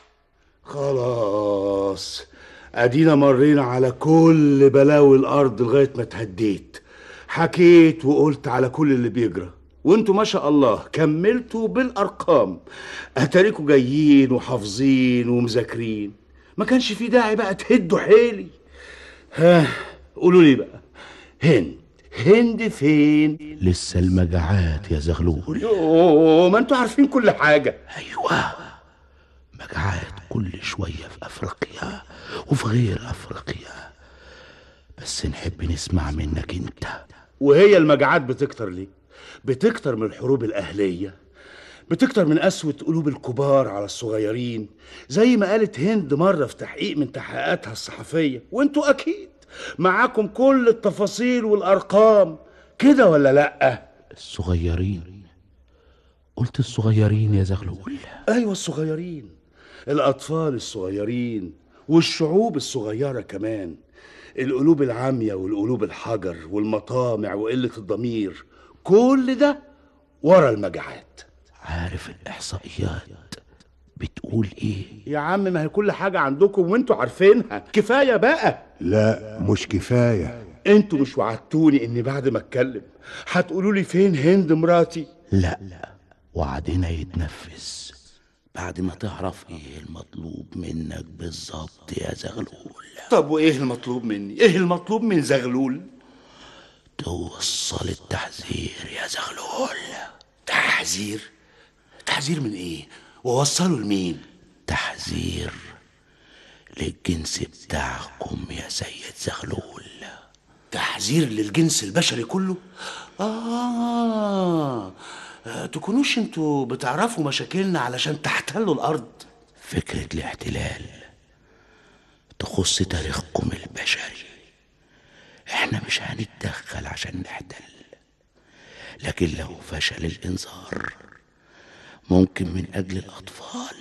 خلاص ادينا مرينا على كل بلاوي الارض لغايه ما اتهديت حكيت وقلت على كل اللي بيجرى وانتوا ما شاء الله كملتوا بالارقام اتاريكوا جايين وحافظين ومذاكرين ما كانش في داعي بقى تهدوا حيلي ها قولوا لي بقى هند هند فين لسه المجاعات يا زغلول يوه ما انتوا عارفين كل حاجة ايوه مجاعات كل شوية في افريقيا وفي غير افريقيا بس نحب نسمع منك انت وهي المجاعات بتكتر ليه بتكتر من الحروب الأهلية بتكتر من قسوة قلوب الكبار على الصغيرين زي ما قالت هند مرة في تحقيق من تحقيقاتها الصحفية وانتوا أكيد معاكم كل التفاصيل والأرقام كده ولا لأ الصغيرين قلت الصغيرين يا زغلول أيوة الصغيرين الأطفال الصغيرين والشعوب الصغيرة كمان القلوب العامية والقلوب الحجر والمطامع وقلة الضمير كل ده ورا المجاعات عارف الإحصائيات بتقول إيه يا عم ما هي كل حاجة عندكم وانتوا عارفينها كفاية بقى لا مش كفاية انتوا مش وعدتوني اني بعد ما اتكلم هتقولوا لي فين هند مراتي لا وعدنا يتنفذ بعد ما تعرف ايه المطلوب منك بالظبط يا زغلول طب وايه المطلوب مني ايه المطلوب من زغلول توصل التحذير يا زغلول تحذير تحذير من ايه ووصله لمين تحذير للجنس بتاعكم يا سيد زغلول تحذير للجنس البشري كله آه آه، تكونوش انتوا بتعرفوا مشاكلنا علشان تحتلوا الأرض فكرة الاحتلال تخص تاريخكم البشري احنا مش هنتدخل عشان نحتل لكن لو فشل الانذار ممكن من اجل الاطفال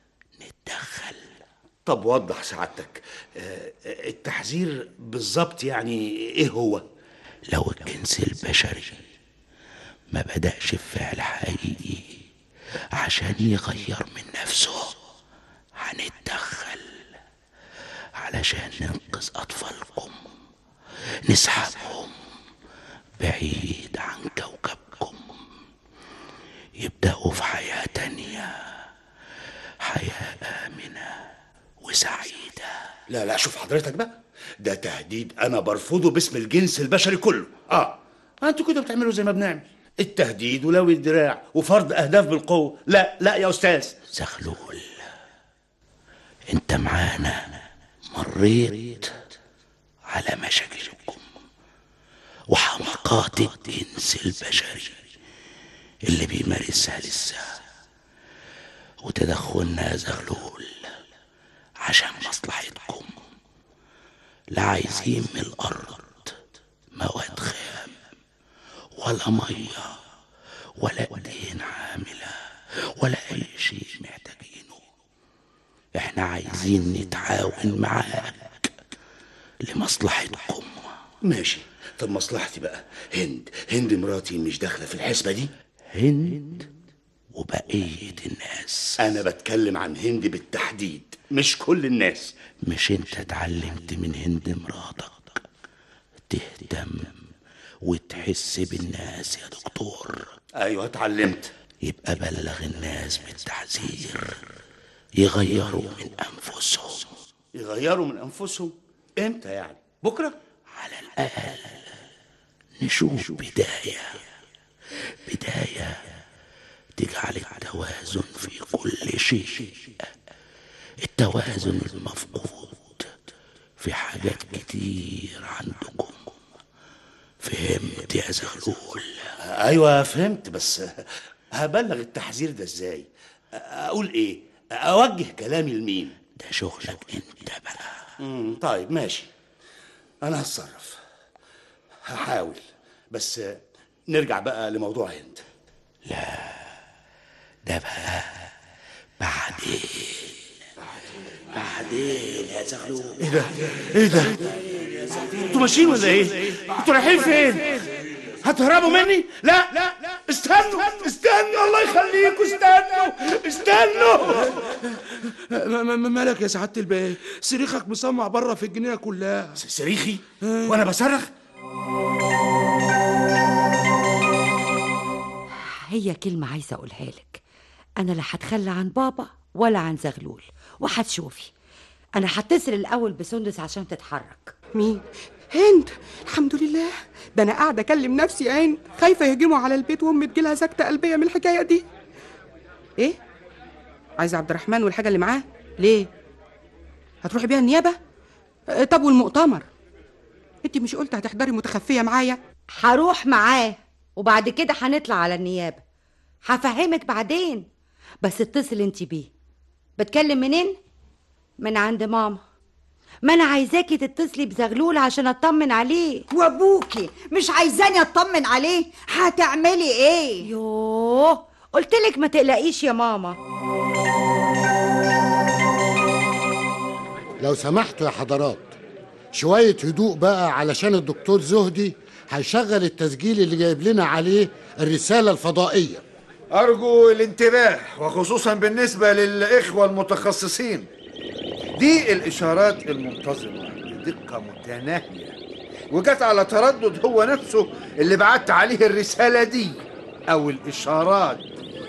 طب وضح سعادتك آه، التحذير بالظبط يعني ايه هو لو الجنس البشري ما بدأش بفعل حقيقي عشان يغير من نفسه هنتدخل علشان ننقذ أطفالكم نسحبهم بعيد عن كوكبكم يبدأوا في حياة تانية حياة آمنة وسعيدة لا لا شوف حضرتك بقى ده تهديد انا برفضه باسم الجنس البشري كله اه انتوا كده بتعملوا زي ما بنعمل التهديد ولو الدراع وفرض اهداف بالقوه لا لا يا استاذ زغلول انت معانا مريت على مشاكلكم وحماقات الجنس البشري اللي بيمارسها لسه وتدخلنا يا زغلول عشان مصلحتكم لا عايزين من الأرض مواد خام ولا مية ولا ايدين عاملة ولا أي شيء محتاجينه احنا عايزين نتعاون معاك لمصلحتكم ماشي طب مصلحتي بقى هند هند مراتي مش داخله في الحسبه دي هند وبقية الناس انا بتكلم عن هند بالتحديد مش كل الناس مش انت اتعلمت من هند مراتك تهتم وتحس بالناس يا دكتور ايوه اتعلمت يبقى بلغ الناس بالتحذير يغيروا من انفسهم يغيروا من انفسهم امتى يعني بكره على الاقل نشوف بدايه بدايه تجعل التوازن في كل شيء التوازن المفقود في حاجات كتير عندكم فهمت يا زغلول ايوه فهمت بس هبلغ التحذير ده ازاي اقول ايه اوجه كلامي لمين ده شغلك انت بقى امم طيب ماشي انا هتصرف هحاول بس نرجع بقى لموضوع هند ده بقى بعدين بعدين يا زغلول ايه ده ايه ده انتوا ماشيين ولا ايه انتوا رايحين فين هتهربوا مني لا لا استنوا استنوا الله يخليكم استنوا استنوا م- م- مالك يا سعادة البيه صريخك مسمع بره في الجنينة كلها صريخي وانا بصرخ هي كلمة عايزة أقولها لك أنا لا هتخلى عن بابا ولا عن زغلول وهتشوفي انا هتصل الاول بسندس عشان تتحرك مين هند الحمد لله ده انا قاعده اكلم نفسي يا عين خايفه يهجموا على البيت وامي تجيلها سكته قلبيه من الحكايه دي ايه عايزه عبد الرحمن والحاجه اللي معاه ليه هتروحي بيها النيابه آه، طب والمؤتمر انت مش قلت هتحضري متخفيه معايا هروح معاه وبعد كده هنطلع على النيابه هفهمك بعدين بس اتصل انت بيه بتكلم منين من عند ماما ما انا عايزاكي تتصلي بزغلول عشان اطمن عليه وابوكي مش عايزاني اطمن عليه هتعملي ايه يوه قلتلك ما تقلقيش يا ماما لو سمحتوا يا حضرات شوية هدوء بقى علشان الدكتور زهدي هيشغل التسجيل اللي جايب لنا عليه الرسالة الفضائية أرجو الانتباه وخصوصا بالنسبة للإخوة المتخصصين دي الإشارات المنتظمة بدقة متناهية وجت على تردد هو نفسه اللي بعت عليه الرسالة دي أو الإشارات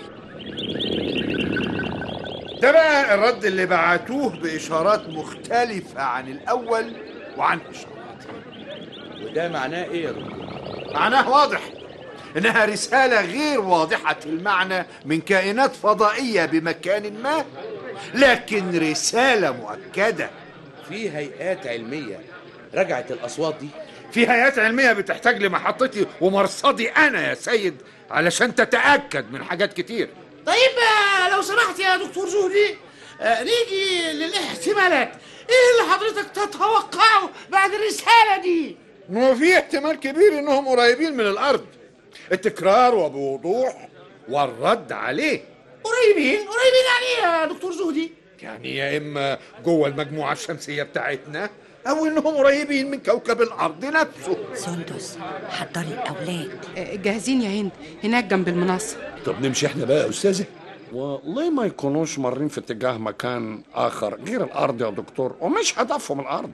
ده بقى الرد اللي بعتوه بإشارات مختلفة عن الأول وعن إشارات وده معناه ايه يا دكتور؟ معناه واضح إنها رسالة غير واضحة المعنى من كائنات فضائية بمكان ما لكن رسالة مؤكدة في هيئات علمية رجعت الأصوات دي في هيئات علمية بتحتاج لمحطتي ومرصدي أنا يا سيد علشان تتأكد من حاجات كتير طيب آه، لو سمحت يا دكتور زهدي آه، نيجي للاحتمالات ايه اللي حضرتك تتوقعه بعد الرسالة دي ما في احتمال كبير انهم قريبين من الارض التكرار وبوضوح والرد عليه قريبين قريبين يعني ايه يا دكتور زهدي يعني يا اما جوه المجموعه الشمسيه بتاعتنا او انهم قريبين من كوكب الارض نفسه سندس حضري الاولاد جاهزين يا هند هناك جنب المنصه طب نمشي احنا بقى يا أستاذة وليه ما يكونوش مارين في اتجاه مكان آخر غير الأرض يا دكتور ومش هدفهم الأرض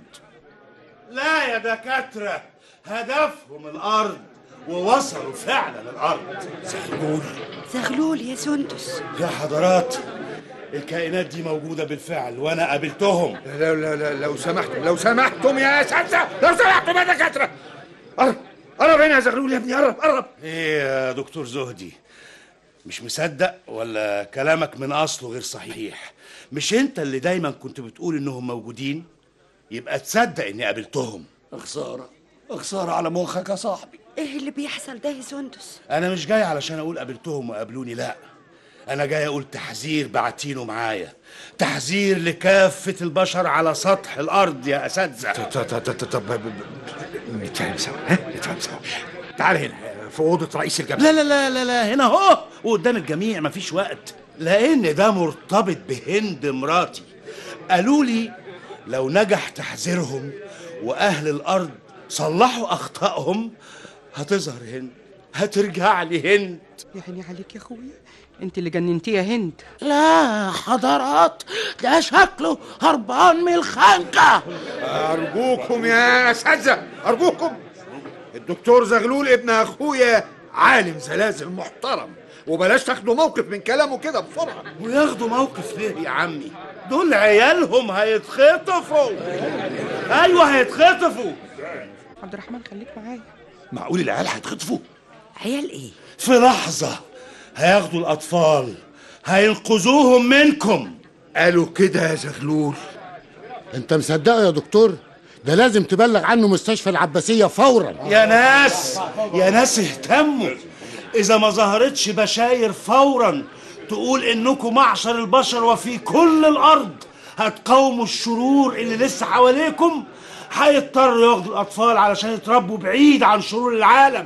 لا يا دكاترة هدفهم الأرض ووصلوا فعلا الأرض زغلول زغلول يا سندس يا حضرات الكائنات دي موجودة بالفعل وأنا قابلتهم لا لا لا لو سمحتم لو سمحتم يا اساتذه لو سمحتم يا دكاتره قرب قرب هنا يا زغلول يا ابني قرب قرب إيه يا دكتور زهدي مش مصدق ولا كلامك من أصله غير صحيح مش أنت اللي دايما كنت بتقول إنهم موجودين يبقى تصدق إني قابلتهم خسارة خسارة على مخك يا صاحبي ايه اللي بيحصل ده يا سندس أنا مش جاي علشان أقول قابلتهم وقابلوني لأ أنا جاي أقول تحذير بعتينه معايا تحذير لكافة البشر على سطح الأرض يا أساتذة طب نتفاهم سوا ها نتفاهم سوا تعال هنا في اوضه رئيس الجامعه لا لا لا لا لا هنا اهو وقدام الجميع مفيش وقت لان ده مرتبط بهند مراتي قالوا لي لو نجح تحذيرهم واهل الارض صلحوا اخطائهم هتظهر هند هترجع لي هند يا عيني عليك يا اخويا انت اللي جننتيه يا هند لا حضرات ده شكله هربان من الخنقة ارجوكم يا اساتذه ارجوكم الدكتور زغلول ابن اخويا عالم زلازل محترم وبلاش تاخدوا موقف من كلامه كده بسرعه وياخدوا موقف ليه يا عمي دول عيالهم هيتخطفوا ايوه هيتخطفوا عبد الرحمن خليك معايا معقول العيال هيتخطفوا عيال ايه في لحظة هياخدوا الأطفال هينقذوهم منكم قالوا كده يا زغلول انت مصدقه يا دكتور ده لازم تبلغ عنه مستشفى العباسية فورا يا ناس يا ناس اهتموا إذا ما ظهرتش بشاير فورا تقول إنكم معشر البشر وفي كل الأرض هتقاوموا الشرور اللي لسه حواليكم هيضطروا ياخدوا الأطفال علشان يتربوا بعيد عن شرور العالم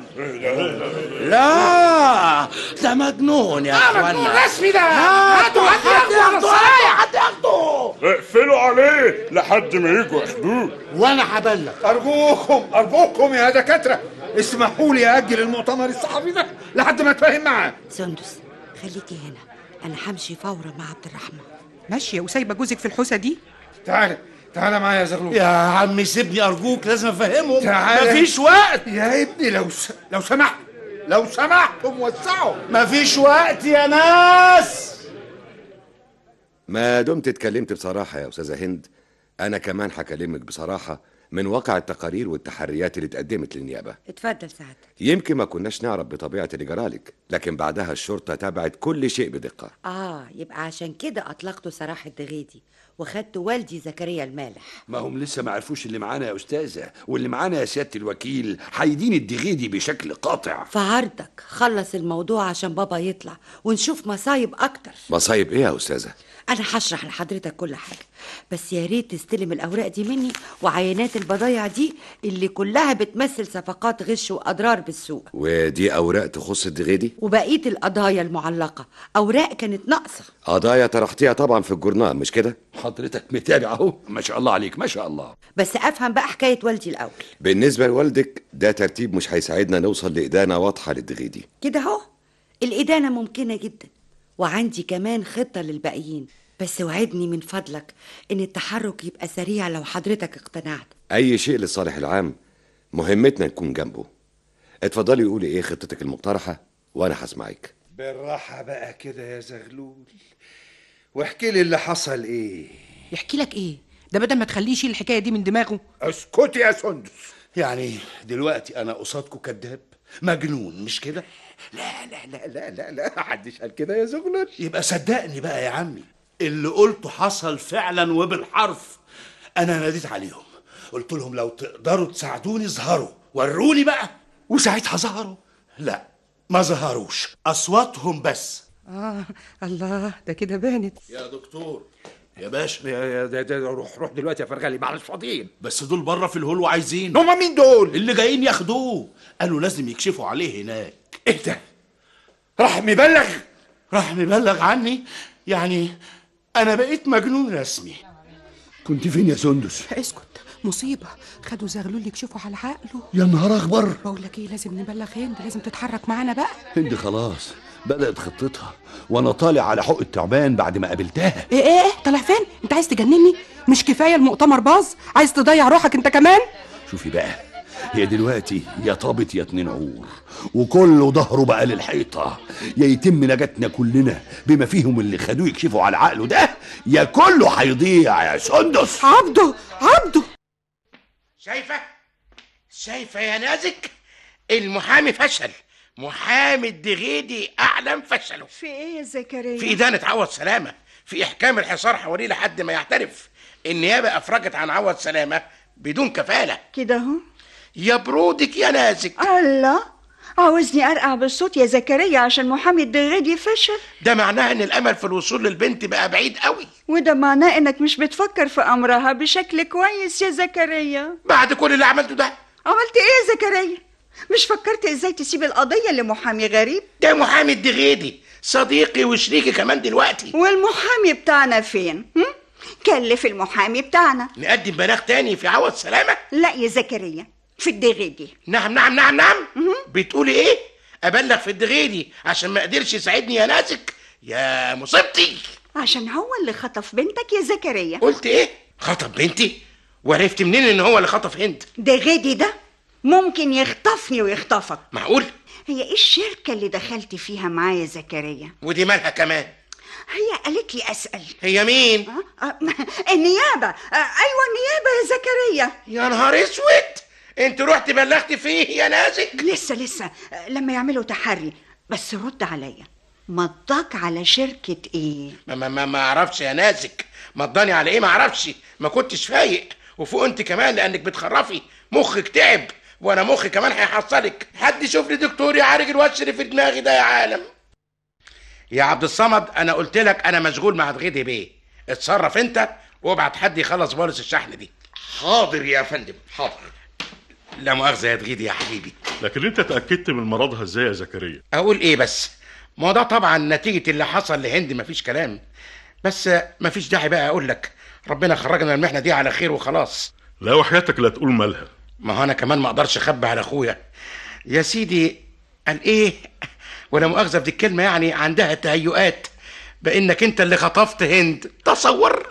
لا ده مجنون يا اخوانا مجنون رسمي ده هاتوا حد ياخده حد ياخده اقفلوا عليه لحد ما يجوا ياخدوه وانا هبلغ ارجوكم ارجوكم يا دكاتره اسمحوا لي اجل المؤتمر الصحفي ده لحد ما اتفاهم معاه سندس خليكي هنا انا همشي فورا مع عبد الرحمن ماشيه وسايبه جوزك في الحوسه دي تعالى تعالى معايا يا زغلول يا عمي سيبني أرجوك لازم أفهمهم تعالى مفيش وقت يا ابني لو س... لو سمحت لو سمحتم وسعوا مفيش وقت يا ناس ما دمت اتكلمت بصراحة يا أستاذة هند انا كمان هكلمك بصراحه من واقع التقارير والتحريات اللي اتقدمت للنيابه اتفضل سعادتك يمكن ما كناش نعرف بطبيعه اللي جرالك لكن بعدها الشرطه تابعت كل شيء بدقه اه يبقى عشان كده اطلقتوا سراح الدغيدي وخدت والدي زكريا المالح ما هم لسه ما عرفوش اللي معانا يا استاذه واللي معانا يا سياده الوكيل هيدين الدغيدي بشكل قاطع في عرضك خلص الموضوع عشان بابا يطلع ونشوف مصايب اكتر مصايب ايه يا استاذه انا هشرح لحضرتك كل حاجه بس يا ريت تستلم الاوراق دي مني وعينات البضايع دي اللي كلها بتمثل صفقات غش واضرار بالسوق ودي اوراق تخص الدغيدي وبقيه القضايا المعلقه اوراق كانت ناقصه قضايا طرحتيها طبعا في الجورنال مش كده حضرتك متابع اهو ما شاء الله عليك ما شاء الله بس افهم بقى حكايه والدي الاول بالنسبه لوالدك ده ترتيب مش هيساعدنا نوصل لادانه واضحه للدغيدي كده اهو الادانه ممكنه جدا وعندي كمان خطه للباقيين بس وعدني من فضلك ان التحرك يبقى سريع لو حضرتك اقتنعت اي شيء للصالح العام مهمتنا نكون جنبه اتفضلي قولي ايه خطتك المقترحه وانا هسمعك بالراحة بقى كده يا زغلول واحكي لي اللي حصل ايه يحكي لك ايه ده بدل ما تخليه يشيل الحكايه دي من دماغه اسكتي يا سندس يعني دلوقتي انا قصادكم كذاب مجنون مش كده لا لا لا لا لا لا محدش قال كده يا زغلول يبقى صدقني بقى يا عمي اللي قلته حصل فعلا وبالحرف انا ناديت عليهم قلت لهم لو تقدروا تساعدوني اظهروا وروني بقى وساعتها ظهروا لا ما ظهروش اصواتهم بس اه الله ده كده بانت يا دكتور يا باشا يا يا ده ده روح روح دلوقتي يا فرغلي معلش فاضيين بس دول بره في الهول وعايزين هما مين دول اللي جايين ياخدوه قالوا لازم يكشفوا عليه هناك ايه ده راح مبلغ راح مبلغ عني يعني انا بقيت مجنون رسمي كنت فين يا سندس اسكت مصيبه خدوا زغلول يكشفوا على عقله يا نهار اخبر بقول لك ايه لازم نبلغ هند لازم تتحرك معانا بقى هند خلاص بدأت خطتها وانا طالع على حق التعبان بعد ما قابلتها ايه ايه طالع فين انت عايز تجنني مش كفايه المؤتمر باظ عايز تضيع روحك انت كمان شوفي بقى هي دلوقتي يا طابت يا اتنين عور وكله ظهره بقى للحيطة يا يتم نجاتنا كلنا بما فيهم اللي خدوه يكشفوا على عقله ده يا كله هيضيع يا سندس عبده عبده شايفة شايفة يا نازك المحامي فشل محامي الدغيدي أعلم فشله في ايه يا زكريا في إدانة عوض سلامة في إحكام الحصار حواليه لحد ما يعترف النيابة أفرجت عن عوض سلامة بدون كفالة كده اهو يا برودك يا نازك الله عاوزني ارقع بالصوت يا زكريا عشان محامي الدغيدي فشل ده معناه ان الامل في الوصول للبنت بقى بعيد قوي وده معناه انك مش بتفكر في امرها بشكل كويس يا زكريا بعد كل اللي عملته ده عملت ايه يا زكريا مش فكرت ازاي تسيب القضية لمحامي غريب ده محامي الدغيدي صديقي وشريكي كمان دلوقتي والمحامي بتاعنا فين هم؟ كلف المحامي بتاعنا نقدم بلاغ تاني في عوض سلامة لا يا زكريا في الدغيدي نعم نعم نعم نعم بتقولي ايه ابلغ في الدغيدي عشان ما قدرش يساعدني يا نازك يا مصيبتي عشان هو اللي خطف بنتك يا زكريا قلت ايه خطف بنتي وعرفت منين ان هو اللي خطف هند دغيدي ده ممكن يخطفني ويخطفك معقول هي ايه الشركة اللي دخلت فيها معايا زكريا ودي مالها كمان هي قالت لي اسأل هي مين أه؟ أه، النيابة أه، ايوه النيابة يا زكريا يا نهار اسود انت رحت بلغت فيه يا نازك لسه لسه أه، لما يعملوا تحري بس رد عليا مضاك على شركة ايه ما ما ما, ما اعرفش يا نازك مضاني على ايه ما اعرفش ما كنتش فايق وفوق انت كمان لانك بتخرفي مخك تعب وانا مخي كمان هيحصلك حد يشوف لي دكتور يعالج الوش اللي في دماغي ده يا عالم يا عبد الصمد انا قلت لك انا مشغول مع دغيدي بيه اتصرف انت وابعت حد يخلص بولس الشحن دي حاضر يا فندم حاضر لا مؤاخذه يا دغيدي يا حبيبي لكن انت اتاكدت من مرضها ازاي يا زكريا اقول ايه بس ما هو ده طبعا نتيجه اللي حصل لهند مفيش كلام بس مفيش داعي بقى اقول لك ربنا خرجنا من المحنه دي على خير وخلاص لا وحياتك لا تقول مالها ما هو انا كمان ما اقدرش اخبي على اخويا يا سيدي قال ايه ولا مؤاخذه في دي الكلمه يعني عندها تهيؤات بانك انت اللي خطفت هند تصور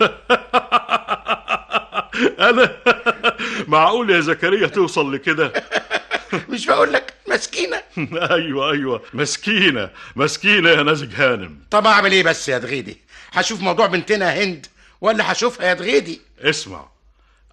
انا معقول يا زكريا توصل لكده مش بقول لك مسكينه ايوه ايوه مسكينه مسكينه يا نازك هانم طب اعمل ايه بس يا دغيدي هشوف موضوع بنتنا هند ولا هشوفها يا دغيدي اسمع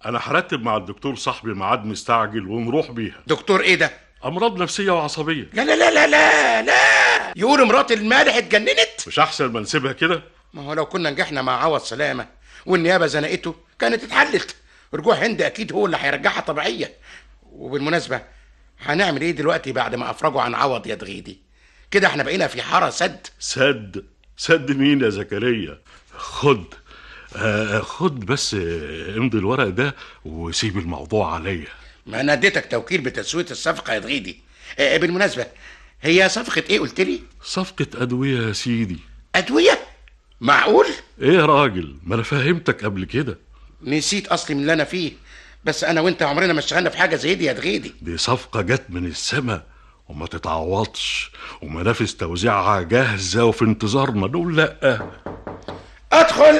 انا هرتب مع الدكتور صاحبي ميعاد مستعجل ونروح بيها دكتور ايه ده امراض نفسيه وعصبيه لا لا لا لا لا لا يقولوا مرات المالح اتجننت مش احسن ما نسيبها كده ما هو لو كنا نجحنا مع عوض سلامه والنيابه زنقته كانت اتحلت رجوع هند اكيد هو اللي هيرجعها طبيعيه وبالمناسبه هنعمل ايه دلوقتي بعد ما افرجوا عن عوض يا دغيدي كده احنا بقينا في حاره سد سد سد مين يا زكريا خد آه خد بس آه، امضي الورق ده وسيب الموضوع عليا ما انا اديتك توكيل بتسويه الصفقه يا دغيدي آه، بالمناسبه هي صفقه ايه قلت لي صفقة أدوية يا سيدي ادويه معقول إيه يا راجل ما أنا فهمتك قبل كده نسيت اصلي من اللي انا فيه بس انا وانت عمرنا ما اشتغلنا في حاجه زي دي يا دغيدي دي صفقة جت من السماء وما تتعوضش ومنافذ توزيعها جاهزة وفي انتظارنا نقول لأ ادخل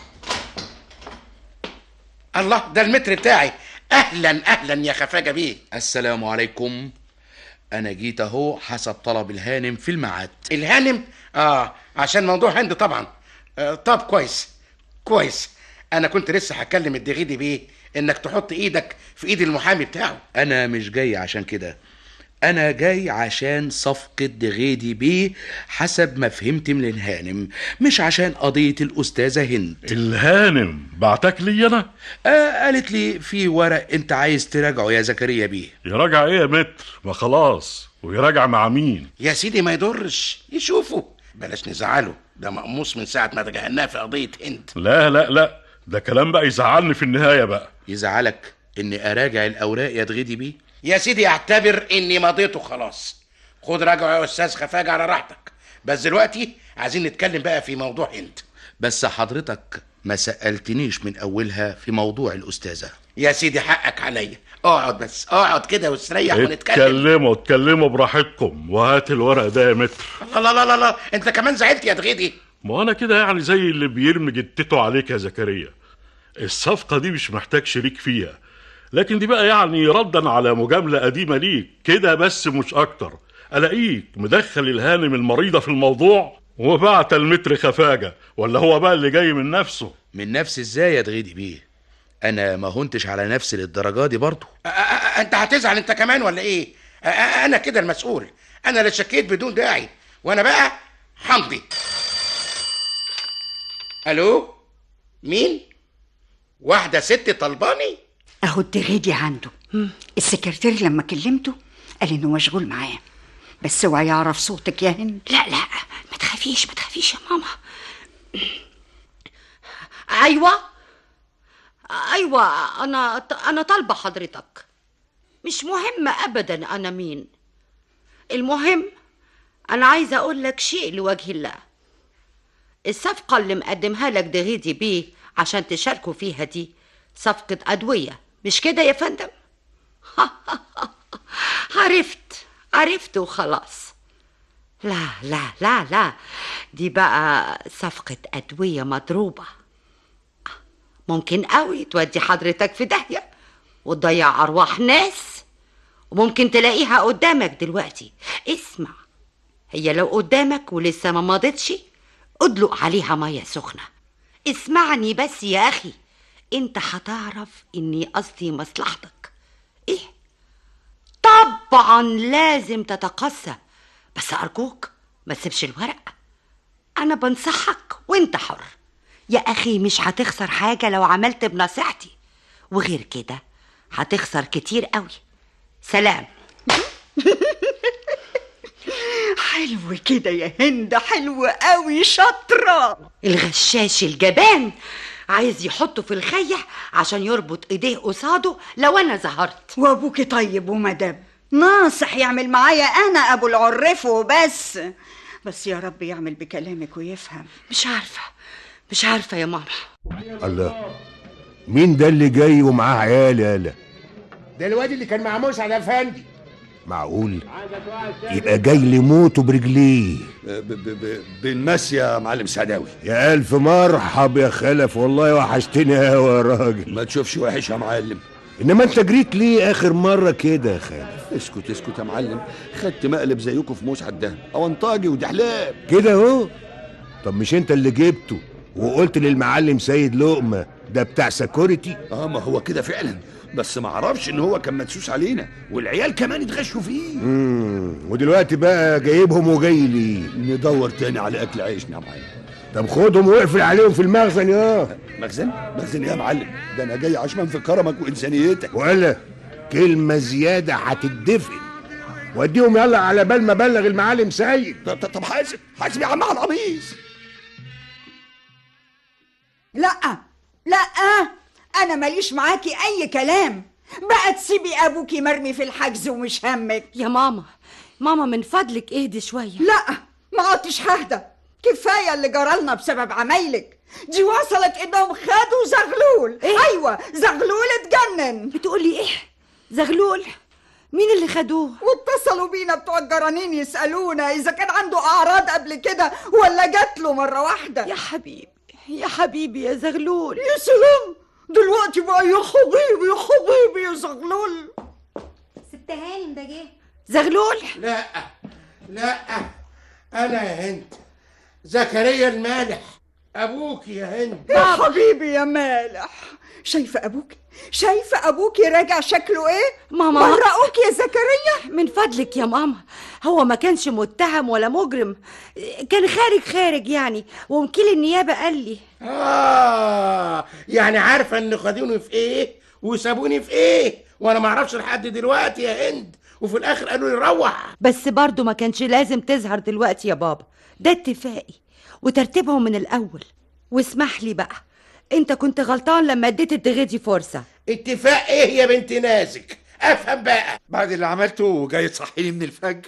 الله ده المتر بتاعي اهلا اهلا يا خفاجه بيه السلام عليكم انا جيت اهو حسب طلب الهانم في الميعاد الهانم اه عشان موضوع هند طبعا آه طب كويس كويس انا كنت لسه هكلم الدغيدي بيه انك تحط ايدك في ايد المحامي بتاعه انا مش جاي عشان كده انا جاي عشان صفقة دغيدي بيه حسب ما فهمت من الهانم مش عشان قضية الأستاذة هند الهانم بعتك لي أنا؟ آه قالت لي في ورق أنت عايز تراجعه يا زكريا بيه يراجع إيه يا متر ما خلاص ويراجع مع مين يا سيدي ما يضرش يشوفوا بلاش نزعله ده مقموص من ساعه ما تجاهلناه في قضيه هند لا لا لا ده كلام بقى يزعلني في النهاية بقى يزعلك إني أراجع الأوراق يا دغيدي بيه يا سيدي اعتبر اني مضيته خلاص خد راجعه يا استاذ خفاجه على راحتك بس دلوقتي عايزين نتكلم بقى في موضوع هند بس حضرتك ما سألتنيش من أولها في في الأستاذة يا سيدي حقك عليا اقعد بس اقعد كده واستريح ونتكلم اتكلموا اتكلموا براحتكم وهات الورق ده يا متر لا لا لا لا, لا. انت كمان زعلت يا دغيدي ما انا كده يعني زي اللي بيرمي جتته عليك يا زكريا الصفقة دي مش محتاج شريك فيها لكن دي بقى يعني ردا على مجاملة قديمة ليك كده بس مش أكتر ألاقيك مدخل الهانم المريضة في الموضوع وبعت المتر خفاجة ولا هو بقى اللي جاي من نفسه من نفسي ازاي يا دغيدي بيه انا ما هنتش على نفسي للدرجه دي برضه أ- أ- انت هتزعل انت كمان ولا ايه أ- أ- انا كده المسؤول انا اللي شكيت بدون داعي وانا بقى حمدي الو مين واحده ست طلباني اهو الدغيدي عنده السكرتير لما كلمته قال انه مشغول معاه بس اوعى يعرف صوتك يا هند لا لا ما تخافيش ما تخافيش يا ماما ايوه ايوه انا انا طالبه حضرتك مش مهم ابدا انا مين المهم انا عايزه اقول لك شيء لوجه الله الصفقه اللي مقدمها لك دغيدي بيه عشان تشاركوا فيها دي صفقه ادويه مش كده يا فندم عرفت عرفت وخلاص لا لا لا لا دي بقى صفقة أدوية مضروبة ممكن قوي تودي حضرتك في داهية وتضيع أرواح ناس وممكن تلاقيها قدامك دلوقتي اسمع هي لو قدامك ولسه ما مضتش ادلق عليها مية سخنة اسمعني بس يا أخي انت هتعرف اني قصدي مصلحتك ايه طبعا لازم تتقصى بس أرجوك ما تسيبش الورق أنا بنصحك وأنت حر يا أخي مش هتخسر حاجة لو عملت بنصيحتي وغير كده هتخسر كتير قوي سلام حلو كده يا هند حلو قوي شاطرة الغشاش الجبان عايز يحطه في الخيح عشان يربط ايديه قصاده لو انا ظهرت وابوكي طيب ومدام ناصح يعمل معايا انا ابو العرف وبس بس يا رب يعمل بكلامك ويفهم مش عارفة مش عارفة يا ماما الله مين ده اللي جاي ومعاه عيال يالا ده الواد اللي كان مع مسعد افندي معقول يبقى جاي لموته برجليه بالمس يا معلم سعداوي يا الف مرحب يا خلف والله وحشتني قوي يا راجل ما تشوفش وحش يا معلم انما انت جريت ليه اخر مره كده يا خالد اسكت اسكت يا معلم خدت مقلب زيكم في مسعد ده اونطاجي ودحلاب كده اهو طب مش انت اللي جبته وقلت للمعلم سيد لقمه ده بتاع سكوريتي اه ما هو كده فعلا بس ما اعرفش ان هو كان مدسوس علينا والعيال كمان اتغشوا فيه امم ودلوقتي بقى جايبهم وجاي لي ندور تاني على اكل عيشنا يا معلم طب خدهم واقفل عليهم في المخزن يا مخزن مخزن إيه يا معلم ده انا جاي عشان في كرمك وانسانيتك ولا كلمة زيادة هتدفن وديهم يلا على بال ما بلغ المعالم سيد طب طب, طب حاسب حاسب يا عم على القميص لا لا انا ماليش معاكي اي كلام بقى تسيبي ابوكي مرمي في الحجز ومش همك يا ماما ماما من فضلك اهدي شويه لا ما عدتش ههدى كفايه اللي جرالنا بسبب عمايلك دي وصلت انهم خدوا زغلول إيه؟ ايوه زغلول اتجنن بتقولي ايه زغلول مين اللي خدوه واتصلوا بينا بتوع الجرانين يسالونا اذا كان عنده اعراض قبل كده ولا جات له مره واحده يا حبيبي يا حبيبي يا زغلول يا سلام دلوقتي بقى يا حبيبي يا حبيبي يا زغلول ست هانم ده جه زغلول لا لا انا يا هند زكريا المالح ابوك يا هند يا حبيبي يا مالح شايفه ابوك شايفه ابوكي راجع شكله ايه ماما مرقوك يا زكريا من فضلك يا ماما هو ما كانش متهم ولا مجرم كان خارج خارج يعني ووكيل النيابه قال لي اه يعني عارفه ان خدوني في ايه وسابوني في ايه وانا ما اعرفش لحد دلوقتي يا هند وفي الاخر قالوا لي روح بس برضه ما كانش لازم تظهر دلوقتي يا بابا ده اتفاقي وترتيبهم من الاول واسمح لي بقى انت كنت غلطان لما اديت الدغيدي فرصه اتفاق ايه يا بنت نازك افهم بقى بعد اللي عملته جاي تصحيني من الفجر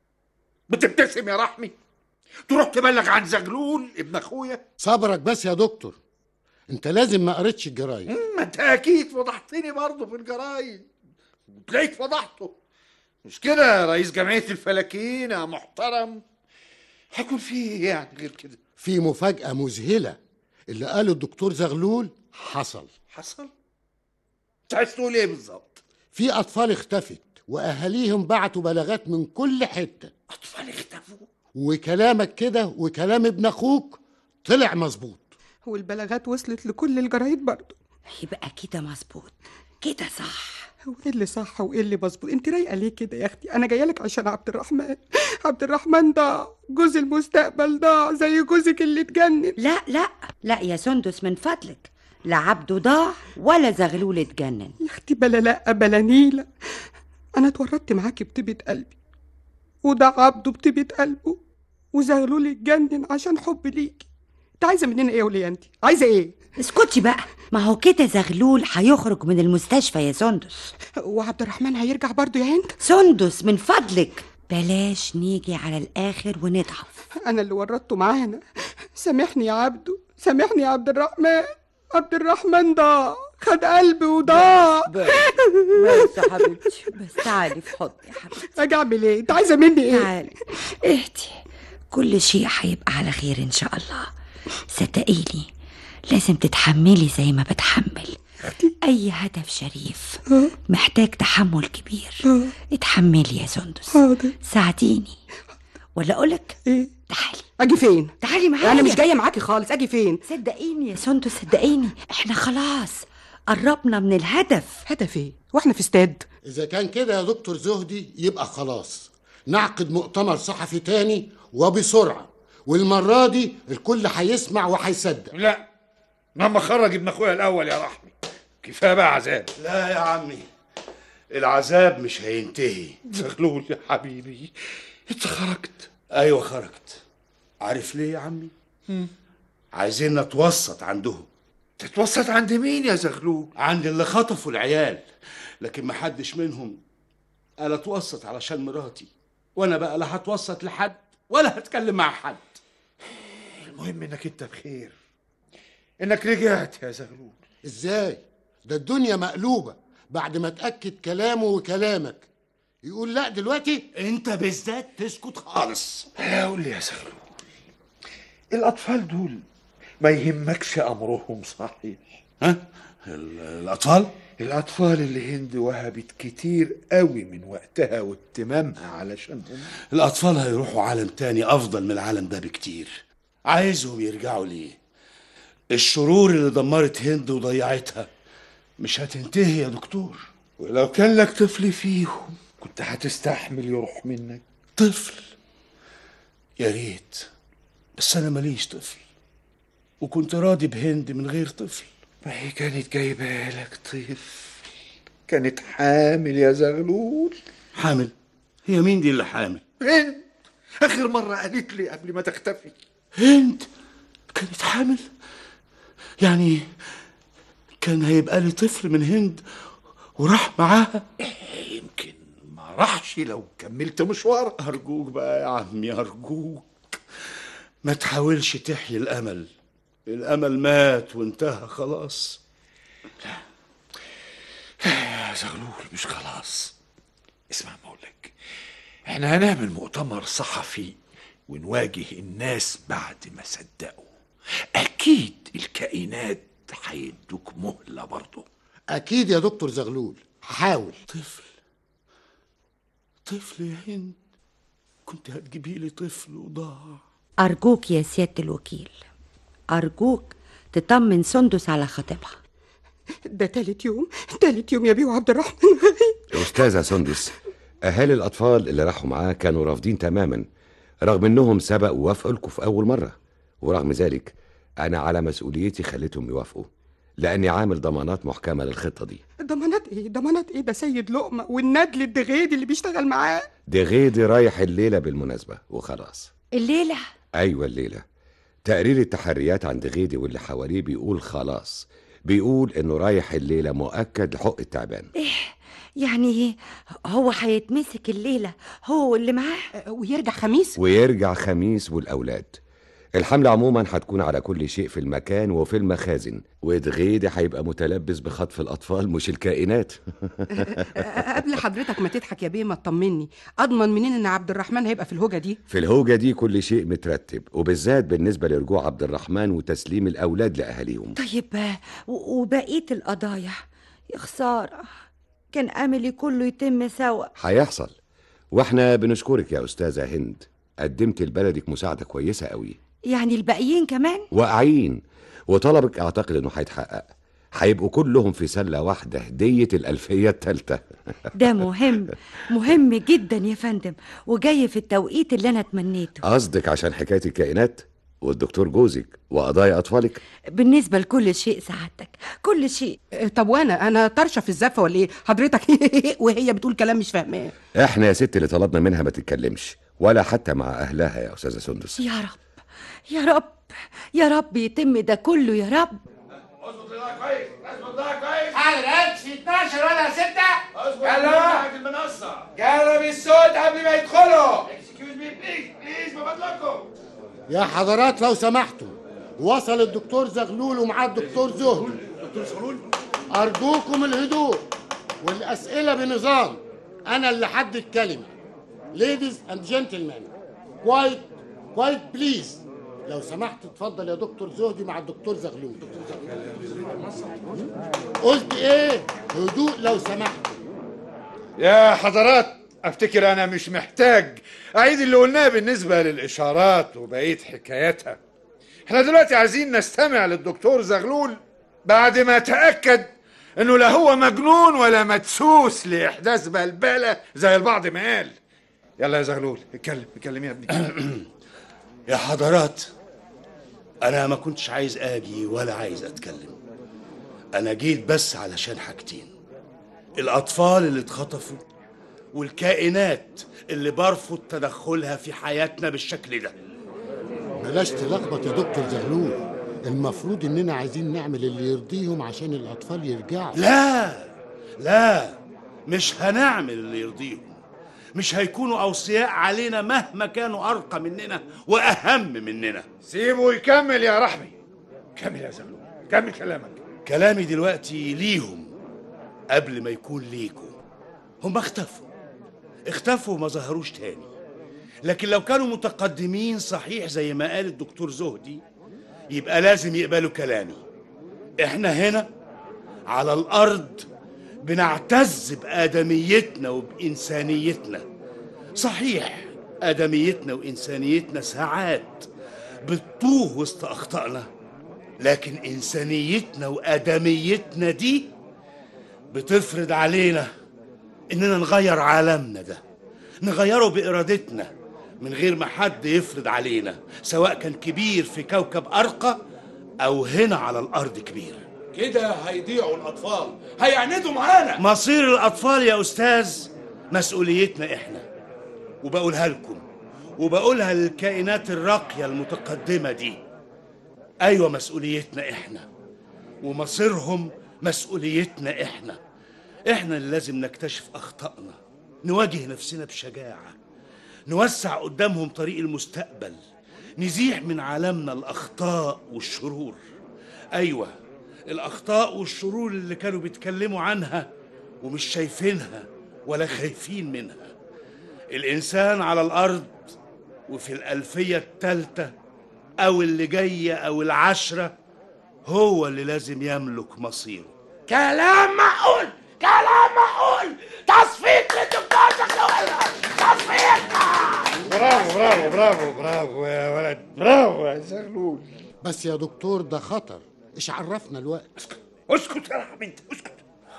بتبتسم يا رحمي تروح تبلغ عن زغلول ابن اخويا صبرك بس يا دكتور انت لازم ما قريتش الجرايد ما انت اكيد فضحتني برضه في الجرايد تلاقيك فضحته مش كده يا رئيس جمعيه الفلاكين يا محترم هيكون في ايه يعني غير كده في مفاجأة مذهلة اللي قاله الدكتور زغلول حصل حصل انت عايز تقول ايه بالظبط في أطفال اختفت وأهاليهم بعتوا بلاغات من كل حتة اطفال اختفوا وكلامك كده وكلام ابن أخوك طلع مظبوط والبلاغات وصلت لكل الجرايد برضه يبقى كده مظبوط كده صح هو ايه اللي صح وايه اللي مظبوط انت رايقه ليه كده يا اختي انا جايه لك عشان عبد الرحمن عبد الرحمن ضاع جوز المستقبل ضاع زي جوزك اللي اتجنن لا لا لا يا سندس من فضلك لا عبده ضاع ولا زغلول اتجنن يا اختي بلا لا بلا نيله انا اتورطت معاكي بطيبه قلبي وده عبده بطيبه قلبه وزغلول اتجنن عشان حب ليكي انت عايزه مننا ايه يا وليه انت عايزه ايه اسكتي بقى ما هو كده زغلول هيخرج من المستشفى يا سندس وعبد الرحمن هيرجع برضه يا هند سندس من فضلك بلاش نيجي على الاخر ونضعف انا اللي ورطته معانا سامحني يا عبده سامحني يا عبد الرحمن عبد الرحمن ضاع خد قلبي وضاع بس يا حبيبتي بس تعالي في حضني يا حبيبتي اجي اعمل ايه انت عايزه مني ايه تعالي اهدي كل شيء هيبقى على خير ان شاء الله صدقيني لازم تتحملي زي ما بتحمل اي هدف شريف محتاج تحمل كبير اتحملي يا سندس حاضر ساعديني ولا اقولك ايه تعالي اجي فين تعالي معايا انا مش جايه معاكي خالص اجي فين صدقيني يا سندس صدقيني احنا خلاص قربنا من الهدف هدف ايه واحنا في استاد إذا كان كده يا دكتور زهدي يبقى خلاص نعقد مؤتمر صحفي تاني وبسرعة والمرة دي الكل هيسمع وهيصدق لا ماما خرج ابن اخويا الاول يا رحمي كفايه بقى عذاب لا يا عمي العذاب مش هينتهي زغلول يا حبيبي انت خرجت ايوه خرجت عارف ليه يا عمي عايزين نتوسط عندهم تتوسط عند مين يا زغلول عند اللي خطفوا العيال لكن محدش منهم قال اتوسط علشان مراتي وانا بقى لا هتوسط لحد ولا هتكلم مع حد المهم انك انت بخير انك رجعت يا زغلول ازاي ده الدنيا مقلوبة بعد ما تأكد كلامه وكلامك يقول لا دلوقتي انت بالذات تسكت خالص لا قول لي يا زغلول الاطفال دول ما يهمكش امرهم صحيح ها ال- الاطفال الاطفال اللي هند وهبت كتير قوي من وقتها واهتمامها علشانهم الاطفال هيروحوا عالم تاني افضل من العالم ده بكتير عايزهم يرجعوا ليه الشرور اللي دمرت هند وضيعتها مش هتنتهي يا دكتور ولو كان لك طفل فيهم كنت هتستحمل يروح منك طفل يا ريت بس انا ماليش طفل وكنت راضي بهند من غير طفل ما هي كانت جايبه لك طفل كانت حامل يا زغلول حامل هي مين دي اللي حامل هند اخر مره قالت لي قبل ما تختفي هند كانت حامل يعني كان هيبقى لي طفل من هند وراح معاها يمكن ما راحش لو كملت مشوار أرجوك بقى يا عمي أرجوك ما تحاولش تحيي الأمل الأمل مات وانتهى خلاص يا زغلول مش خلاص اسمع ما اقولك احنا هنعمل مؤتمر صحفي ونواجه الناس بعد ما صدقوا اكيد الكائنات هيدوك مهلة برضه اكيد يا دكتور زغلول حاول طفل طفل يا هند كنت هتجيبي لي طفل وضاع أرجوك يا سيادة الوكيل أرجوك تطمن سندس على خطيبها ده تالت يوم تالت يوم يا بيه عبد الرحمن أستاذة سندس أهالي الأطفال اللي راحوا معاه كانوا رافضين تماما رغم إنهم سبق ووافقوا لكم في أول مرة ورغم ذلك أنا على مسؤوليتي خليتهم يوافقوا لأني عامل ضمانات محكمة للخطة دي ضمانات ايه ضمانات ايه ده سيد لقمة والندل الدغيدي اللي بيشتغل معاه دي غيدي رايح الليلة بالمناسبة وخلاص الليلة أيوة الليلة تقرير التحريات عند غيدي واللي حواليه بيقول خلاص بيقول إنه رايح الليلة مؤكد لحق التعبان إيه يعني هو هيتمسك الليلة هو اللي معاه ويرجع خميس ويرجع خميس والأولاد الحملة عموما هتكون على كل شيء في المكان وفي المخازن ودغيدي هيبقى متلبس بخطف الأطفال مش الكائنات قبل حضرتك ما تضحك يا بيه ما تطمني اضمن منين ان عبد الرحمن هيبقى في الهوجه دي في الهوجة دي كل شيء مترتب وبالذات بالنسبة لرجوع عبد الرحمن وتسليم الأولاد لأهاليهم طيب و- وبقية القضايا يا خسارة كان أملي كله يتم سوا هيحصل واحنا بنشكرك يا أستاذة هند قدمت لبلدك مساعدة كويسة قوي يعني الباقيين كمان واقعين وطلبك أعتقد إنه هيتحقق هيبقوا كلهم في سلة واحدة هدية الألفية التالتة ده مهم مهم جدا يا فندم وجاي في التوقيت اللي أنا تمنيته قصدك عشان حكاية الكائنات والدكتور جوزك وقضايا أطفالك بالنسبة لكل شيء سعادتك كل شيء طب وانا انا طرشه في الزفه ولا ايه حضرتك وهي بتقول كلام مش فاهماه احنا يا ست اللي طلبنا منها ما تتكلمش ولا حتى مع أهلها يا أستاذة سندس يا رب يا رب يا رب يتم ده كله يا رب حضرتك في 12 ولا 6 يلا. المنصة جرب الصوت قبل ما يدخلوا اكسكيوز مي بليز بليز من فضلكم يا حضرات لو سمحتوا وصل الدكتور زغلول ومعاه الدكتور زهري دكتور زغلول أرجوكم الهدوء والأسئلة بنظام أنا اللي حد الكلمة ladies and gentlemen quiet quiet please لو سمحت اتفضل يا دكتور زهدي مع الدكتور زغلول قلت ايه هدوء لو سمحت يا حضرات افتكر انا مش محتاج اعيد اللي قلناه بالنسبه للاشارات وبقيه حكاياتها احنا دلوقتي عايزين نستمع للدكتور زغلول بعد ما تاكد انه لا هو مجنون ولا مدسوس لاحداث بلبله زي البعض ما قال يلا يا زغلول اتكلم اتكلم يا ابني يا حضرات انا ما كنتش عايز اجي ولا عايز اتكلم انا جيت بس علشان حاجتين الاطفال اللي اتخطفوا والكائنات اللي برفض تدخلها في حياتنا بالشكل ده بلاش تلخبط يا دكتور زغلول المفروض اننا عايزين نعمل اللي يرضيهم عشان الاطفال يرجعوا لا لا مش هنعمل اللي يرضيهم مش هيكونوا اوصياء علينا مهما كانوا ارقى مننا واهم مننا سيبه يكمل يا رحمي كمل يا زغلول كمل كلامك كلامي دلوقتي ليهم قبل ما يكون ليكم هم اختفوا اختفوا وما ظهروش تاني لكن لو كانوا متقدمين صحيح زي ما قال الدكتور زهدي يبقى لازم يقبلوا كلامي احنا هنا على الارض بنعتز بآدميتنا وبإنسانيتنا صحيح آدميتنا وإنسانيتنا ساعات بتتوه وسط أخطائنا لكن إنسانيتنا وآدميتنا دي بتفرض علينا إننا نغير عالمنا ده نغيره بإرادتنا من غير ما حد يفرض علينا سواء كان كبير في كوكب أرقى أو هنا على الأرض كبير كده هيضيعوا الاطفال هيعندوا معانا مصير الأطفال يا أستاذ مسؤوليتنا إحنا وبقولها لكم وبقولها للكائنات الراقية المتقدمة دي أيوة مسؤوليتنا إحنا ومصيرهم مسؤوليتنا إحنا إحنا اللي لازم نكتشف أخطائنا نواجه نفسنا بشجاعة نوسع قدامهم طريق المستقبل نزيح من عالمنا الأخطاء والشرور أيوة الأخطاء والشرور اللي كانوا بيتكلموا عنها ومش شايفينها ولا خايفين منها الإنسان على الأرض وفي الألفية التالتة أو اللي جاية أو العشرة هو اللي لازم يملك مصيره كلام معقول كلام معقول تصفيق للدكتور زغلول تصفيق برافو برافو برافو برافو يا ولد برافو يا زغلول بس يا دكتور ده خطر ايش عرفنا الوقت اسكت يا انت اسكت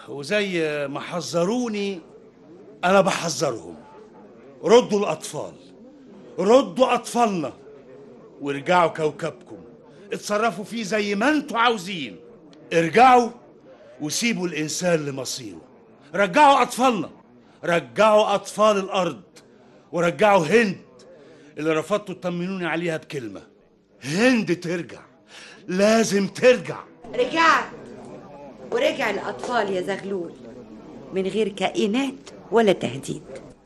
وزي ما حذروني انا بحذرهم ردوا الاطفال ردوا اطفالنا وارجعوا كوكبكم اتصرفوا فيه زي ما انتوا عاوزين ارجعوا وسيبوا الانسان لمصيره رجعوا اطفالنا رجعوا اطفال الارض ورجعوا هند اللي رفضتوا تطمنوني عليها بكلمه هند ترجع لازم ترجع رجعت ورجع الأطفال يا زغلول من غير كائنات ولا تهديد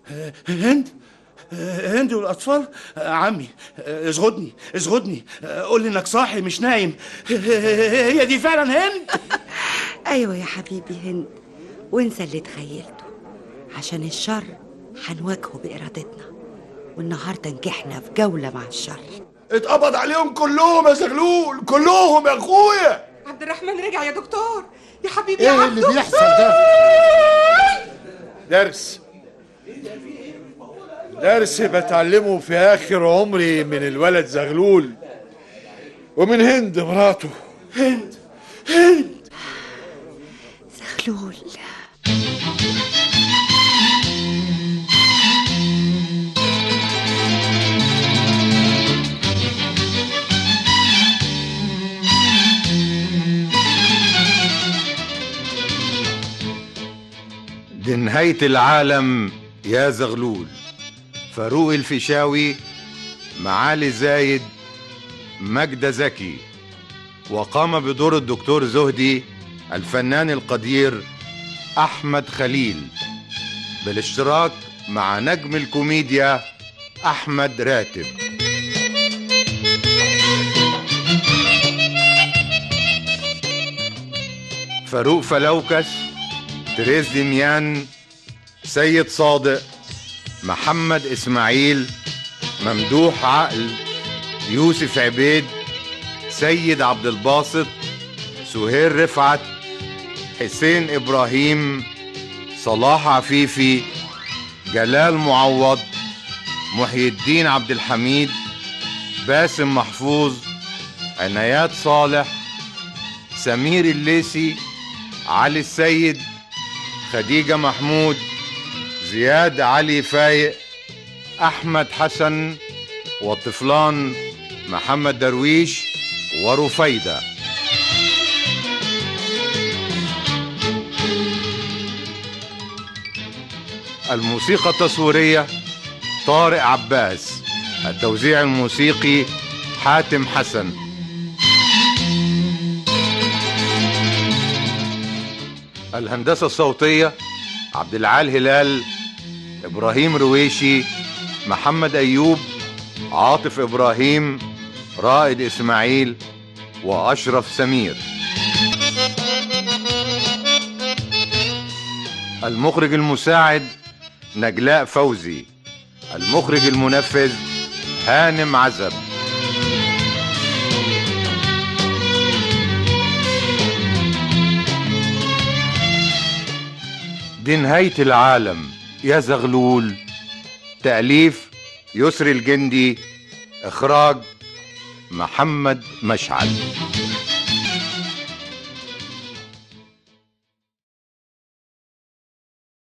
هند هند والاطفال عمي ازغدني ازغدني قول لي انك صاحي مش نايم هي دي فعلا هند أيوة يا حبيبي هند وانسى اللي تخيلته عشان الشر هنواجهه بإرادتنا والنهاردة نجحنا في جولة مع الشر اتقبض عليهم كلهم يا زغلول كلهم يا اخويا عبد الرحمن رجع يا دكتور يا حبيبي يا ايه عبدو اللي بيحصل ده درس درس بتعلمه في اخر عمري من الولد زغلول ومن هند مراته هند هند زغلول دي نهاية العالم يا زغلول فاروق الفيشاوي معالي زايد مجدة زكي وقام بدور الدكتور زهدي الفنان القدير أحمد خليل بالاشتراك مع نجم الكوميديا أحمد راتب فاروق فلوكس تريز دميان سيد صادق محمد اسماعيل ممدوح عقل يوسف عبيد سيد عبد الباسط سهير رفعت حسين ابراهيم صلاح عفيفي جلال معوض محي الدين عبد الحميد باسم محفوظ عنايات صالح سمير الليسي علي السيد خديجة محمود زياد علي فايق أحمد حسن وطفلان محمد درويش ورفيدة الموسيقى التصويرية طارق عباس التوزيع الموسيقي حاتم حسن الهندسة الصوتية عبد العال هلال إبراهيم رويشي محمد أيوب عاطف إبراهيم رائد إسماعيل وأشرف سمير المخرج المساعد نجلاء فوزي المخرج المنفذ هانم عزب دي نهاية العالم يا زغلول تأليف يسري الجندي إخراج محمد مشعل